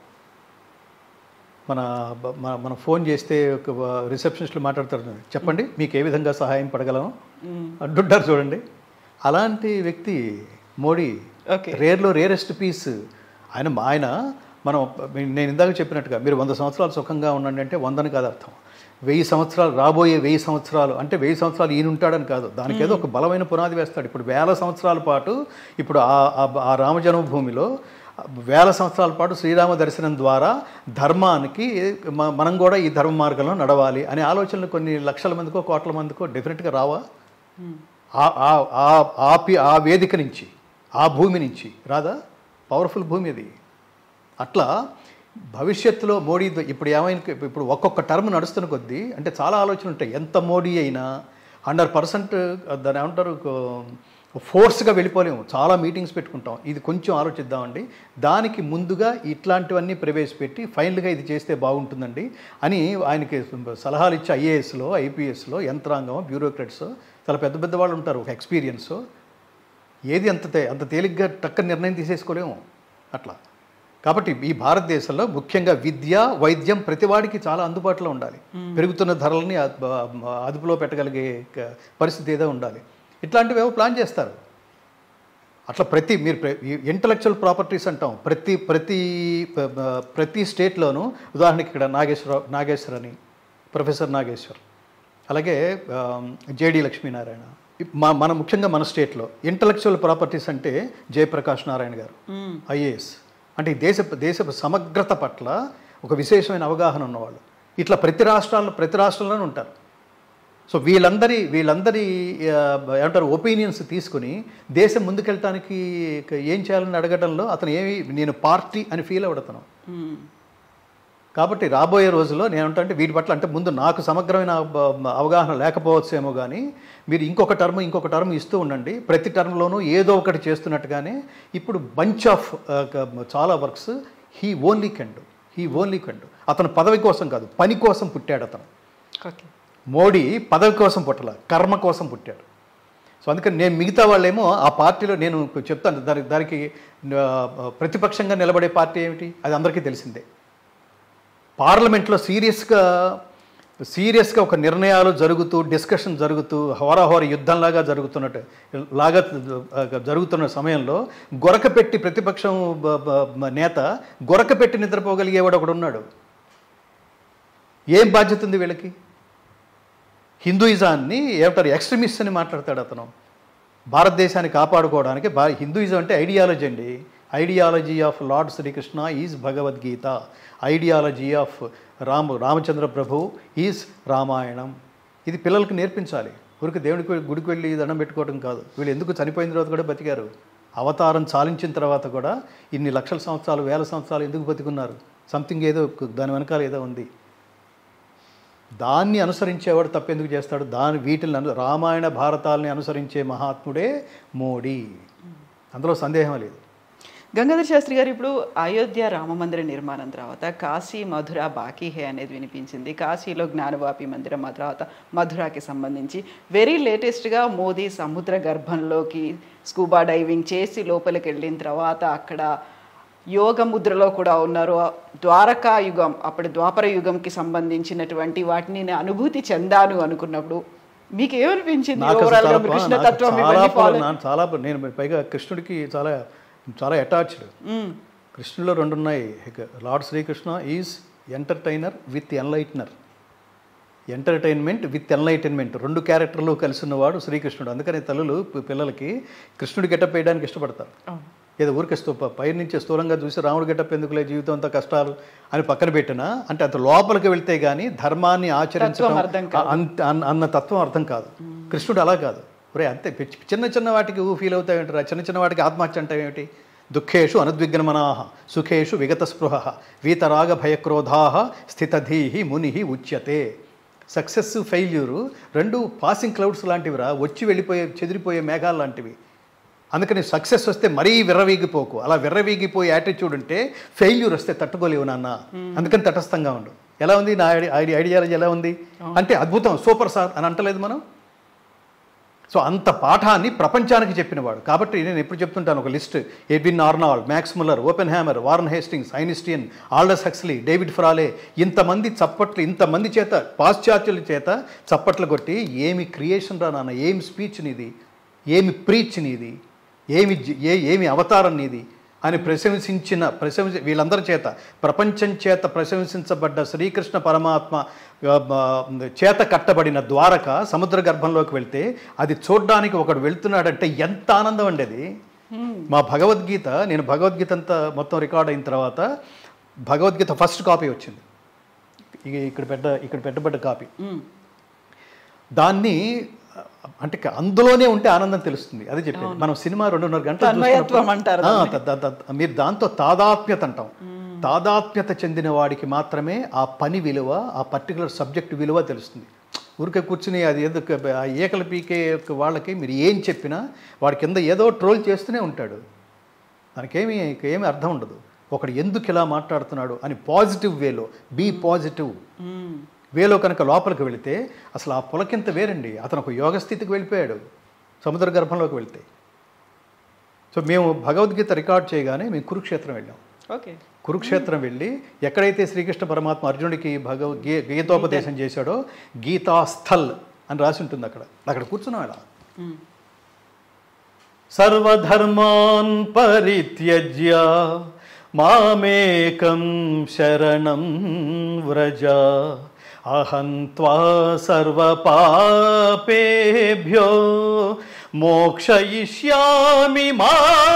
B: మన బ- మన మనం ఫోన్ చేస్తే ఒక రిసెప్షనిస్ట్లు మాట్లాడతారు చెప్పండి మీకు ఏ విధంగా సహాయం పడగలను అంటుంటారు చూడండి అలాంటి వ్యక్తి మోడీ
C: Okay.
B: రేర్లో రేరెస్ట్ పీస్ ఆయన ఆయన మనం నేను ఇందాక చెప్పినట్టుగా మీరు వంద సంవత్సరాలు సుఖంగా ఉండండి అంటే వందని కాదు అర్థం వెయ్యి సంవత్సరాలు రాబోయే వెయ్యి సంవత్సరాలు అంటే వెయ్యి సంవత్సరాలు ఈయన ఉంటాడని కాదు దానికి ఏదో ఒక బలమైన పునాది వేస్తాడు ఇప్పుడు వేల సంవత్సరాల పాటు ఇప్పుడు ఆ ఆ- ఆ రామ జన్మభూమిలో వేల సంవత్సరాల పాటు శ్రీరామ దర్శనం ద్వారా ధర్మానికి మ- మనం కూడా ఈ ధర్మ మార్గంలో నడవాలి అనే ఆలోచనలు కొన్ని లక్షల మందికో కోట్ల మందికో డెఫినెట్గా రావా ఆ- ఆ- ఆ- ఆ పి- ఆ వేదిక నుంచి ఆ భూమి నుంచి రాదా పవర్ఫుల్ భూమి అది అట్లా భవిష్యత్తులో మోడీ ద- ఇప్పుడు ఏమైనా ఇప్పుడు ఒక్కొక్క టర్మ్ నడుస్తున్న కొద్దీ అంటే చాలా ఆలోచనలు ఉంటాయి ఎంత మోడీ అయినా హండ్రెడ్ పర్సెంట్ దాని ఏమంటారు ఫోర్స్గా వెళ్ళిపోలేము చాలా మీటింగ్స్ పెట్టుకుంటాం ఇది కొంచెం ఆలోచిద్దామండి దానికి ముందుగా ఇట్లాంటివన్నీ ప్రవేశపెట్టి ఫైనల్గా ఇది చేస్తే బాగుంటుందండి అని ఆయనకి సలహాలు ఇచ్చే ఐఏఎస్లో ఐపీఎస్లో యంత్రాంగం బ్యూరోక్రాట్స్ చాలా పెద్ద పెద్ద వాళ్ళు ఉంటారు ఒక ఎక్స్పీరియన్స్ ఏది అంత తే- అంత తేలిగ్గా టక్క నిర్ణయం తీసేసుకోలేము అట్లా కాబట్టి ఈ భారతదేశంలో ముఖ్యంగా విద్య వైద్యం ప్రతివాడికి చాలా అందుబాటులో ఉండాలి పెరుగుతున్న ధరలని అద్- అదుపులో పెట్టగలిగే క- పరిస్థితి ఏదో ఉండాలి ఇట్లాంటివి ఏవో ప్లాన్ చేస్తారు అట్లా ప్రతి మీరు ఇంటలెక్చువల్ ప్రాపర్టీస్ అంటాం ప్రతి ప్రతి ప- ప- ప్రతి స్టేట్లోనూ ఉదాహరణకి ఇక్కడ నాగేశ్వర నాగేశ్వర్ అని ప్రొఫెసర్ నాగేశ్వర్ అలాగే జేడి లక్ష్మీనారాయణ ఇప్ మా మన ముఖ్యంగా మన స్టేట్లో ఇంటలెక్చువల్ ప్రాపర్టీస్ అంటే జయప్రకాష్ నారాయణ గారు ఐఏఎస్ అంటే ఈ దేశ దేశ సమగ్రత పట్ల ఒక విశేషమైన అవగాహన ఉన్నవాళ్ళు ఇట్లా ప్రతి రాష్ట్రాల్లో ప్రతి రాష్ట్రంలోనూ ఉంటారు సో వీళ్ళందరి వీళ్ళందరి ఆ, ఏమంటారు ఒపీనియన్స్ తీసుకుని దేశం ముందుకెళ్ళటానికి క- ఏం చేయాలని అడగడంలో అతను ఏమి నేను పార్టీ అని ఫీల్ అవ్వడతాను కాబట్టి రాబోయే రోజుల్లో నేను అంటే వీటి పట్ల అంటే ముందు నాకు సమగ్రమైన అవ- అవగాహన లేకపోవచ్చేమో కానీ మీరు ఇంకొక టర్మ్ ఇంకొక టర్మ్ ఇస్తూ ఉండండి ప్రతి టర్మ్లోనూ ఏదో ఒకటి చేస్తున్నట్టుగానే ఇప్పుడు బంచ్ ఆఫ్ చాలా works he only can do he only can do అతను పదవి కోసం కాదు పని కోసం పుట్టాడు అతను
C: ఓకే
B: మోడీ పదవి కోసం పుట్టల కర్మ కోసం పుట్టాడు సో అందుకని నేను మిగతా వాళ్ళేమో ఆ పార్టీలో నేను చెప్తాను దానికి దానికి ఆ, ప్రతిపక్షంగా నిలబడే పార్టీ ఏమిటి అది అందరికీ తెలిసిందే పార్లమెంట్లో సీరియస్గా సీరియస్గా ఒక నిర్ణయాలు జరుగుతూ డిస్కషన్ జరుగుతూ హోరాహోర యుద్ధంలాగా జరుగుతున్నట్టు లాగా జరుగుతున్న సమయంలో గొరక పెట్టి ప్రతిపక్షం బ- బ- నేత గొరక పెట్టి నిద్రపోగలిగేవాడు ఒకడు ఉన్నాడు ఏం బాధ్యత ఉంది వీళ్ళకి హిందూయిజాన్ని ఏమంటారు ఎక్స్ట్రీమిస్ట్ అని మాట్లాడతాడు అతను భారతదేశాన్ని కాపాడుకోవడానికి బా హిందూయిజం అంటే ఐడియాలజీ అండి ideology of lord Sri Krishna is Bhagavad Gita ideology of Ram Ramachandra Prabhu is Ramayana ఇది పిల్లలకు నేర్పించాలి ఊరికి దేవుడికి వెళ్ళి- గుడికి వెళ్ళి దండం పెట్టుకోవడం కాదు వీళ్ళు ఎందుకు చనిపోయిన తర్వాత కూడా బతికారు అవతారం చాలించిన తర్వాత కూడా ఇన్ని లక్షల సంవత్సరాలు వేల సంవత్సరాలు ఎందుకు బతికున్నారు సంథింగ్ ఏదో దాని వెనకాల ఏదో ఉంది దాన్ని అనుసరించేవాడు తప్పెందుకు చేస్తాడు దాని వీటిని అను రామాయణ భారతాలని అనుసరించే మహాత్ముడే మోడీ అందులో సందేహం లేదు
C: గంగాధర్ శాస్త్రి గారు ఇప్పుడు అయోధ్య రామ మందిర నిర్మాణం తర్వాత కాశీ మధుర బాకీ హే అనేది వినిపించింది కాశీలో జ్ఞానవాపి మందిరం ఆ తర్వాత మధురాకి సంబంధించి వెరీ లేటెస్ట్గా మోదీ సముద్ర గర్భంలోకి స్కూబా డైవింగ్ చేసి లోపలికి వెళ్ళిన తర్వాత అక్కడ యోగ ముద్రలో కూడా ఉన్నారు ద్వారకా యుగం అప్పటి ద్వాపర యుగంకి సంబంధించినటువంటి వాటిని నేను అనుభూతి చెందాను అనుకున్నప్పుడు మీకు ఏమనిపించింది
B: నాకు అసలు
C: ఓవరాల్ గా
B: చాలా-
C: కృష్ణ
B: నాకు
C: తత్వం
B: చాలా
C: ఇవన్నీ
B: పలు-
C: follow-
B: నా- చాలా పలు- నేను పైగా కృష్ణుడికి చాలా చాలా అటాచ్డ్
C: మ్మ్.
B: కృష్ణులో రెండు ఉన్నాయి ఇక lord Sri Krishna is entertainer with enlightener entertainment with enlightenment రెండు క్యారెక్టర్లు కలిసి ఉన్నవాడు శ్రీకృష్ణుడు అందుకని తల్లులు పి- పిల్లలకి కృష్ణుడి గెటప్ వేయడానికి ఇష్టపడతారు
C: అవును.
B: ఏదో ఊరికే స్థూ పై నుంచి స్థూలంగా చూసి రాముడు గెటప్ ఎందుకులే జీవితం అంతా కష్టాలు అని పక్కన పెట్టినా అంటే అంత లోపలికి వెళ్తే గానీ ధర్మాన్ని ఆచరించడం
C: తత్వం అర్థం కాదు.
B: అంత అన్న- అన్న తత్వం అర్థం కాదు కృష్ణుడు అలా కాదు ఒరే అంతే పిచ్చి- చిన్న చిన్న వాటికి ఊ ఫీల్ అవుతావేంటారా చిన్న చిన్న వాటికి ఆత్మహత్య అంటే ఏమిటి దుఃఖేషు అనుద్విగ్నమనాహ సుఖేషు విగత స్పృహ వీతరాగ భయక్రోధా స్థితధీహి ముని ఉచ్యతే సక్సెస్ ఫెయిల్యూరు రెండు పాసింగ్ క్లౌడ్స్ లాంటివిరా వచ్చి వెళ్ళిపోయే చెదిరిపోయే మేఘాలు లాంటివి అందుకని సక్సెస్ వస్తే మరీ విర్రవీగిపోకు అలా విర్రవీగిపోయే యాటిట్యూడ్ ఉంటే ఫెయిల్యూర్ వస్తే తట్టుకోలేవు నాన్న అందుకని తటస్థంగా ఉండు ఎలా ఉంది నా ఐడి ఐడి ఐడియాలజీ ఎలా ఉంది అంటే అద్భుతం సూపర్ సార్ అని అంటలేదు మనం సో అంత పాఠాన్ని ప్రపంచానికి చెప్పినవాడు కాబట్టి నేను ఎప్పుడు చెప్తుంటాను ఒక list Edwin Arnold Max Muller Oppenheimer Warren Hastings Einstein Aldous Huxley David Frawley ఇంతమంది చప్పట్లు ఇంతమంది చేత పాశ్చాత్యుల చేత చప్పట్లు కొట్టి ఏమి క్రియేషన్ రా నాన్న ఏమి స్పీచ్ నీది ఏమి ప్రీచ్ నీది ఏమి జి- ఏ ఏమి అవతారం నీది అని ప్రశంసించిన ప్రశంసి వీళ్ళందరి చేత ప్రపంచం చేత ప్రశంసించబడ్డ శ్రీకృష్ణ పరమాత్మ ఆ, ఆ, చేత కట్టబడిన ద్వారక సముద్ర గర్భంలోకి వెళ్తే అది చూడ్డానికి ఒకడు వెళ్తున్నాడంటే ఎంత ఆనందం అండి అది మా భగవద్గీత నేను భగవద్గీత అంతా మొత్తం రికార్డ్ అయిన తర్వాత భగవద్గీత ఫస్ట్ కాపీ వచ్చింది ఇక ఇక్కడ పెట్ట ఇక్కడ పెట్టబడ్డ కాపీ
C: మ్మ్.
B: దాన్ని అంటే అందులోనే ఉంటే ఆనందం తెలుస్తుంది అది చెప్పేది మనం సినిమా రెండున్నర గంటలు
C: తన్మయత్వం
B: చూసినప్పుడు-
C: అంటారు
B: ఆ, త- త- త- మీరు దాంతో తాదాత్మ్యత అంటాం తాదాత్మ్యత చెందిన వాడికి మాత్రమే ఆ పని విలువ ఆ పర్టికులర్ సబ్జెక్ట్ విలువ తెలుస్తుంది ఊరికే కూర్చుని అది ఏదో ఆ ఏకల పీకే వాళ్ళకి మీరు ఏం చెప్పినా వాడి కింద ఏదో ట్రోల్ చేస్తూనే ఉంటాడు దానికేమి ఏమీ అర్థం ఉండదు ఒకడు ఎందుకు ఇలా మాట్లాడుతున్నాడు అని పాజిటివ్ వేలో బీ పాజిటివ్
C: మ్మ్.
B: వేలో కనుక లోపలికి వెళితే అసలు ఆ పులకింత వేరండి అతను ఒక యోగ స్థితికి వెళ్ళిపోయాడు సముద్ర గర్భంలోకి వెళ్తే సో మేము భగవద్గీత రికార్డ్ చేయగానే మేము కురుక్షేత్రం వెళ్ళాం
C: ఓకే
B: కురుక్షేత్రం వెళ్ళి ఎక్కడైతే శ్రీకృష్ణ పరమాత్మ అర్జునుడికి భగవద్ గీ గీతోపదేశం చేశాడో గీతాస్థల్ అని రాసి ఉంటుంది అక్కడ అక్కడ కూర్చున్నాం ఇలా
C: మ్మ్.
B: సర్వధర్మాన్ పరిత్యజ్య మామేకం శరణం వ్రజ అహం త్వా సర్వపాపేభ్యో మోక్షయిష్యామి మా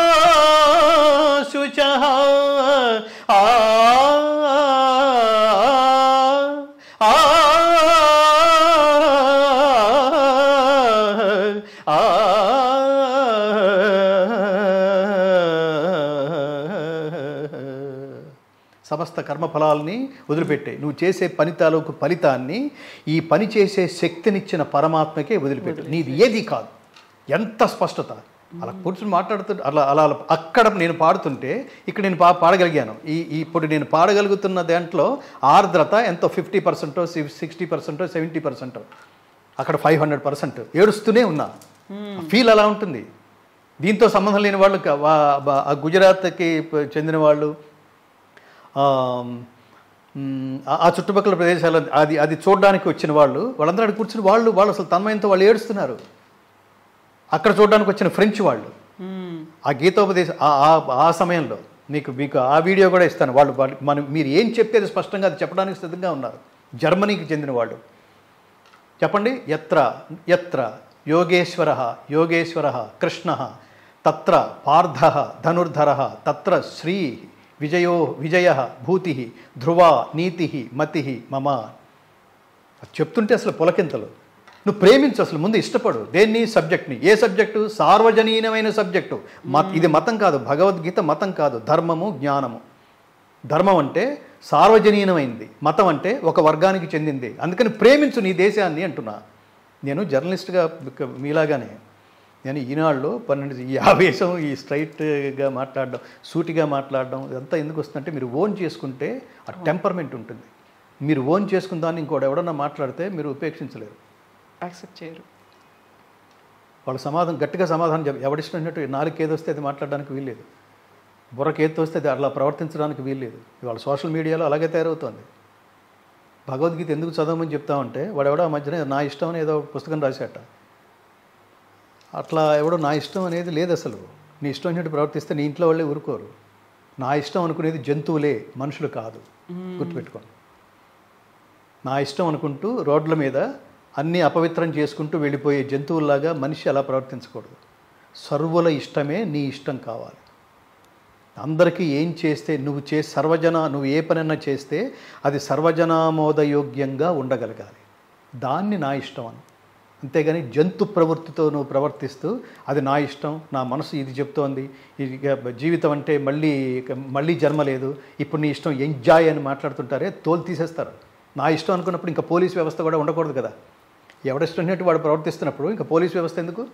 B: శుచ ఆ ఆ ఆ సమస్త కర్మఫలాల్ని వదిలిపెట్టే నువ్వు చేసే పని తాలూకు ఫలితాన్ని ఈ పని చేసే శక్తినిచ్చిన పరమాత్మకే వదిలిపెట్టు నీది ఏది కాదు ఎంత స్పష్టత అలా కూర్చుని మాట్లాడుతూ అలా అలా అలా అక్కడ నేను పాడుతుంటే ఇక్కడ నేను పా పాడగలిగాను ఈ ఈ ఇప్పుడు నేను పాడగలుగుతున్న దాంట్లో ఆర్ద్రత ఎంతో ఫిఫ్టీ పర్సెంటో సిక్స్టీ పర్సెంటో సెవెంటీ పర్సెంటో అక్కడ ఫైవ్ హండ్రెడ్ పర్సెంట్ ఏడుస్తూనే ఉన్నా ఫీల్ అలా ఉంటుంది దీంతో సంబంధం లేని వాళ్ళు క- వా- బా- ఆ గుజరాత్కి ప- చెందిన వాళ్ళు ఆ, మ్, ఆ- ఆ చుట్టుపక్కల ప్రదేశాలు అది అది చూడడానికి వచ్చిన వాళ్ళు వాళ్ళందరూ అక్కడ కూర్చుని వాళ్ళు వాళ్ళు అసలు తన్మయంతో వాళ్ళు ఏడుస్తున్నారు అక్కడ చూడడానికి వచ్చిన ఫ్రెంచ్ వాళ్ళు
C: మ్మ్.
B: ఆ గీతోపదేశం ఆ- ఆ- ఆ సమయంలో మీకు మీకు ఆ వీడియో కూడా ఇస్తాను వాళ్ళు వాళ్ళు- మనం మీరు ఏం చెప్తే అది స్పష్టంగా అది చెప్పడానికి సిద్ధంగా ఉన్నారు జర్మనీకి చెందిన వాళ్ళు చెప్పండి ఎత్ర ఎత్ర యోగేశ్వర యోగేశ్వర కృష్ణ తత్ర పార్థ ధనుర్ధర తత్ర శ్రీ విజయో విజయ భూతి ధ్రువ నీతి మతి మమ అది చెప్తుంటే అసలు పులకింతలు నువ్వు ప్రేమించు అసలు ముందు ఇష్టపడు దేన్ని సబ్జెక్ట్ని ఏ సబ్జెక్టు సార్వజనీనమైన సబ్జెక్టు మత ఇది మతం కాదు భగవద్గీత మతం కాదు ధర్మము జ్ఞానము ధర్మం అంటే సార్వజనీనమైంది మతం అంటే ఒక వర్గానికి చెందింది అందుకని ప్రేమించు నీ దేశాన్ని అంటున్నా నేను జర్నలిస్ట్గా ఇక మీలాగానే నేను ఈనాళ్ళు పన్నెండు ఈ ఆవేశం ఈ స్ట్రైట్గా మాట్లాడడం సూటిగా మాట్లాడడం ఇదంతా ఎందుకు వస్తుందంటే మీరు ఓన్ చేసుకుంటే ఆ టెంపర్మెంట్ ఉంటుంది మీరు ఓన్ చేసుకున్న దాన్ని ఇంకోటి ఎవడన్నా మాట్లాడితే మీరు ఉపేక్షించలేరు
C: యాక్సెప్ట్ చేయరు
B: వాళ్ళ సమాధానం గట్టిగా సమాధానం చెప్ప ఎవడిష్టమైనట్టు నాలుగు ఏది వస్తే అది మాట్లాడడానికి వీల్లేదు బుర్రకి ఏది వస్తే అది అలా ప్రవర్తించడానికి వీల్లేదు ఇవాళ సోషల్ మీడియాలో అలాగే తయారవుతోంది భగవద్గీత ఎందుకు చదవమని చెప్తామంటే వాడు ఎవడో ఆ మధ్యన నా ఇష్టం అని ఏదో పుస్తకం రాశాట అట్లా ఎవడో నా ఇష్టం అనేది లేదు అసలు నీ ఇష్టం వచ్చినట్టు ప్రవర్తిస్తే నీ ఇంట్లో వాళ్ళే ఊరుకోరు నా ఇష్టం అనుకునేది జంతువులే మనుషులు కాదు గుర్తుపెట్టుకోండి నా ఇష్టం అనుకుంటూ రోడ్ల మీద అన్నీ అపవిత్రం చేసుకుంటూ వెళ్ళిపోయే జంతువుల్లాగా మనిషి అలా ప్రవర్తించకూడదు సర్వుల ఇష్టమే నీ ఇష్టం కావాలి అందరికీ ఏం చేస్తే నువ్వు చే సర్వజన నువ్వు ఏ పనైనా చేస్తే అది సర్వజనామోదయోగ్యంగా ఉండగలగాలి దాన్ని నా ఇష్టం అను అంతేగాని జంతు ప్రవృత్తితో నువ్వు ప్రవర్తిస్తూ అది నా ఇష్టం నా మనసు ఇది చెప్తోంది ఇది ఇక జీవితం అంటే మళ్ళీ ఇక మళ్ళీ జన్మ లేదు ఇప్పుడు నీ ఇష్టం ఎంజాయ్ అని మాట్లాడుతుంటారే తోలు తీసేస్తారు నా ఇష్టం అనుకున్నప్పుడు ఇంకా పోలీస్ వ్యవస్థ కూడా ఉండకూడదు కదా ఎవడిష్టమైనట్టు వాడు ప్రవర్తిస్తున్నప్పుడు ఇంకా పోలీస్ వ్యవస్థ ఎందుకు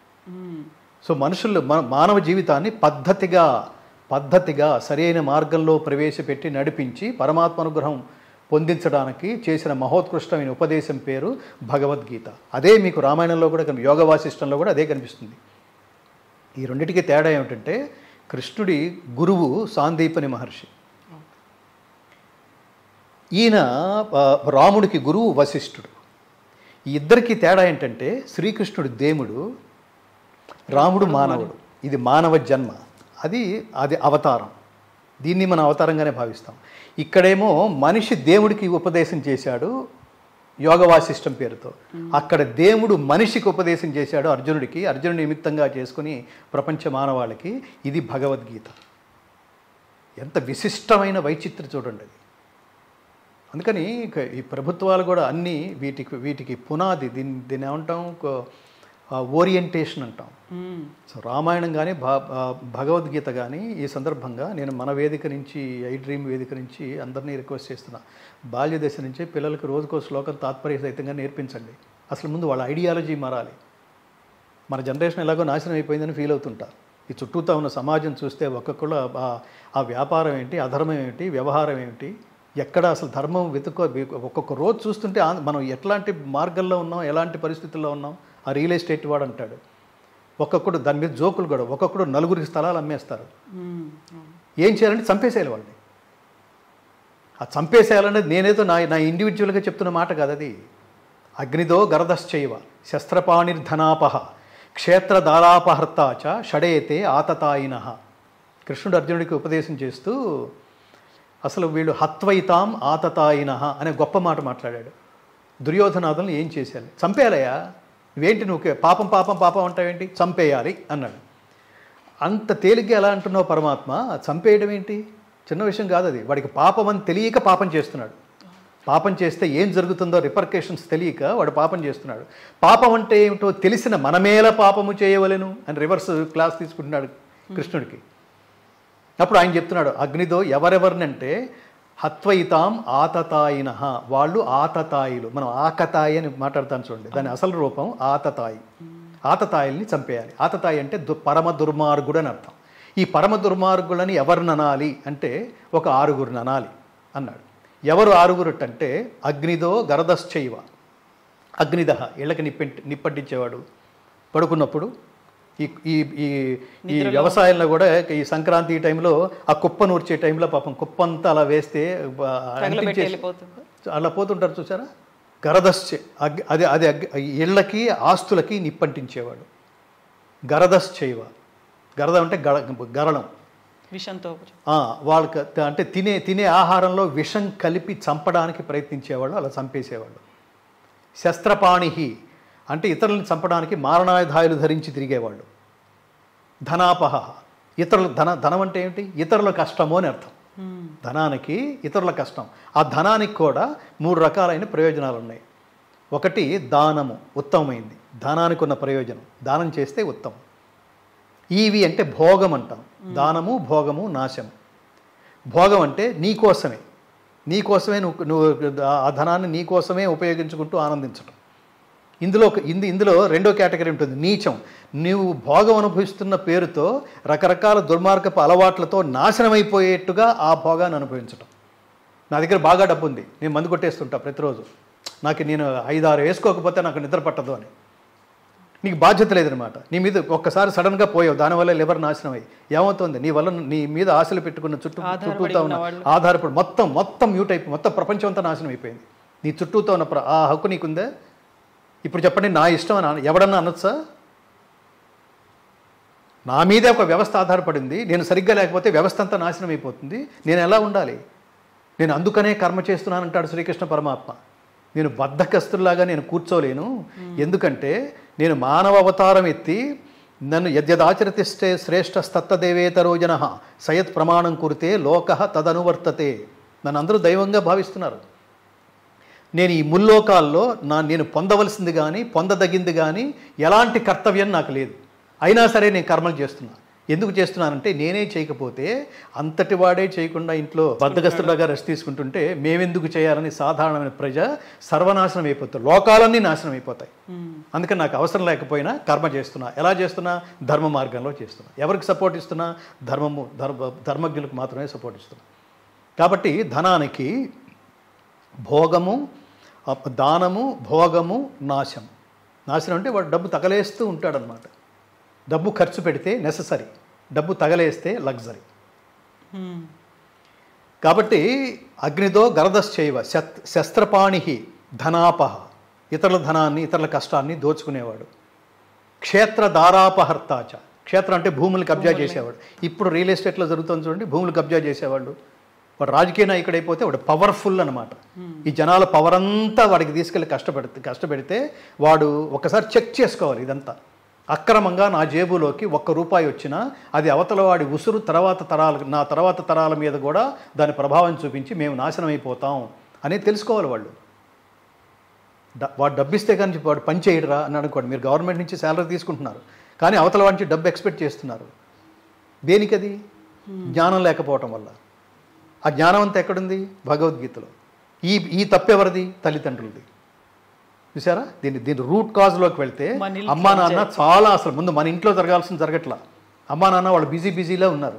B: సో మనుషులు మన మానవ జీవితాన్ని పద్ధతిగా పద్ధతిగా సరైన మార్గంలో ప్రవేశపెట్టి నడిపించి పరమాత్మ అనుగ్రహం పొందించడానికి చేసిన మహోత్కృష్టమైన ఉపదేశం పేరు భగవద్గీత అదే మీకు రామాయణంలో కూడా కనిపి- యోగ వాసిష్టంలో కూడా అదే కనిపిస్తుంది ఈ రెండింటికి తేడా ఏమిటంటే కృష్ణుడి గురువు సాందీపని మహర్షి ఈయన ఆ, రాముడికి గురువు వశిష్ఠుడు ఈ ఇద్దరికి తేడా ఏంటంటే శ్రీకృష్ణుడు దేముడు రాముడు మానవుడు ఇది మానవ జన్మ అది అది అవతారం దీన్ని మనం అవతారంగానే భావిస్తాం ఇక్కడేమో మనిషి దేవుడికి ఉపదేశం చేశాడు యోగ వాసిష్టం పేరుతో అక్కడ దేవుడు మనిషికి ఉపదేశం చేశాడు అర్జునుడికి అర్జునుడి నిమిత్తంగా చేసుకుని ప్రపంచ మానవాళికి ఇది భగవద్గీత ఎంత విశిష్టమైన వైచిత్ర చూడండి అది అందుకని ఇక ఈ ప్రభుత్వాలు కూడా అన్నీ వీటికి వీటికి పునాది దీన్ని దీన్ని ఏమంటాం ఓరియంటేషన్ అంటాం
C: మ్మ్.
B: సో రామాయణం కానీ భా ఆ, భగవద్గీత కానీ ఈ సందర్భంగా నేను మన వేదిక నుంచి ఐ డ్రీమ్ వేదిక నుంచి అందరినీ రిక్వెస్ట్ చేస్తున్నా బాల్య దశ నుంచి పిల్లలకు రోజుకో శ్లోకం తాత్పర్య సహితంగా నేర్పించండి అసలు ముందు వాళ్ళ ఐడియాలజీ మారాలి మన జనరేషన్ ఎలాగో నాశనం అయిపోయిందని ఫీల్ అవుతుంటారు ఈ చుట్టూతా ఉన్న సమాజం చూస్తే ఒక్కొక్కళ్ళు ఆ- ఆ వ్యాపారం ఏంటి అధర్మం ఏమిటి వ్యవహారం ఏమిటి ఎక్కడ అసలు ధర్మం వెతుక్కో ఒక్కొక్క రోజు చూస్తుంటే ఆ- మనం ఎట్లాంటి మార్గంలో ఉన్నాం ఎలాంటి పరిస్థితుల్లో ఉన్నాం ఆ రియల్ ఎస్టేట్ వాడు అంటాడు ఒక్కొక్కడు దాని మీద జోకులు కూడా ఒక్కొక్కడు నలుగురికి స్థలాలు అమ్మేస్తారు
C: మ్మ్. అవును.
B: ఏం చేయాలంటే చంపేసేయాలి వాళ్ళని ఆ చంపేసేయాలనేది నేనేదో నా నా ఇండివిజువల్గా చెప్తున్న మాట కాదు అది అగ్నిదో గరదశ్చైవ శస్త్రపాణిర్ధనాపహ క్షేత్రదారాపహర్త చ షడేతే ఆతతాయిన కృష్ణుడు అర్జునుడికి ఉపదేశం చేస్తూ అసలు వీళ్ళు హత్వయితాం ఆతతాయిన అనే గొప్ప మాట మాట్లాడాడు దుర్యోధనాథులను ఏం చేశారు చంపేయాలయ్యా నువ్వేంటి నువ్వు పాపం పాపం పాపం అంటావేంటి చంపేయాలి అన్నాడు అంత తేలిగ్గా ఎలా అంటున్నావు పరమాత్మ చంపేయడం ఏంటి చిన్న విషయం కాదు అది వాడికి పాపం అని తెలియక పాపం చేస్తున్నాడు పాపం చేస్తే ఏం జరుగుతుందో రిపర్కేషన్స్ తెలియక వాడు పాపం చేస్తున్నాడు పాపం అంటే ఏమిటో తెలిసిన మనమేలా పాపము చేయవలెను అని రివర్స్ క్లాస్ తీసుకుంటున్నాడు కృష్ణుడికి అప్పుడు ఆయన చెప్తున్నాడు అగ్నిదో ఎవరెవరినంటే హత్వయితాం ఆతతాయిన వాళ్ళు ఆతతాయిలు మనం ఆకతాయి అని మాట్లాడతాను చూడండి దాని అసలు రూపం ఆతతాయి ఆతతాయిల్ని చంపేయాలి ఆతతాయి అంటే దు పరమ దుర్మార్గుడు అని అర్థం ఈ పరమ దుర్మార్గులని ఎవరు ననాలి అంటే ఒక ఆరుగురు ననాలి అన్నాడు ఎవరు ఆరుగురు అంటే అగ్నిదో గరదశ్చైవ అగ్నిదహ ఇళ్ళకి నిప్పె నిప్పట్టించేవాడు పడుకున్నప్పుడు ఈ ఈ ఈ ఈ వ్యవసాయంలో కూడా ఈ సంక్రాంతి టైంలో ఆ కుప్ప నూర్చే టైంలో పాపం కుప్ప అంతా అలా వేస్తే బా-
C: తగలబెట్టి
B: అంటించేసి-
C: వెళ్ళిపోతుంది
B: అలా పోతుంటారు చూసారా గరదశ్చే అగ్- అది అది అగ్- ఇళ్ళకి ఆస్తులకి నిప్పంటించేవాడు గరదశ్ చేయవ గరద అంటే గర గరళం
C: విషంతో
B: ఆ, వాళ్ళకి త- అంటే తినే తినే ఆహారంలో విషం కలిపి చంపడానికి ప్రయత్నించేవాళ్ళు అలా చంపేసేవాళ్ళు శస్త్రపాణిహి అంటే ఇతరులను చంపడానికి మారణాయుధాయులు ధరించి తిరిగేవాళ్ళు ధనాపహ ఇతరుల ధన ధనం అంటే ఏమిటి ఇతరుల కష్టము అని అర్థం ధనానికి ఇతరుల కష్టం ఆ ధనానికి కూడా మూడు రకాలైన ప్రయోజనాలు ఉన్నాయి ఒకటి దానము ఉత్తమమైంది దానానికి ఉన్న ప్రయోజనం దానం చేస్తే ఉత్తమం ఈవి అంటే భోగం అంటాం దానము భోగము నాశం భోగం అంటే నీ కోసమే నీ కోసమే నువ్వు నువ్వు ఆ ధనాన్ని నీ కోసమే ఉపయోగించుకుంటూ ఆనందించటం ఇందులో ఒక- ఇందు ఇందులో రెండో కేటగిరీ ఉంటుంది నీచం నీవు భోగం అనుభవిస్తున్న పేరుతో రకరకాల దుర్మార్గపు అలవాట్లతో నాశనమైపోయేట్టుగా ఆ భోగాన్ని అనుభవించటం నా దగ్గర బాగా డబ్బు ఉంది నేను మందు కొట్టేస్తుంటా ప్రతిరోజు నాకు నేను ఐదారు వేసుకోకపోతే నాకు నిద్ర పట్టదు అని నీకు బాధ్యత లేదనమాట నీ మీద ఒక్కసారి సడన్గా పోయావు దానివల్ల లివర్ నాశనం అయ్యి ఏమవుతుంది నీ వల్ల నీ మీద ఆశలు పెట్టుకున్న చుట్టూ చుట్టూతో ఉన్న ఆధారపడి మొత్తం మొత్తం మ్యూట్ అయిపోయి మొత్తం ప్రపంచం అంతా నాశనం అయిపోయింది నీ చుట్టూతో ఉన్న ప్ర- ఆ హక్కు నీకుందే ఇప్పుడు చెప్పండి నా ఇష్టం అని అన- ఎవడన్నా అనొచ్చా నా మీదే ఒక వ్యవస్థ ఆధారపడింది నేను సరిగ్గా లేకపోతే వ్యవస్థ అంతా నాశనం అయిపోతుంది నేను ఎలా ఉండాలి నేను అందుకనే కర్మ చేస్తున్నానంటాడు శ్రీకృష్ణ పరమాత్మ నేను బద్ధకస్తుల్లాగా నేను కూర్చోలేను ఎందుకంటే నేను మానవ అవతారం ఎత్తి నన్ను యద్యదాచరతిష్టే శ్రేష్ఠస్తత్తదేవేతరో జన సయత్ ప్రమాణం కురితే లోక తదనువర్తతే నన్ను అందరూ దైవంగా భావిస్తున్నారు నేను ఈ ముల్లోకాల్లో నా నేను పొందవలసింది కానీ పొందదగింది కానీ ఎలాంటి కర్తవ్యం నాకు లేదు అయినా సరే నేను కర్మలు చేస్తున్నా ఎందుకు చేస్తున్నానంటే నేనే చేయకపోతే అంతటి వాడే చేయకుండా ఇంట్లో బద్దగస్తులాగా రెస్ట్ తీసుకుంటుంటే మేమెందుకు చేయాలని సాధారణమైన ప్రజ సర్వనాశనం అయిపోతారు లోకాలన్నీ నాశనం అయిపోతాయి అందుకని నాకు అవసరం లేకపోయినా కర్మ చేస్తున్నా ఎలా చేస్తున్నా ధర్మ మార్గంలో చేస్తున్నా ఎవరికి సపోర్ట్ ఇస్తున్నా ధర్మము ధర్మ ధర్మజ్ఞులకు మాత్రమే సపోర్ట్ ఇస్తున్నా కాబట్టి ధనానికి భోగము అప్- దానము భోగము నాశం నాశనం అంటే వాడు డబ్బు తగలేస్తూ ఉంటాడనమాట డబ్బు ఖర్చు పెడితే నెససరీ డబ్బు తగలేస్తే లగ్జరీ కాబట్టి అగ్నితో గరదశ్చైవ శత్ శస్త్రపాణి ధనాపహ ఇతరుల ధనాన్ని ఇతరుల కష్టాన్ని దోచుకునేవాడు క్షేత్ర దారాపహర్తాచ క్షేత్రం అంటే భూములు కబ్జా చేసేవాడు ఇప్పుడు రియల్ ఎస్టేట్లో జరుగుతుంది చూడండి భూములు కబ్జా చేసేవాళ్ళు వాడు రాజకీయ నాయకుడు అయిపోతే వాడు పవర్ఫుల్ అనమాట ఈ జనాల పవర్ అంతా వాడికి తీసుకెళ్ళి కష్టపెడితే కష్టపెడితే వాడు ఒకసారి చెక్ చేసుకోవాలి ఇదంతా అక్రమంగా నా జేబులోకి ఒక్క రూపాయి వచ్చినా అది అవతల వాడి ఉసురు తర్వాత తరాల నా తర్వాత తరాల మీద కూడా దాని ప్రభావం చూపించి మేము నాశనం అయిపోతాం అనేది తెలుసుకోవాలి వాళ్ళు డ- వాడు డబ్బు ఇస్తే కానీ వాడు పని చేయడరా అని అనుకోండి మీరు గవర్నమెంట్ నుంచి శాలరీ తీసుకుంటున్నారు కానీ అవతల వాడి నుంచి డబ్బు ఎక్స్పెక్ట్ చేస్తున్నారు దేనికది జ్ఞానం లేకపోవటం వల్ల ఆ జ్ఞానం అంతా ఎక్కడుంది భగవద్గీతలో ఈ ఈ తప్పెవరిది తల్లిదండ్రులది చూసారా దీని దీని రూట్ కాజ్లోకి వెళ్తే
C: మన ఇంట్లో
B: అమ్మా నాన్న చాలా అసలు ముందు మన ఇంట్లో జరగాల్సిన జరగట్లా అమ్మా నాన్న వాళ్ళు బిజీ బిజీలో ఉన్నారు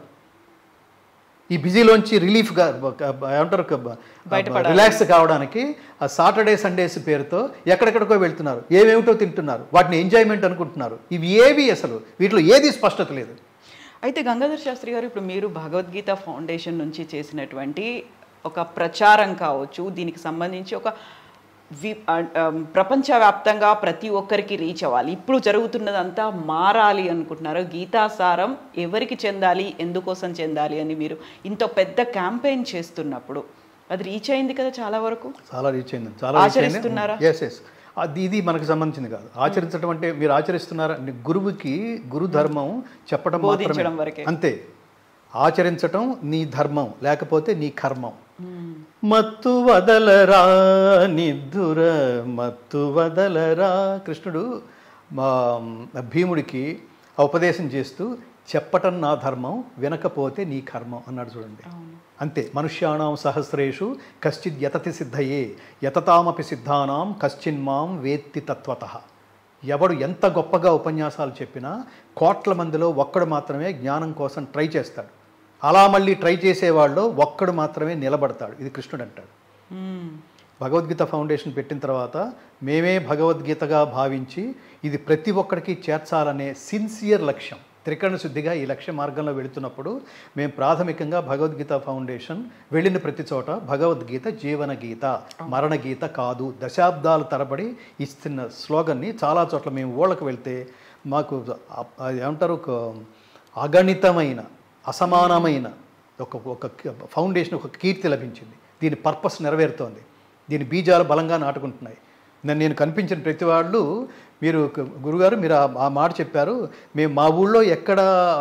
B: ఈ బిజీలోంచి రిలీఫ్గా ఏమంటారు రిలాక్స్ కావడానికి ఆ సాటర్డే సండేస్ పేరుతో ఎక్కడెక్కడికో వెళ్తున్నారు ఏమేమిటో తింటున్నారు వాటిని ఎంజాయ్మెంట్ అనుకుంటున్నారు ఇవి ఏవి అసలు వీటిలో ఏది స్పష్టత లేదు
C: అయితే గంగాధర్ శాస్త్రి గారు ఇప్పుడు మీరు భగవద్గీత ఫౌండేషన్ నుంచి చేసినటువంటి ఒక ప్రచారం కావచ్చు దీనికి సంబంధించి ఒక వి ఆ, ఆ, ప్రపంచవ్యాప్తంగా ప్రతి ఒక్కరికి రీచ్ అవ్వాలి ఇప్పుడు జరుగుతున్నదంతా మారాలి అనుకుంటున్నారు గీతాసారం ఎవరికి చెందాలి ఎందుకోసం చెందాలి అని మీరు ఇంత పెద్ద క్యాంపెయిన్ చేస్తున్నప్పుడు అది రీచ్ అయింది కదా చాలా వరకు
B: చాలా రీచ్ అయింది చాలా రీచ్ అయింది
C: ఆచరిస్తున్నారా?
B: ఎస్ ఎస్ అది ఇది మనకు సంబంధించింది కాదు ఆచరించడం అంటే మీరు ఆచరిస్తున్నారా అంటే గురువుకి గురు ధర్మం చెప్పడం
C: బోధించడం
B: మాత్రమే
C: వరకే.
B: అంతే ఆచరించటం నీ ధర్మం లేకపోతే నీ కర్మం మత్తు వదలరా నిద్దుర మత్తు వదలరా కృష్ణుడు మా భీముడికి ఆ ఉపదేశం చేస్తూ చెప్పటం నా ధర్మం వినకపోతే నీ కర్మం అన్నాడు చూడండి అంతే మనుష్యాణం సహస్రేషు కశ్చిత్ యతతి సిద్ధయే యతతామపి సిద్ధానాం కశ్చిన్మాం వేత్తి తత్వత ఎవడు ఎంత గొప్పగా ఉపన్యాసాలు చెప్పినా కోట్ల మందిలో ఒక్కడు మాత్రమే జ్ఞానం కోసం ట్రై చేస్తాడు అలా మళ్ళీ ట్రై చేసేవాళ్ళు ఒక్కడు మాత్రమే నిలబడతాడు ఇది కృష్ణుడు అంటాడు
C: మ్మ్.
B: భగవద్గీత ఫౌండేషన్ పెట్టిన తర్వాత మేమే భగవద్గీతగా భావించి ఇది ప్రతి ఒక్కరికి చేర్చాలనే సిన్సియర్ లక్ష్యం త్రికరణ శుద్ధిగా ఈ లక్ష్య మార్గంలో వెళుతున్నప్పుడు మేము ప్రాథమికంగా భగవద్గీత ఫౌండేషన్ వెళ్ళిన ప్రతి చోట భగవద్గీత జీవన గీత మరణ గీత కాదు దశాబ్దాల తరబడి ఇస్తున్న స్లోగన్ని చాలా చోట్ల మేము ఊళ్ళకు వెళ్తే మాకు ఆ- అది ఏమంటారు ఒక అగణితమైన అసమానమైన ఒక ఒక ఫౌండేషన్ ఒక కీర్తి లభించింది దీని పర్పస్ నెరవేరుతోంది దీని బీజాలు బలంగా నాటుకుంటున్నాయి నన్ను నేను కనిపించిన ప్రతి వాళ్ళు మీరు క- గురుగారు మీరు ఆ- ఆ మాట చెప్పారు మేము మా ఊళ్ళో ఎక్కడ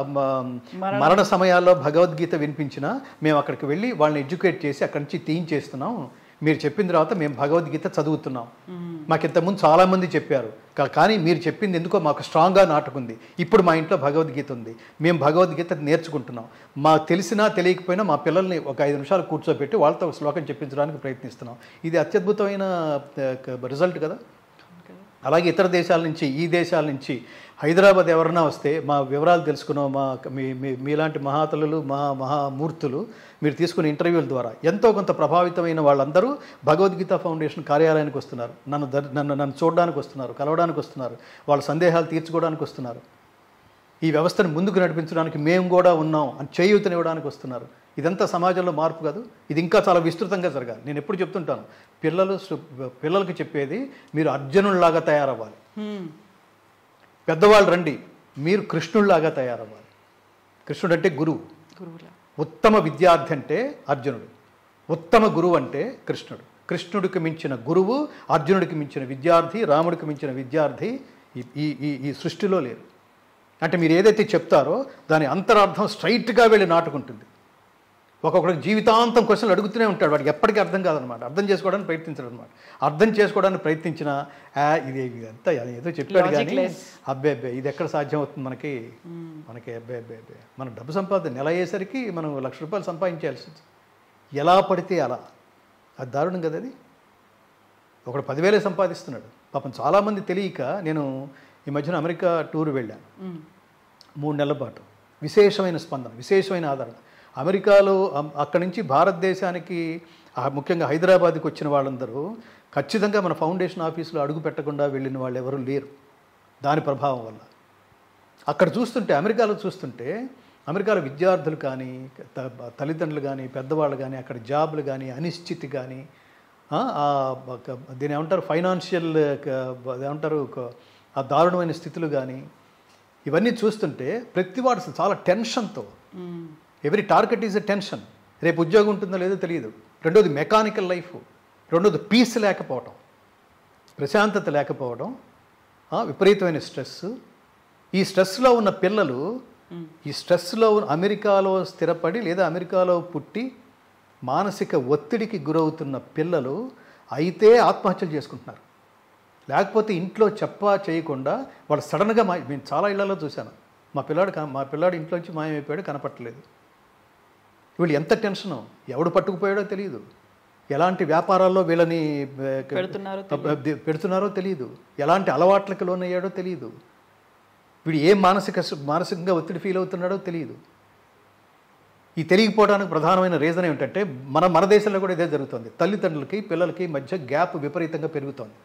B: మ- మరణ సమయాల్లో భగవద్గీత వినిపించినా మేము అక్కడికి వెళ్ళి వాళ్ళని ఎడ్యుకేట్ చేసి అక్కడి నుంచి తీయించేస్తున్నాం మీరు చెప్పిన తర్వాత మేము భగవద్గీత చదువుతున్నాం మాకు ఇంతకుముందు చాలామంది చెప్పారు కా- కానీ మీరు చెప్పింది ఎందుకో మాకు స్ట్రాంగ్గా నాటుకుంది ఇప్పుడు మా ఇంట్లో భగవద్గీత ఉంది మేము భగవద్గీత నేర్చుకుంటున్నాం మాకు తెలిసినా తెలియకపోయినా మా పిల్లల్ని ఒక ఐదు నిమిషాలు కూర్చోబెట్టి వాళ్ళతో ఒక శ్లోకం చెప్పించడానికి ప్రయత్నిస్తున్నాం ఇది అత్యద్భుతమైన రిజల్ట్ కదా అలాగే ఇతర దేశాల నుంచి ఈ దేశాల నుంచి హైదరాబాద్ ఎవరన్నా వస్తే మా వివరాలు తెలుసుకున్న మా మీ మీ- మీలాంటి మహాతలులు మహా మహామూర్తులు మీరు తీసుకున్న ఇంటర్వ్యూల ద్వారా ఎంతో కొంత ప్రభావితమైన వాళ్ళందరూ భగవద్గీత ఫౌండేషన్ కార్యాలయానికి వస్తున్నారు నన్ను దర్- నన్ను నన్ను చూడడానికి వస్తున్నారు కలవడానికి వస్తున్నారు వాళ్ళ సందేహాలు తీర్చుకోవడానికి వస్తున్నారు ఈ వ్యవస్థను ముందుకు నడిపించడానికి మేము కూడా ఉన్నాం అని చేయూతనివ్వడానికి వస్తున్నారు ఇదంతా సమాజంలో మార్పు కాదు ఇది ఇంకా చాలా విస్తృతంగా జరగాలి నేను ఎప్పుడు చెప్తుంటాను పిల్లలు సు- పిల్లలకి చెప్పేది మీరు అర్జునుల్లాగా తయారవ్వాలి
C: హ్మ్.
B: పెద్దవాళ్ళు రండి మీరు కృష్ణుల్లాగా తయారవ్వాలి కృష్ణుడు అంటే గురువు
C: గురువుల
B: ఉత్తమ విద్యార్థి అంటే అర్జునుడు ఉత్తమ గురువు అంటే కృష్ణుడు కృష్ణుడికి మించిన గురువు అర్జునుడికి మించిన విద్యార్థి రాముడికి మించిన విద్యార్థి ఈ- ఈ ఈ ఈ సృష్టిలో లేరు అంటే మీరు ఏదైతే చెప్తారో దాని అంతరార్థం స్ట్రైట్గా వెళ్ళి నాటుకుంటుంది ఒక్కొక్కడికి జీవితాంతం క్వశ్చన్లు అడుగుతూనే ఉంటాడు వాడికి ఎప్పటికీ అర్థం కాదనమాట అర్థం చేసుకోవడానికి ప్రయత్నించడం అనమాట అర్థం చేసుకోవడానికి ప్రయత్నించిన "ఆ, ఇది ఇదంతా ఏదో చెప్పాడు కానీ
C: Logicless.
B: అబ్బే అబ్బే ఇది ఎక్కడ సాధ్యం అవుతుంది మనకి మనకి అబ్బే అబ్బే అబ్బే మన డబ్బు సంపాదన నెల అయ్యేసరికి మనం లక్ష రూపాయలు సంపాదించాల్సి వచ్చింది. ఎలా పడితే అలా అది దారుణం కదా అది ఒకడు పదివేలే సంపాదిస్తున్నాడు పాపం చాలామంది తెలియక నేను ఈ మధ్యన అమెరికా టూర్ వెళ్ళాను
C: హ్మ్.
B: మూడు నెలల పాటు విశేషమైన స్పందన విశేషమైన ఆదరణ అమెరికాలో అమ్- అక్కడి నుంచి భారతదేశానికి ఆ ముఖ్యంగా హైదరాబాద్కి వచ్చిన వాళ్ళందరూ ఖచ్చితంగా మన ఫౌండేషన్ ఆఫీసులో అడుగు పెట్టకుండా వెళ్ళిన వాళ్ళు ఎవరు లేరు దాని ప్రభావం వల్ల అక్కడ చూస్తుంటే అమెరికాలో చూస్తుంటే అమెరికాలో విద్యార్థులు కానీ త- తల్లిదండ్రులు కానీ పెద్దవాళ్ళు కానీ అక్కడ జాబులు కానీ అనిశ్చితి కానీ ఆ, ఆ, ఒక- దీని ఏమంటారు ఫైనాన్షియల్ ఏమంటారు ఒక- ఆ దారుణమైన స్థితులు కానీ ఇవన్నీ చూస్తుంటే ప్రతివాడు అసలు చాలా టెన్షన్తో
C: హ్మ్.
B: ఎవరి టార్గెట్ ఈజ్ ఎ టెన్షన్ రేపు ఉద్యోగం ఉంటుందో లేదో తెలియదు రెండోది మెకానికల్ లైఫ్ రెండోది పీస్ లేకపోవడం ప్రశాంతత లేకపోవడం ఆ, విపరీతమైన స్ట్రెస్ ఈ స్ట్రెస్లో ఉన్న పిల్లలు ఈ స్ట్రెస్లో ఉన్న అమెరికాలో స్థిరపడి లేదా అమెరికాలో పుట్టి మానసిక ఒత్తిడికి గురవుతున్న పిల్లలు అయితే ఆత్మహత్యలు చేసుకుంటున్నారు లేకపోతే ఇంట్లో చెప్పా చేయకుండా వాళ్ళు సడన్గా మా నేను చాలా ఇళ్లలో చూశాను మా పిల్లాడు క- మా పిల్లాడు ఇంట్లోంచి మాయమైపోయాడు కనపట్టలేదు వీళ్ళు ఎంత టెన్షను ఎవడు పట్టుకుపోయాడో తెలియదు ఎలాంటి వ్యాపారాల్లో వీళ్ళని ఆ, క-
C: పెడుతున్నారో
B: ది- పెడుతున్నారో తెలియదు ఎలాంటి అలవాట్లకు లోనయ్యాడో తెలియదు వీడు ఏం మానసిక మానసికంగా ఒత్తిడి ఫీల్ అవుతున్నాడో తెలియదు ఈ తెలియకపోవడానికి ప్రధానమైన రీజన్ ఏమిటంటే మన మన దేశంలో కూడా ఇదే జరుగుతుంది తల్లిదండ్రులకి పిల్లలకి మధ్య గ్యాప్ విపరీతంగా పెరుగుతోంది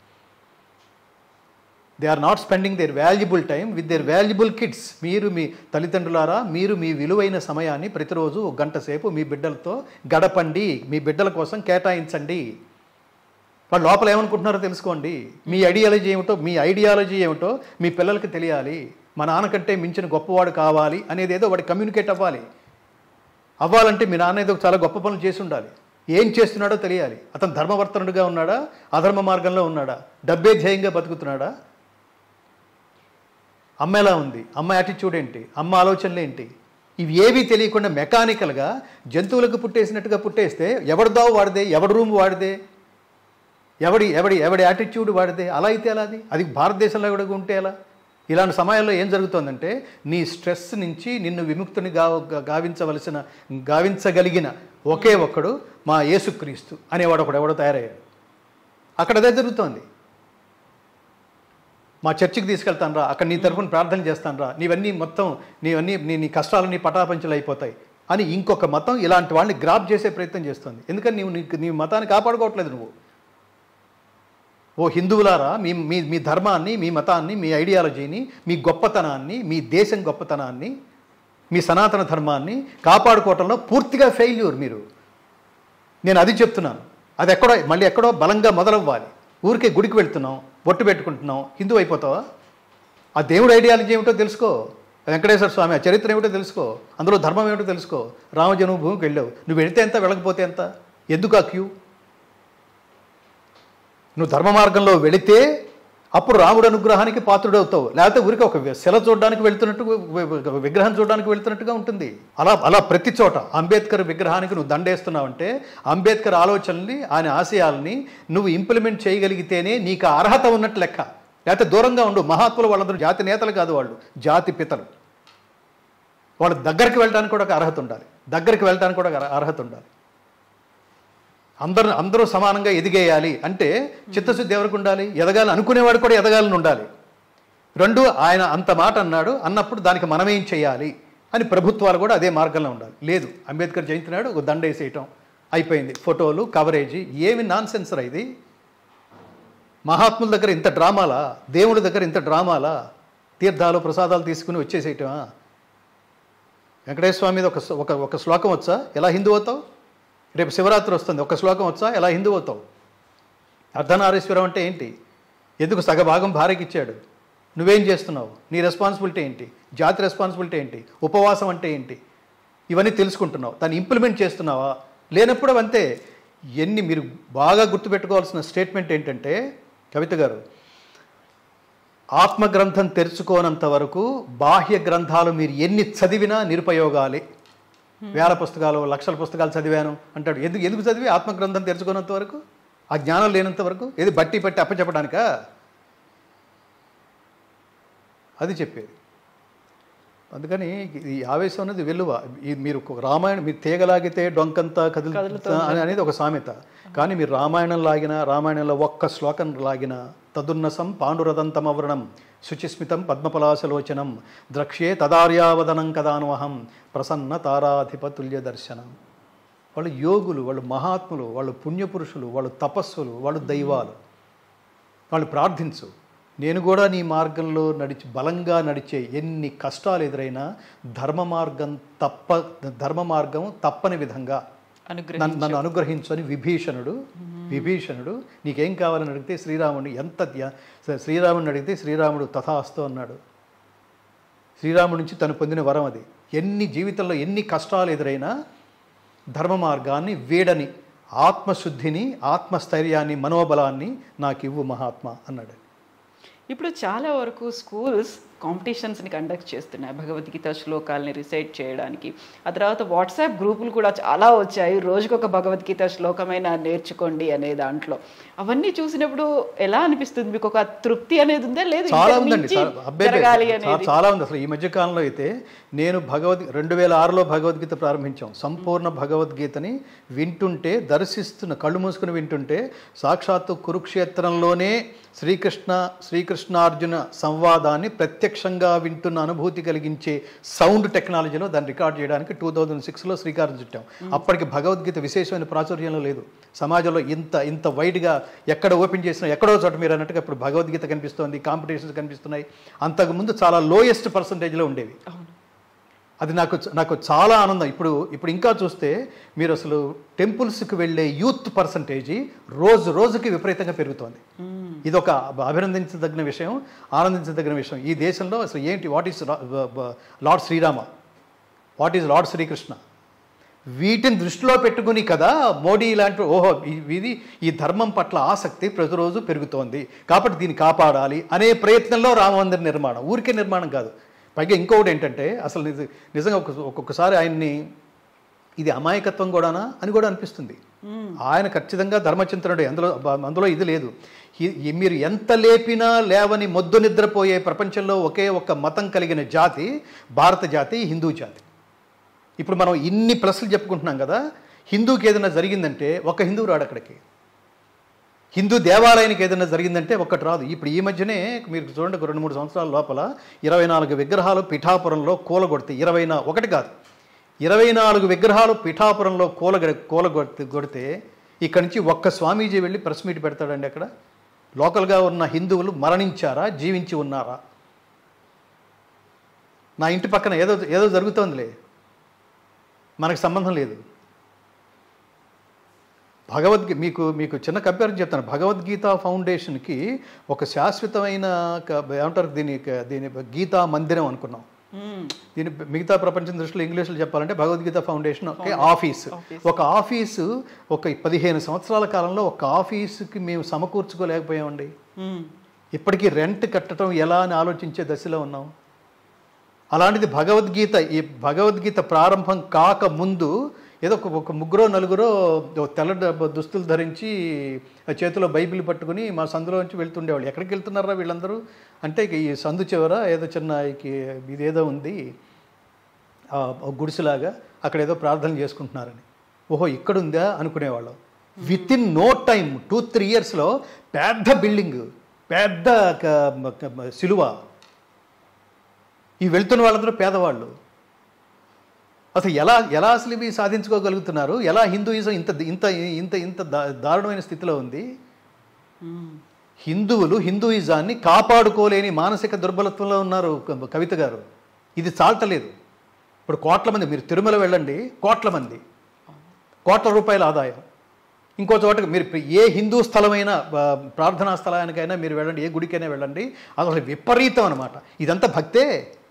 B: they are not spending their valuable time with their valuable kids మీరు మీ తల్లిదండ్రులారా మీరు మీ విలువైన సమయాన్ని ప్రతిరోజు ఒక గంట సేపు మీ బిడ్డలతో గడపండి మీ బిడ్డల కోసం కేటాయించండి వాళ్ళు లోపల ఏమనుకుంటున్నారో తెలుసుకోండి మీ ఐడియాలజీ ఏమిటో మీ ఐడియాలజీ ఏమిటో మీ పిల్లలకి తెలియాలి మా నాన్నకంటే మించిన గొప్పవాడు కావాలి అనేది ఏదో వాడు కమ్యూనికేట్ అవ్వాలి అవ్వాలంటే మీ నాన్న ఏదో చాలా గొప్ప పనులు చేసి ఉండాలి ఏం చేస్తున్నాడో తెలియాలి అతను ధర్మవర్తనుడుగా ఉన్నాడా అధర్మ మార్గంలో ఉన్నాడా డబ్బే ధ్యేయంగా బతుకుతున్నాడా అమ్మ ఎలా ఉంది అమ్మ యాటిట్యూడ్ ఏంటి అమ్మ ఆలోచనలు ఏంటి ఇవి ఏవీ తెలియకుండా మెకానికల్గా జంతువులకు పుట్టేసినట్టుగా పుట్టేస్తే ఎవరిదో వాడిదే ఎవడి రూమ్ వాడిదే ఎవడి ఎవడి ఎవడి యాటిట్యూడ్ వాడిదే అలా అయితే ఎలా అది అది భారతదేశంలో కూడా ఉంటే ఎలా ఇలాంటి సమయాల్లో ఏం జరుగుతోందంటే నీ స్ట్రెస్ నుంచి నిన్ను విముక్తిని గా గావించవలసిన గావించగలిగిన ఒకే ఒక్కడు మా యేసుక్రీస్తు అనేవాడు ఒకడు ఎవడో తయారయ్యాడు అక్కడ అదే జరుగుతోంది మా చర్చికి తీసుకెళ్తాను రా అక్కడ నీ తరఫున ప్రార్థన చేస్తాను రా నీవన్నీ మొత్తం నీవన్నీ నీ నీ కష్టాలన్నీ పటాపంచలు అయిపోతాయి అని ఇంకొక మతం ఇలాంటి వాళ్ళని గ్రాప్ చేసే ప్రయత్నం చేస్తుంది ఎందుకని నీవు నీ నీ మతాన్ని కాపాడుకోవట్లేదు నువ్వు ఓ హిందువులారా మీ మీ మీ ధర్మాన్ని మీ మతాన్ని మీ ఐడియాలజీని మీ గొప్పతనాన్ని మీ దేశం గొప్పతనాన్ని మీ సనాతన ధర్మాన్ని కాపాడుకోవటంలో పూర్తిగా ఫెయిల్యూర్ మీరు నేను అది చెప్తున్నాను అది ఎక్కడో మళ్ళీ ఎక్కడో బలంగా మొదలవ్వాలి ఊరికే గుడికి వెళ్తున్నాం బొట్టు పెట్టుకుంటున్నాం హిందూ అయిపోతావా ఆ దేవుడు ఐడియాలజీ ఏమిటో తెలుసుకో వెంకటేశ్వర స్వామి ఆ చరిత్ర ఏమిటో తెలుసుకో అందులో ధర్మం ఏమిటో తెలుసుకో రామ జన్మభూమికి వెళ్ళావు నువ్వు వెళితే ఎంత వెళ్ళకపోతే ఎంత ఎందుకు ఆ క్యూ నువ్వు ధర్మ మార్గంలో వెళితే అప్పుడు రాముడు అనుగ్రహానికి పాత్రుడవుతావు లేకపోతే ఊరికి ఒక శిల చూడడానికి వెళ్తున్నట్టు వి- విగ్రహం చూడడానికి వెళ్తున్నట్టుగా ఉంటుంది అలా అలా ప్రతి చోట అంబేద్కర్ విగ్రహానికి నువ్వు దండేస్తున్నావంటే అంబేద్కర్ ఆలోచనల్ని ఆయన ఆశయాల్ని నువ్వు ఇంప్లిమెంట్ చేయగలిగితేనే నీకు ఆ అర్హత ఉన్నట్టు లెక్క లేకపోతే దూరంగా ఉండు మహాత్ములు వాళ్ళందరూ జాతి నేతలు కాదు వాళ్ళు జాతి పితలు వాళ్ళ దగ్గరికి వెళ్ళడానికి కూడా ఒక అర్హత ఉండాలి దగ్గరికి వెళ్ళడానికి కూడా ఒక అర్హత ఉండాలి అందరూ అందరూ సమానంగా ఎదిగేయాలి అంటే చిత్తశుద్ధి ఎవరికి ఉండాలి ఎదగాలి అనుకునేవాడు కూడా ఎదగాలని ఉండాలి రెండు ఆయన అంత మాట అన్నాడు అన్నప్పుడు దానికి మనమేం చేయాలి అని ప్రభుత్వాలు కూడా అదే మార్గంలో ఉండాలి లేదు అంబేద్కర్ జయంతి నాడు ఒక దండ వేసేయటం అయిపోయింది ఫోటోలు కవరేజీ ఏమి నాన్ సెన్సర్ ఇది మహాత్ముల దగ్గర ఇంత డ్రామాలా దేవుడి దగ్గర ఇంత డ్రామాలా తీర్థాలు ప్రసాదాలు తీసుకుని వచ్చేసేయటమా వెంకటేశ్వర స్వామి మీద ఒక ఒక ఒక శ్లోకం వచ్చా ఎలా హిందూ అవుతావు రేపు శివరాత్రి వస్తుంది ఒక శ్లోకం వచ్చా ఎలా హిందూ అవుతావు అర్ధనారీశ్వరం అంటే ఏంటి ఎందుకు సగభాగం భార్యకి ఇచ్చాడు నువ్వేం చేస్తున్నావు నీ రెస్పాన్సిబిలిటీ ఏంటి జాతి రెస్పాన్సిబిలిటీ ఏంటి ఉపవాసం అంటే ఏంటి ఇవన్నీ తెలుసుకుంటున్నావు దాన్ని ఇంప్లిమెంట్ చేస్తున్నావా లేనప్పుడు అంతే ఎన్ని మీరు బాగా గుర్తుపెట్టుకోవాల్సిన స్టేట్మెంట్ ఏంటంటే కవిత గారు ఆత్మగ్రంథం తెరుచుకోనంత వరకు బాహ్య గ్రంథాలు మీరు ఎన్ని చదివినా నిరుపయోగాలే వేల పుస్తకాలు లక్షల పుస్తకాలు చదివాను అంటాడు ఎందుకు ఎందుకు చదివి ఆత్మగ్రంథం తెరుచుకున్నంత వరకు ఆ జ్ఞానం లేనంత వరకు ఏది బట్టి పట్టి అప్పచెప్పడానికా అది చెప్పేది అందుకని ఈ ఆవేశం అనేది వెలువ ఈ మీరు ఒక రామాయణం మీరు తీగలాగితే డొంకంతా కదులుతా అని అనేది ఒక సామెత కానీ మీరు రామాయణం లాగిన రామాయణంలో ఒక్క శ్లోకం లాగిన తదున్నసం పాండురదంతమవరణం శుచిస్మితం పద్మపలాశలోచనం ద్రక్ష్యే తదార్యావదనం కదానువహం ప్రసన్న తారాధిపతుల్య దర్శనం వాళ్ళు యోగులు వాళ్ళు మహాత్ములు వాళ్ళు పుణ్యపురుషులు వాళ్ళు తపస్సులు వాళ్ళు దైవాలు వాళ్ళు ప్రార్థించు నేను కూడా నీ మార్గంలో నడిచి బలంగా నడిచే ఎన్ని కష్టాలు ఎదురైనా ధర్మ మార్గం తప్ప ధర్మ మార్గం తప్పని విధంగా
C: అనుగ్రహం
B: నన్ను నన్ను అనుగ్రహించు అని విభీషణుడు విభీషణుడు నీకేం కావాలని అడిగితే శ్రీరాముడిని ఎంత ధ్యా- శ్రీరాముడిని అడిగితే శ్రీరాముడు తథాస్తు అన్నాడు శ్రీరాముడి నుంచి తను పొందిన వరం అది ఎన్ని జీవితంలో ఎన్ని కష్టాలు ఎదురైనా ధర్మ మార్గాన్ని వీడని ఆత్మశుద్ధిని ఆత్మస్థైర్యాన్ని మనోబలాన్ని నాకు ఇవ్వు మహాత్మ అన్నాడు
C: ఇప్పుడు చాలా వరకు స్కూల్స్ కాంపిటీషన్స్ని కండక్ట్ చేస్తున్నాయి భగవద్గీత శ్లోకాలని రిసైట్ చేయడానికి ఆ తర్వాత వాట్సాప్ గ్రూపులు కూడా చాలా వచ్చాయి రోజుకొక భగవద్గీత శ్లోకమైనా నేర్చుకోండి అనే దాంట్లో అవన్నీ చూసినప్పుడు ఎలా అనిపిస్తుంది మీకు ఒక తృప్తి అనేది ఉందా లేదు
B: చాలా
C: ఇంతకు
B: ఉందండి
C: మించి
B: చాలా- అబ్బే,
C: జరగాలి
B: చా-
C: అనేది
B: చాలా ఉంది అసలు ఈ మధ్య కాలంలో అయితే నేను భగవద్ రెండు వేల ఆరులో భగవద్గీత ప్రారంభించాం సంపూర్ణ భగవద్గీతని వింటుంటే దర్శిస్తున్న కళ్ళు మూసుకుని వింటుంటే సాక్షాత్తు కురుక్షేత్రంలోనే శ్రీకృష్ణ శ్రీకృష్ణార్జున సంవాదాన్ని ప్రత్యక్షంగా వింటున్న అనుభూతి కలిగించే సౌండ్ టెక్నాలజీలో దాన్ని రికార్డ్ చేయడానికి టూ థౌజండ్ సిక్స్లో శ్రీకారం చుట్టాం అప్పటికి భగవద్గీత విశేషమైన ప్రాచుర్యంలో లేదు సమాజంలో ఇంత ఇంత వైడ్గా ఎక్కడ ఓపెన్ చేసినా ఎక్కడో చోట మీరు అన్నట్టుగా ఇప్పుడు భగవద్గీత కనిపిస్తోంది కాంపిటీషన్స్ కనిపిస్తున్నాయి అంతకుముందు చాలా లోయెస్ట్ పర్సంటేజ్లో ఉండేవి అది నాకు నాకు చాలా ఆనందం ఇప్పుడు ఇప్పుడు ఇంకా చూస్తే మీరు అసలు టెంపుల్స్కి వెళ్ళే యూత్ పర్సంటేజీ రోజు రోజుకి విపరీతంగా పెరుగుతోంది ఇది ఒక అభినందించదగిన విషయం ఆనందించదగిన విషయం ఈ దేశంలో అసలు ఏంటి what is lord Sri Rama what is lord Sri Krishna వీటిని దృష్టిలో పెట్టుకుని కదా మోడీ ఇలాంటి ఓహో ఇ- ఇది ఈ ధర్మం పట్ల ఆసక్తి ప్రతిరోజు పెరుగుతోంది కాబట్టి దీన్ని కాపాడాలి అనే ప్రయత్నంలో రామమందిర నిర్మాణం ఊరికే నిర్మాణం కాదు పైగా ఇంకొకటి ఏంటంటే అసలు నిజ- నిజంగా ఒక్కొక్క- ఒక్కొక్కసారి ఆయన్ని ఇది అమాయకత్వం కూడానా అని కూడా అనిపిస్తుంది ఆయన ఖచ్చితంగా ధర్మచింతనుడే అందులో అందులో ఇది లేదు ఈ- ఈ మీరు ఎంత లేపినా లేవని మొద్దు నిద్రపోయే ప్రపంచంలో ఒకే ఒక్క మతం కలిగిన జాతి భారత జాతి హిందూ జాతి ఇప్పుడు మనం ఇన్ని ప్లస్లు చెప్పుకుంటున్నాం కదా హిందూకి ఏదైనా జరిగిందంటే ఒక హిందూ రాడు అక్కడికి హిందూ దేవాలయానికి ఏదైనా జరిగిందంటే ఒక్కటి రాదు ఇప్పుడు ఈ మధ్యనే మీరు చూడండి ఒక రెండు మూడు సంవత్సరాల లోపల ఇరవై నాలుగు విగ్రహాలు పిఠాపురంలో కూలగొడితే ఇరవై నా ఒకటి కాదు ఇరవై నాలుగు విగ్రహాలు పిఠాపురంలో కూల కూలగొడితే కొడితే ఇక్కడి నుంచి ఒక్క స్వామీజీ వెళ్ళి ప్రెస్ మీట్ పెడతాడండి అక్కడ లోకల్గా ఉన్న హిందువులు మరణించారా జీవించి ఉన్నారా నా ఇంటి పక్కన ఏదో ఏదో జరుగుతోందిలే మనకు సంబంధం లేదు భగవద్గీ మీకు మీకు చిన్న కంపారిజన్ చెప్తాను భగవద్గీత ఫౌండేషన్కి ఒక శాశ్వతమైన క- ఏమంటారు దీని క- దీని గీతా మందిరం అనుకున్నాం
C: మ్మ్.
B: దీని మిగతా ప్రపంచం దృష్టిలో ఇంగ్లీష్లో చెప్పాలంటే భగవద్గీత ఫౌండేషన్ ఒక ఆఫీస్ ఒక ఆఫీసు ఒక పదిహేను సంవత్సరాల కాలంలో ఒక ఆఫీసుకి మేము సమకూర్చుకోలేకపోయామండి
C: మ్మ్.
B: ఇప్పటికీ రెంట్ కట్టడం ఎలా అని ఆలోచించే దశలో ఉన్నాం అలాంటిది భగవద్గీత ఈ భగవద్గీత ప్రారంభం కాక ముందు ఏదో ఒక ఒక ముగ్గురో నలుగురో ఓ తెల్ల డ- దుస్తులు ధరించి ఆ చేతిలో బైబిల్ పట్టుకుని మా సందులో నుంచి వెళ్తుండేవాళ్ళు ఎక్కడికి వెళ్తున్నారా వీళ్ళందరూ అంటే ఇక ఈ సందు చివర ఏదో చిన్న ఇక ఇదేదో ఉంది ఆ, ఒక గుడిసెలాగా అక్కడ ఏదో ప్రార్థన చేసుకుంటున్నారని ఓహో ఇక్కడ ఉందా అనుకునేవాళ్ళం with in no time two three ఇయర్స్లో పెద్ద బిల్డింగ్ పెద్ద క- క- సిలువ ఈ వెళ్తున్న వాళ్ళందరూ పేదవాళ్ళు అసలు ఎలా ఎలా అసలు ఇవి సాధించుకోగలుగుతున్నారు ఎలా హిందూయిజం ఇంత ఇంత ఇంత ఇంత దా- దారుణమైన స్థితిలో ఉంది
C: మ్మ్.
B: హిందువులు హిందూయిజాన్ని కాపాడుకోలేని మానసిక దుర్బలత్వంలో ఉన్నారు క- కవిత గారు ఇది చాలతలేదు ఇప్పుడు కోట్ల మంది మీరు తిరుమల వెళ్ళండి కోట్ల మంది కోట్ల రూపాయల ఆదాయం ఇంకో చోటకి మీరు ఇప్పుడు ఏ హిందూ స్థలమైనా ఆ, ప్రార్థనా స్థలానికైనా మీరు వెళ్ళండి ఏ గుడికైనా వెళ్ళండి అది అసలు విపరీతం అనమాట ఇదంతా భక్తే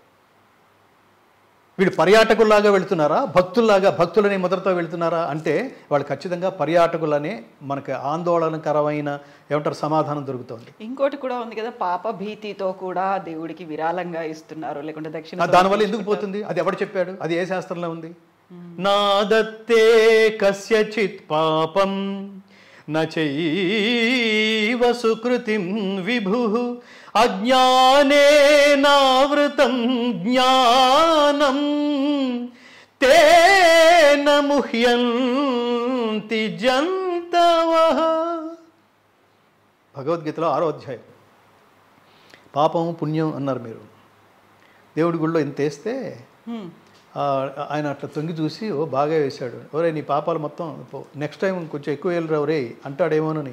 B: వీళ్ళు పర్యాటకుల్లాగా వెళ్తున్నారా భక్తుల్లాగా భక్తులని ముద్రతో వెళ్తున్నారా అంటే వాళ్ళు ఖచ్చితంగా పర్యాటకులనే మనకి ఆందోళనకరమైన ఏమంటారు సమాధానం దొరుకుతోంది
C: ఇంకోటి కూడా ఉంది కదా పాప భీతితో కూడా దేవుడికి విరాళంగా ఇస్తున్నారు లేకుంటే దక్షిణ
B: ఆ, దానివల్ల ఎందుకు పోతుంది అది ఎవడు చెప్పాడు అది ఏ శాస్త్రంలో ఉంది నాదత్తే కస్యచిత్ పాపం నైవ సుకృతిం విభు అజ్ఞానేనావృతం జ్ఞానం తేన ముహ్యంతి జంతవః భగవద్గీతలో ఆరో అధ్యాయం పాపం పుణ్యం అన్నారు మీరు దేవుడి గుళ్ళో ఇంత వేస్తే
C: మ్మ్.
B: ఆ, ఆయన అట్లా తొంగి చూసి ఓ బాగా వేశాడు ఒరే నీ పాపాలు మొత్తం నెక్స్ట్ టైం కొంచెం ఎక్కువ వెళ్ళరా ఒరే అంటాడేమోనని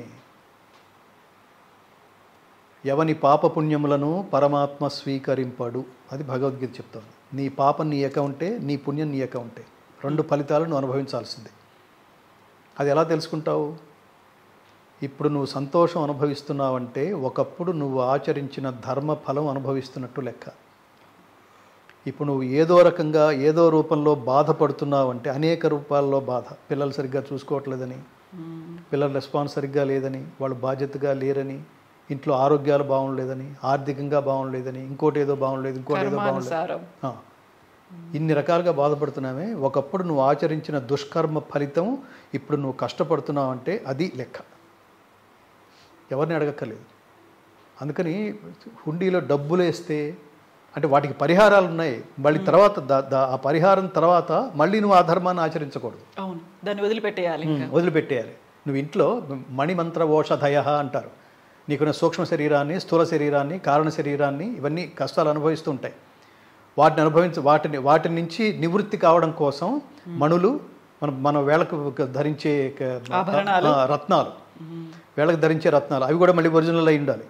B: ఎవని పాప పుణ్యములను పరమాత్మ స్వీకరింపడు అది భగవద్గీత చెప్తోంది నీ పాపం నీ అకౌంటే నీ పుణ్యం నీ అకౌంటే రెండు ఫలితాలు నువ్వు అనుభవించాల్సిందే అది ఎలా తెలుసుకుంటావు ఇప్పుడు నువ్వు సంతోషం అనుభవిస్తున్నావంటే ఒకప్పుడు నువ్వు ఆచరించిన ధర్మ ఫలం అనుభవిస్తున్నట్టు లెక్క ఇప్పుడు నువ్వు ఏదో రకంగా ఏదో రూపంలో బాధపడుతున్నావంటే అనేక రూపాల్లో బాధ పిల్లలు సరిగ్గా చూసుకోవట్లేదని పిల్లల రెస్పాన్స్ సరిగ్గా లేదని వాళ్ళు బాధ్యతగా లేరని ఇంట్లో ఆరోగ్యాలు బాగుండలేదని ఆర్థికంగా బాగుండలేదని ఇంకోటి ఏదో బాగుండలేదు ఇంకోటి ఏదో బాగుండలేదు
C: కర్మానుసారం
B: ఆ. ఇన్ని రకాలుగా బాధపడుతున్నామే ఒకప్పుడు నువ్వు ఆచరించిన దుష్కర్మ ఫలితం ఇప్పుడు నువ్వు కష్టపడుతున్నావంటే అది లెక్క ఎవరిని అడగక్కర్లేదు అందుకని హుండీలో డబ్బులు వేస్తే అంటే వాటికి పరిహారాలు ఉన్నాయి మళ్ళీ తర్వాత దా- దా- ఆ పరిహారం తర్వాత మళ్ళీ నువ్వు ఆ ధర్మాన్ని ఆచరించకూడదు
C: అవును దాన్ని వదిలిపెట్టేయాలి ఇంకా
B: వదిలిపెట్టేయాలి నువ్వు ఇంట్లో మణిమంత్ర ఓషధయ అంటారు నీకున్న సూక్ష్మ శరీరాన్ని స్థూల శరీరాన్ని కారణ శరీరాన్ని ఇవన్నీ కష్టాలు అనుభవిస్తూ ఉంటాయి వాటిని అనుభవించ వాటిని వాటి నుంచి నివృత్తి కావడం కోసం మణులు మన మన వేళకు ధరించే క-
C: ఆభరణాలు.
B: ఆ, రత్నాలు వేళకు ధరించే రత్నాలు అవి కూడా మళ్ళీ ఒరిజినల్ అయి ఉండాలి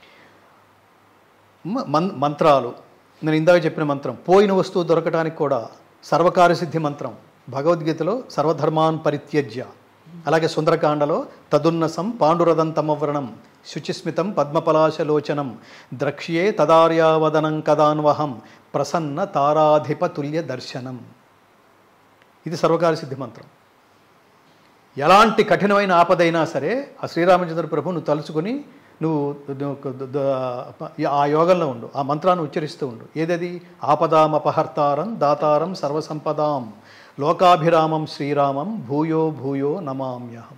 B: మ- మన్ మంత్రాలు నేను ఇందాక చెప్పిన మంత్రం పోయిన వస్తువు దొరకడానికి కూడా సర్వకార్య సిద్ధి మంత్రం భగవద్గీతలో సర్వధర్మాన్ పరిత్యజ్య అలాగే సుందరకాండలో తదున్నసం పాండురథం తమవ్రణం శుచిస్మితం పద్మపలాశలోచనం ద్రక్ష్యే తదార్యావదనం కదాన్వహం ప్రసన్న తారాధిపతుల్య దర్శనం ఇది సర్వకార్య సిద్ధి మంత్రం ఎలాంటి కఠినమైన ఆపదైనా సరే ఆ శ్రీరామచంద్ర ప్రభు నువ్వు తలుచుకొని నువ్వు నువ్వు ద- ద- ఆ యోగంలో ఉండు ఆ మంత్రాన్ని ఉచ్చరిస్తూ ఉండు ఏదది ఆపదామపహర్తారం దాతారం సర్వసంపదాం లోకాభిరామం శ్రీరామం భూయో భూయో నమామ్యహం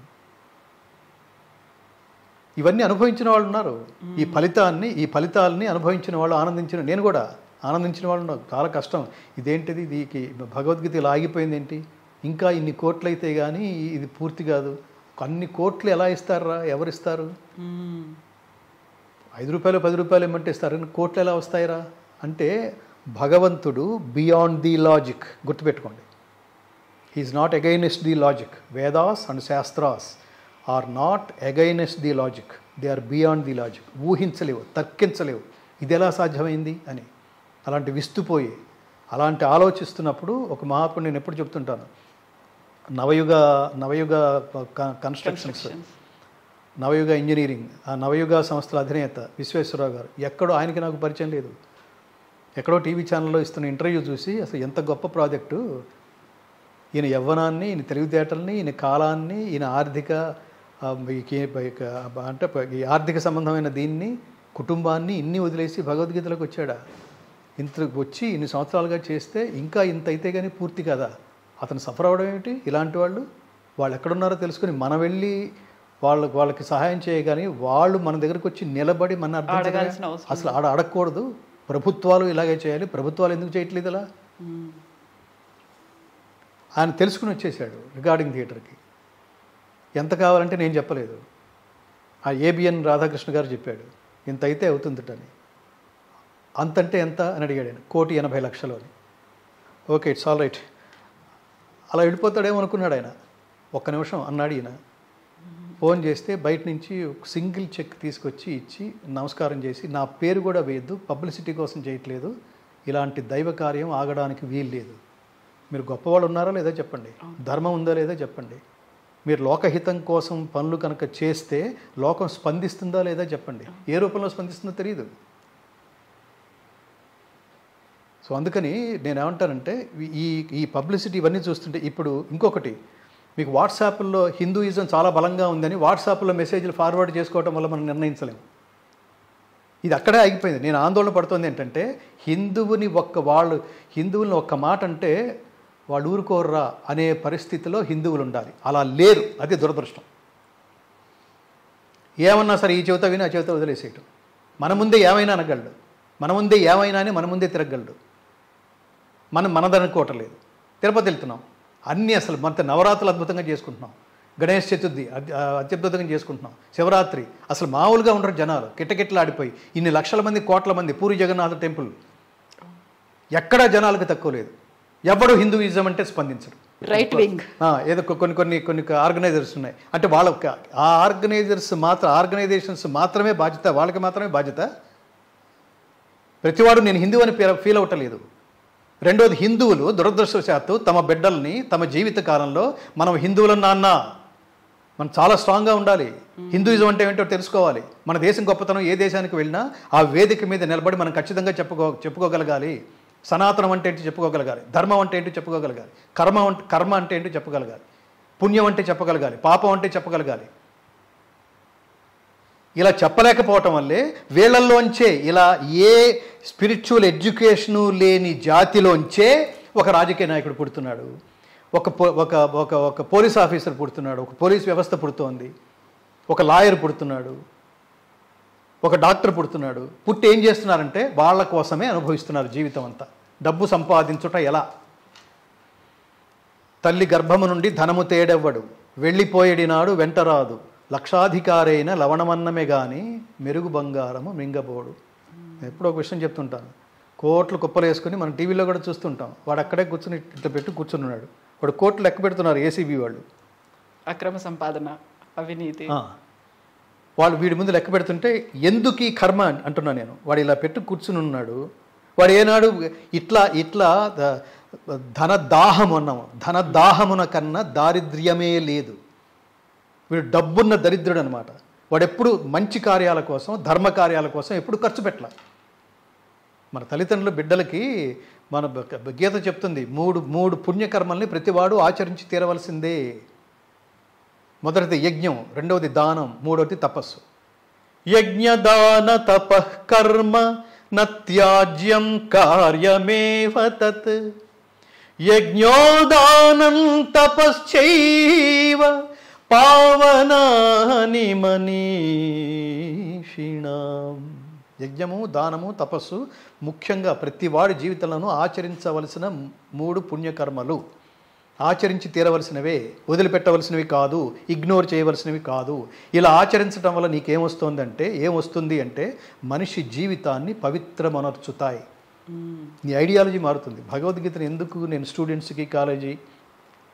B: ఇవన్నీ అనుభవించిన వాళ్ళు ఉన్నారు ఈ ఫలితాన్ని ఈ ఫలితాలని అనుభవించిన వాళ్ళు ఆనందించిన నేను కూడా ఆనందించిన వాళ్ళు ఉన్నారు చాలా కష్టం ఇదేంటిది దీనికి భగవద్గీత ఇలా ఆగిపోయింది ఏంటి ఇంకా ఇన్ని కోట్లు అయితే కానీ ఇది పూర్తి కాదు అన్ని కోట్లు ఎలా ఇస్తారా ఎవరిస్తారు
C: మ్మ్.
B: ఐదు రూపాయలు పది రూపాయలు ఏమంటే ఇస్తారు కానీ కోట్లు ఎలా వస్తాయిరా అంటే భగవంతుడు బియాండ్ ది లాజిక్ గుర్తుపెట్టుకోండి he is not against the logic Vedas and shastras are not against the logic they are beyond the logic ఊహించలేవు తర్కించలేవు ఇది ఎలా సాధ్యమైంది అని అలాంటి విస్తుపోయి అలాంటి ఆలోచిస్తున్నప్పుడు ఒక మహాత్ముడు నేను ఎప్పుడు చెప్తుంటాను నవయుగ నవయుగ క- కన్స్ట్రక్షన్స్ నవయుగ ఇంజనీరింగ్ ఆ నవయుగ సంస్థల అధినేత విశ్వేశ్వరరావు గారు ఎక్కడో ఆయనకి నాకు పరిచయం లేదు ఎక్కడో టీవీ ఛానల్లో ఇస్తున్న ఇంటర్వ్యూ చూసి అసలు ఎంత గొప్ప ప్రాజెక్టు ఈయన యవ్వనాన్ని ఈయన తెలివితేటల్ని ఈయన కాలాన్ని ఈయన ఆర్థిక ఆ, ఈ కే- ఈ- అంటే ఈ ఆర్థిక సంబంధమైన దీన్ని కుటుంబాన్ని ఇన్ని వదిలేసి భగవద్గీతలోకి వచ్చాడా ఇంత వచ్చి ఇన్ని సంవత్సరాలుగా చేస్తే ఇంకా ఇంత అయితే కానీ పూర్తి కదా అతను సఫర్ అవ్వడం ఏమిటి ఇలాంటి వాళ్ళు వాళ్ళు ఎక్కడున్నారో తెలుసుకుని మనం వెళ్ళి వాళ్ళకి వాళ్ళకి సహాయం చేయగాని వాళ్ళు మన దగ్గరకు వచ్చి నిలబడి మన అర్థం
C: అడగాల్సిన
B: చేయగా-
C: అవసరం
B: అసలు ఆడ అడగకూడదు ప్రభుత్వాలు ఇలాగే చేయాలి ప్రభుత్వాలు ఎందుకు చేయట్లేదు ఇలా ఆయన తెలుసుకుని వచ్చేసాడు రిగార్డింగ్ థియేటర్కి ఎంత కావాలంటే నేను చెప్పలేదు ఆ ఏబిఎన్ రాధాకృష్ణ గారు చెప్పాడు ఇంత అయితే అవుతుందటని అంతంటే ఎంత అని అడిగాడు ఆయన కోటి ఎనభై లక్షలు అని ఓకే ఇట్స్ ఆల్ రైట్ అలా వెళ్ళిపోతాడేమో అనుకున్నాడు ఆయన ఒక్క నిమిషం అన్నాడు ఈయన ఫోన్ చేస్తే బయట నుంచి ఒక సింగిల్ చెక్ తీసుకొచ్చి ఇచ్చి నమస్కారం చేసి నా పేరు కూడా వేయద్దు పబ్లిసిటీ కోసం చేయట్లేదు ఇలాంటి దైవ కార్యం ఆగడానికి వీలు లేదు మీరు గొప్పవాళ్ళు ఉన్నారా లేదా చెప్పండి ధర్మం ఉందా లేదా చెప్పండి మీరు లోకహితం కోసం పనులు కనుక చేస్తే లోకం స్పందిస్తుందా లేదా చెప్పండి ఏ రూపంలో స్పందిస్తుందో తెలియదు సో అందుకని నేను ఏమంటానంటే ఈ ఈ పబ్లిసిటీ ఇవన్నీ చూస్తుంటే ఇప్పుడు ఇంకొకటి మీకు వాట్సాప్లో హిందూయిజం చాలా బలంగా ఉందని వాట్సాప్లో మెసేజ్లు ఫార్వర్డ్ చేసుకోవటం వల్ల మనం నిర్ణయించలేము ఇది అక్కడే ఆగిపోయింది నేను ఆందోళన పడుతుంది ఏంటంటే హిందువుని ఒక్క వాళ్ళు హిందువుని ఒక్క మాట అంటే వాళ్ళు ఊరుకోర్రా అనే పరిస్థితిలో హిందువులు ఉండాలి అలా లేరు అది దురదృష్టం ఏమన్నా సరే ఈ చెవిత విని ఆ చెవిత వదిలేసేయటం మన ముందే ఏమైనా అనగలడు మన ముందే ఏమైనా అని మన ముందే తిరగలడు మనం మనదనుకోవటం లేదు తిరుపతి వెళ్తున్నాం అన్నీ అసలు మన నవరాత్రులు అద్భుతంగా చేసుకుంటున్నాం గణేష్ చతుర్థి అత్య- అత్యద్భుతంగా చేసుకుంటున్నాం శివరాత్రి అసలు మామూలుగా ఉండరు జనాలు కిట్టకిట్టలాడిపోయి ఇన్ని లక్షల మంది కోట్ల మంది పూరి జగన్నాథ టెంపుల్ ఎక్కడా జనాలకు తక్కువ లేదు ఎవడు హిందూయిజం అంటే స్పందించడు
C: రైట్ వింగ్
B: ఆ, ఏదో కొ- కొన్ని కొన్ని కొన్ని ఆర్గనైజర్స్ ఉన్నాయి అంటే వాళ్ళ ఒక- ఆ ఆర్గనైజర్స్ మాత్రం ఆర్గనైజేషన్స్ మాత్రమే బాధ్యత వాళ్ళకి మాత్రమే బాధ్యత ప్రతివాడు నేను హిందూ అని ఫీల్ ఫీల్ అవ్వటలేదు రెండోది హిందువులు దురదృష్టవశాత్తు తమ బిడ్డల్ని తమ జీవిత కాలంలో మనం హిందువుల నాన్న మనం చాలా స్ట్రాంగ్గా ఉండాలి హిందూయిజం అంటే ఏంటో తెలుసుకోవాలి మన దేశం గొప్పతనం ఏ దేశానికి వెళ్ళినా ఆ వేదిక మీద నిలబడి మనం ఖచ్చితంగా చెప్పుకో చెప్పుకోగలగాలి సనాతనం అంటే ఏంటి చెప్పుకోగలగాలి ధర్మం అంటే ఏంటి చెప్పుకోగలగాలి కర్మ అంటే కర్మ అంటే ఏంటి చెప్పగలగాలి పుణ్యం అంటే చెప్పగలగాలి పాపం అంటే చెప్పగలగాలి ఇలా చెప్పలేకపోవటం వల్లే వీళ్ళల్లోంచే ఇలా ఏ స్పిరిచువల్ ఎడ్యుకేషను లేని జాతిలోంచే ఒక రాజకీయ నాయకుడు పుడుతున్నాడు ఒక పో- ఒక ఒక ఒక పోలీస్ ఆఫీసర్ పుడుతున్నాడు ఒక పోలీస్ వ్యవస్థ పుడుతోంది ఒక లాయర్ పుడుతున్నాడు ఒక డాక్టర్ పుడుతున్నాడు పుట్టి ఏం చేస్తున్నారంటే వాళ్ళ కోసమే అనుభవిస్తున్నారు జీవితం అంతా డబ్బు సంపాదించుట ఎలా తల్లి గర్భము నుండి ధనము తేడెవ్వడు వెళ్ళిపోయేడినాడు వెంటరాదు లక్షాధికారైన లవణమన్నమే గాని మెరుగు బంగారము మింగబోడు నేను ఎప్పుడో ఒక విషయం చెప్తుంటాను కోట్లు కుప్పలు వేసుకుని మనం టీవీలో కూడా చూస్తుంటాం వాడు అక్కడే కూర్చుని ఇట్లా పెట్టి కూర్చున్నాడు వాడు కోట్లు లెక్క పెడుతున్నారు ఏసీబీ వాళ్ళు
C: అక్రమ సంపాదన అవినీతి
B: ఆ. వాళ్ళు వీడి ముందు లెక్క పెడుతుంటే ఎందుకు ఈ కర్మ అని అంటున్నా నేను వాడు ఇలా పెట్టు కూర్చుని ఉన్నాడు వాడు ఏనాడు ఇట్లా ఇట్లా ద- ధన దాహం అన్నాము ధన దాహమున కన్నా దారిద్ర్యమే లేదు వీడు డబ్బున్న దరిద్రుడు అనమాట వాడు ఎప్పుడు మంచి కార్యాల కోసం ధర్మ కార్యాల కోసం ఎప్పుడు ఖర్చు పెట్టాల మన తల్లిదండ్రులు బిడ్డలకి మన బ- గీత చెప్తుంది మూడు మూడు పుణ్యకర్మల్ని ప్రతివాడు ఆచరించి తీరవలసిందే మొదటిది యజ్ఞం రెండవది దానం మూడవది తపస్సు యజ్ఞదాన తపః కర్మ నత్యాజ్యం కార్యమేవ తత్ యజ్ఞోదానం తపశ్చైవ పావనాని మనీషిణాం యజ్ఞము దానము తపస్సు ముఖ్యంగా ప్రతి వాడి జీవితంలోనూ ఆచరించవలసిన మూడు పుణ్యకర్మలు ఆచరించి తీరవలసినవే వదిలిపెట్టవలసినవి కాదు ఇగ్నోర్ చేయవలసినవి కాదు ఇలా ఆచరించడం వల్ల నీకేమొస్తుందంటే ఏమొస్తుంది అంటే మనిషి జీవితాన్ని పవిత్రమనర్చుతాయి నీ ఐడియాలజీ మారుతుంది భగవద్గీతను ఎందుకు నేను స్టూడెంట్స్కి కాలేజీ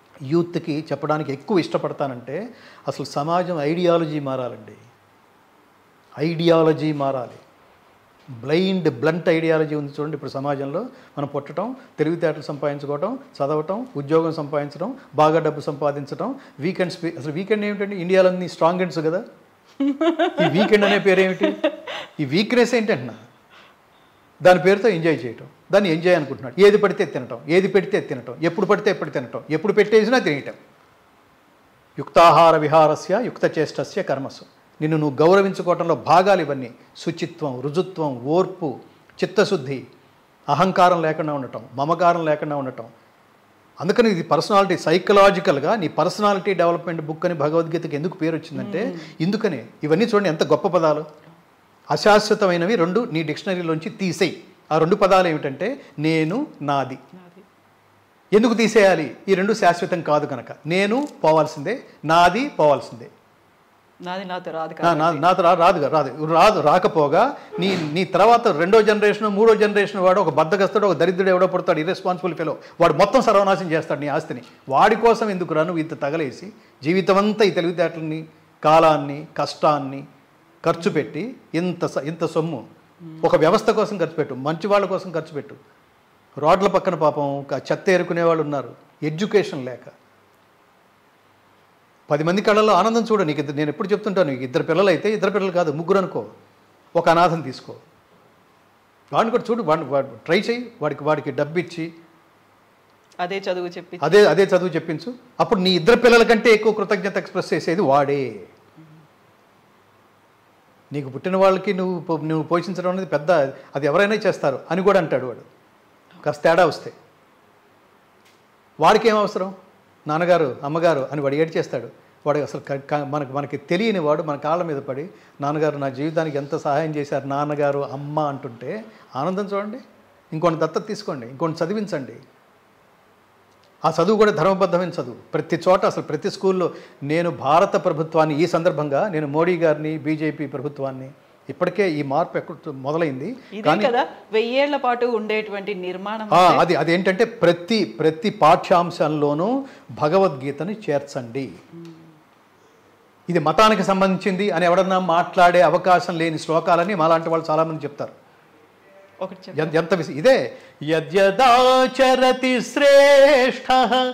B: యూత్కి చెప్పడానికి ఎక్కువ ఇష్టపడతానంటే అసలు సమాజం ఐడియాలజీ మారాలండి ఐడియాలజీ మారాలి బ్లైండ్ బ్లంట్ ఐడియాలజీ ఉంది చూడండి ఇప్పుడు సమాజంలో మనం పుట్టడం తెలివితేటలు సంపాదించుకోవటం చదవటం ఉద్యోగం సంపాదించడం బాగా డబ్బు సంపాదించడం వీకెండ్స్ అసలు వీకెండ్ ఏమిటండి ఇండియాలో అన్ని స్ట్రాంగ్ ఎండ్స్ కదా ఈ వీకెండ్ అనే పేరు ఏమిటి ఈ వీక్నెస్ ఏంటంటున్నా దాని పేరుతో ఎంజాయ్ చేయటం దాన్ని ఎంజాయ్ అనుకుంటున్నాడు ఏది పడితే తినటం ఏది పెడితే తినటం ఎప్పుడు పడితే ఎప్పుడు తినటం ఎప్పుడు పెట్టేసినా తినేయటం యుక్తాహార విహారస్య యుక్త చేష్టస్య కర్మసు నిన్ను నువ్వు గౌరవించుకోవటంలో భాగాలు ఇవన్నీ శుచిత్వం రుజుత్వం ఓర్పు చిత్తశుద్ధి అహంకారం లేకుండా ఉండటం మమకారం లేకుండా ఉండటం అందుకని ఇది పర్సనాలిటీ సైకలాజికల్గా నీ పర్సనాలిటీ డెవలప్మెంట్ బుక్ అని భగవద్గీతకి ఎందుకు పేరు వచ్చిందంటే ఇందుకనే ఇవన్నీ చూడండి ఎంత గొప్ప పదాలు అశాశ్వతమైనవి రెండు నీ డిక్షనరీలోంచి తీసేయి ఆ రెండు పదాలు ఏమిటంటే నేను నాది
C: నాది.
B: ఎందుకు తీసేయాలి ఈ రెండు శాశ్వతం కాదు కనుక నేను పోవాల్సిందే నాది పోవాల్సిందే
C: నాది నాతో రాదు
B: నా-
C: కదా
B: నా- నాతో రా రాదు కదా, రాదు రాదు రాకపోగా నీ నీ తర్వాత రెండో జనరేషన్ మూడో జనరేషన్ వాడు ఒక బద్దగస్తుడు ఒక దరిద్రుడు ఎవడో పుడతాడు ఇర్రెస్పాన్సిబుల్ ఫెలో వాడు మొత్తం సర్వనాశం చేస్తాడు నీ ఆస్తిని వాడి కోసం ఎందుకు రా నువ్వు ఇంత తగలేసి జీవితం అంతా ఈ తెలివితేటల్ని కాలాన్ని కష్టాన్ని ఖర్చు పెట్టి ఇంత స- ఇంత సొమ్ము ఒక వ్యవస్థ కోసం ఖర్చు పెట్టు మంచి వాళ్ళ కోసం ఖర్చు పెట్టు రోడ్ల పక్కన పాపం ఒక చెత్త ఏరుకునే వాళ్ళు ఉన్నారు ఎడ్యుకేషన్ లేక పది మంది కళ్ళల్లో ఆనందం చూడు నీకు ఇద్దరు నేను ఎప్పుడు చెప్తుంటాను నీకు ఇద్దరు పిల్లలు అయితే ఇద్దరు పిల్లలు కాదు ముగ్గురు అనుకో ఒక అనాథం తీసుకో వాడిని కూడా చూడు వాడిని వాడు ట్రై చేయి వాడికి వాడికి డబ్బు ఇచ్చి
C: అదే చదువు చెప్పి
B: అదే అదే చదువు చెప్పించు అప్పుడు నీ ఇద్దరు పిల్లల కంటే ఎక్కువ కృతజ్ఞత ఎక్స్ప్రెస్ చేసేది వాడే నీకు పుట్టిన వాళ్ళకి నువ్వు పో- నువ్వు పోషించడం అనేది పెద్ద అది ఎవరైనా చేస్తారు అని కూడా అంటాడు వాడు కాస్త తేడా వస్తే వాడికి ఏం అవసరం నాన్నగారు అమ్మగారు అని వాడు ఏడు చేస్తాడు వాడు అసలు క- క- మనకి మనకి తెలియని వాడు మన కాళ్ళ మీద పడి నాన్నగారు నా జీవితానికి ఎంత సహాయం చేశారు నాన్నగారు అమ్మ అంటుంటే ఆనందం చూడండి ఇంకొన్ని దత్తత తీసుకోండి ఇంకొన్ని చదివించండి ఆ చదువు కూడా ధర్మబద్ధమైన చదువు ప్రతి చోట అసలు ప్రతి స్కూల్లో నేను భారత ప్రభుత్వాన్ని ఈ సందర్భంగా నేను మోడీ గారిని బీజేపీ ప్రభుత్వాన్ని ఇప్పటికే ఈ మార్పు ఎక్కడ మొదలైంది
C: ఇదే కదా వెయ్యేళ్ల పాటు ఉండేటువంటి నిర్మాణం
B: ఆ, అది అదేంటంటే ప్రతి ప్రతి పాఠ్యాంశంలోనూ భగవద్గీతని చేర్చండి ఇది మతానికి సంబంధించింది అని ఎవడన్నా మాట్లాడే అవకాశం లేని శ్లోకాలని మాలాంటి వాళ్ళు చాలామంది చెప్తారు
C: ఒకటి చెప్పు.
B: ఎన్- ఎంత విసి ఇదే యద్యదాచరతి శ్రేష్ఠ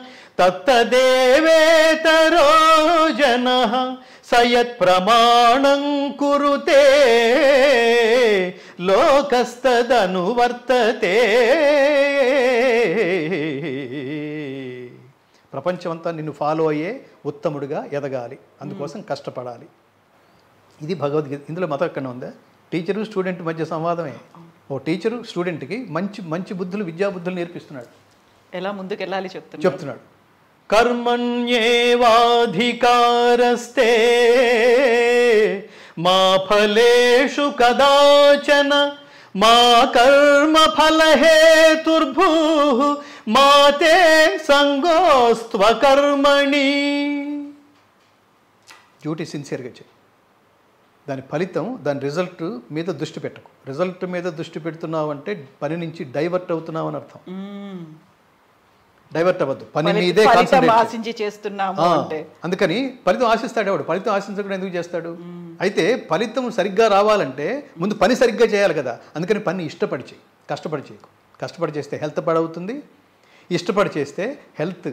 B: తత్తదేవేతరో జన సయత్ ప్రమాణం కురుతే లోకస్తదనువర్తతే ప్రపంచమంతా నిన్ను ఫాలో అయ్యే ఉత్తముడిగా ఎదగాలి అందుకోసం కష్టపడాలి ఇది భగవద్గీత ఇందులో మతం ఎక్కడ ఉందా టీచరు స్టూడెంట్ మధ్య సంవాదమే ఓ టీచరు స్టూడెంట్కి మంచి మంచి బుద్ధులు విద్యా బుద్ధులు నేర్పిస్తున్నాడు
C: ఎలా ముందుకు వెళ్ళాలి చెప్తున్నా
B: చెప్తున్నాడు కర్మణ్యేవాధికారస్తే మా ఫలేషు కదాచన మా కర్మ ఫలహేతుర్భూ మాతే సంగోస్త్వ కర్మణి డ్యూటీ సిన్సియర్గా చేయి దాని ఫలితం దాని రిజల్ట్ మీద దృష్టి పెట్టకు రిజల్ట్ మీద దృష్టి పెడుతున్నావు అంటే పని నుంచి డైవర్ట్ అవుతున్నావు అని అర్థం
C: మ్మ్.
B: డైవర్ట్ అవ్వద్దు పని
C: ఫలి-
B: మీదే
C: ఫలితం
B: కాన్సన్ట్రేట్
C: ఆశించి చేస్తున్నాము
B: ఆ,
C: అంటే
B: అందుకని ఫలితం ఆశిస్తాడు ఎవడు ఫలితం ఆశించకుండా ఎందుకు చేస్తాడు అయితే ఫలితం సరిగ్గా రావాలంటే ముందు పని సరిగ్గా చేయాలి కదా అందుకని పని ఇష్టపడి చేయి కష్టపడి చేయకు కష్టపడి చేస్తే హెల్త్ పడవుతుంది ఇష్టపడి చేస్తే హెల్త్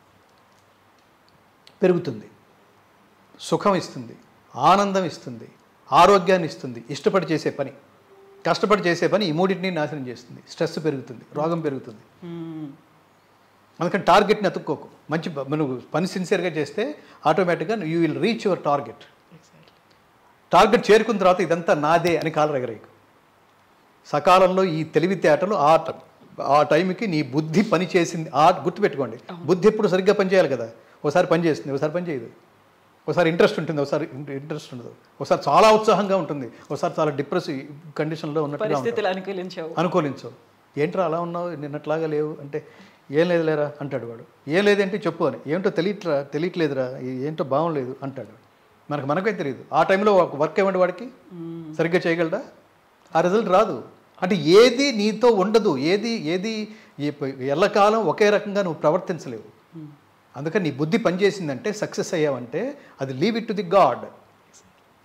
B: పెరుగుతుంది సుఖం ఇస్తుంది ఆనందం ఇస్తుంది ఆరోగ్యాన్ని ఇస్తుంది ఇష్టపడి చేసే పని కష్టపడి చేసే పని ఈ మూడింటిని నాశనం చేస్తుంది స్ట్రెస్ పెరుగుతుంది రోగం పెరుగుతుంది
C: మ్మ్.
B: అందుకని టార్గెట్ని ఎత్తుక్కోకు మంచి ప- నువ్వు పని సిన్సియర్గా చేస్తే ఆటోమేటిక్గా you will reach your target target చేరుకున్న తర్వాత ఇదంతా నాదే అని కాలు ఎగరేయకు సకాలంలో ఈ తెలివితేటలు ఆ ట- ఆ టైంకి నీ బుద్ధి పని చేసింది ఆ గుర్తుపెట్టుకోండి బుద్ధి ఎప్పుడు సరిగ్గా పని చేయాలి కదా ఒకసారి పని చేస్తుంది ఒకసారి పని చేయదు ఒకసారి ఇంట్రెస్ట్ ఉంటుంది ఒకసారి ఇంట్రెస్ట్ ఉండదు ఒకసారి చాలా ఉత్సాహంగా ఉంటుంది ఒకసారి చాలా డిప్రెసివ్ కండిషన్లో ఉన్నట్టుగా ఉంటుంది
C: పరిస్థితులు అనుకూలించావు
B: అనుకూలించు ఏంట్రా అలా ఉన్నావు నిన్నట్లాగా లేవు అంటే ఏం లేదు లేరా అంటాడు వాడు ఏం లేదంటే చెప్పు అని ఏంటో తెలియట్రా తెలియట్లేదురా ఏ- ఏంటో బాగుండలేదు అంటాడు మనకు మనకే తెలియదు ఆ టైంలో ఒక వర్క్ ఇవ్వండి వాడికి సరిగ్గా చేయగలడా ఆ రిజల్ట్ రాదు అంటే ఏది నీతో ఉండదు ఏది ఏది ఏ- ఎల్లకాలం ఒకే రకంగా నువ్వు ప్రవర్తించలేవు అందుకని నీ బుద్ధి పనిచేసిందంటే సక్సెస్ అయ్యావంటే అది leave it to the God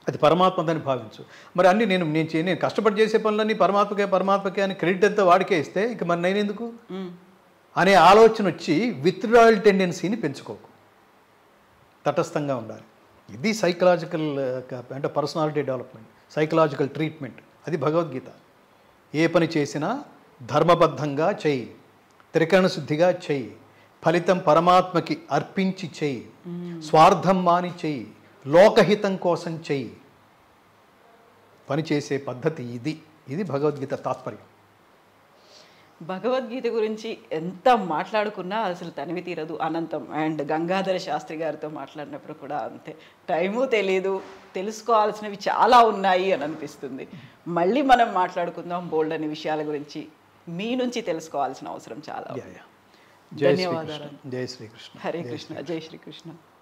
B: అది పరమాత్మదని భావించు మరి అన్ని నేను నేను చే- నేను కష్టపడి చేసే పనులన్నీ పరమాత్మకే పరమాత్మకే అని క్రెడిట్ అంతా వాడికే ఇస్తే ఇక మరి నేనెందుకు అనే ఆలోచన వచ్చి విత్డ్రాయల్ టెండెన్సీని పెంచుకోకు తటస్థంగా ఉండాలి ఇది సైకలాజికల్ అంటే పర్సనాలిటీ డెవలప్మెంట్ సైకలాజికల్ ట్రీట్మెంట్ అది భగవద్గీత ఏ పని చేసినా ధర్మబద్ధంగా చెయ్యి త్రికరణ శుద్ధిగా చెయ్యి ఫలితం పరమాత్మకి అర్పించి చెయ్యి స్వార్థం మాని చెయ్యి లోకహితం కోసం చెయ్యి పని చేసే పద్ధతి ఇది ఇది భగవద్గీత తాత్పర్యం
C: భగవద్గీత గురించి ఎంత మాట్లాడుకున్నా అసలు తనివి తీరదు అనంతం అండ్ గంగాధర శాస్త్రి గారితో మాట్లాడినప్పుడు కూడా అంతే టైము తెలియదు తెలుసుకోవాల్సినవి చాలా ఉన్నాయి అని అనిపిస్తుంది మళ్ళీ మనం మాట్లాడుకుందాం బోల్డ్ అనే విషయాల గురించి మీ నుంచి తెలుసుకోవాల్సిన అవసరం చాలా ఉంది.
B: Yeah, yeah. జై
C: ధన్యవాదాలు.
B: శ్రీకృష్ణ జై శ్రీకృష్ణ
C: హరే కృష్ణ జై శ్రీకృష్ణ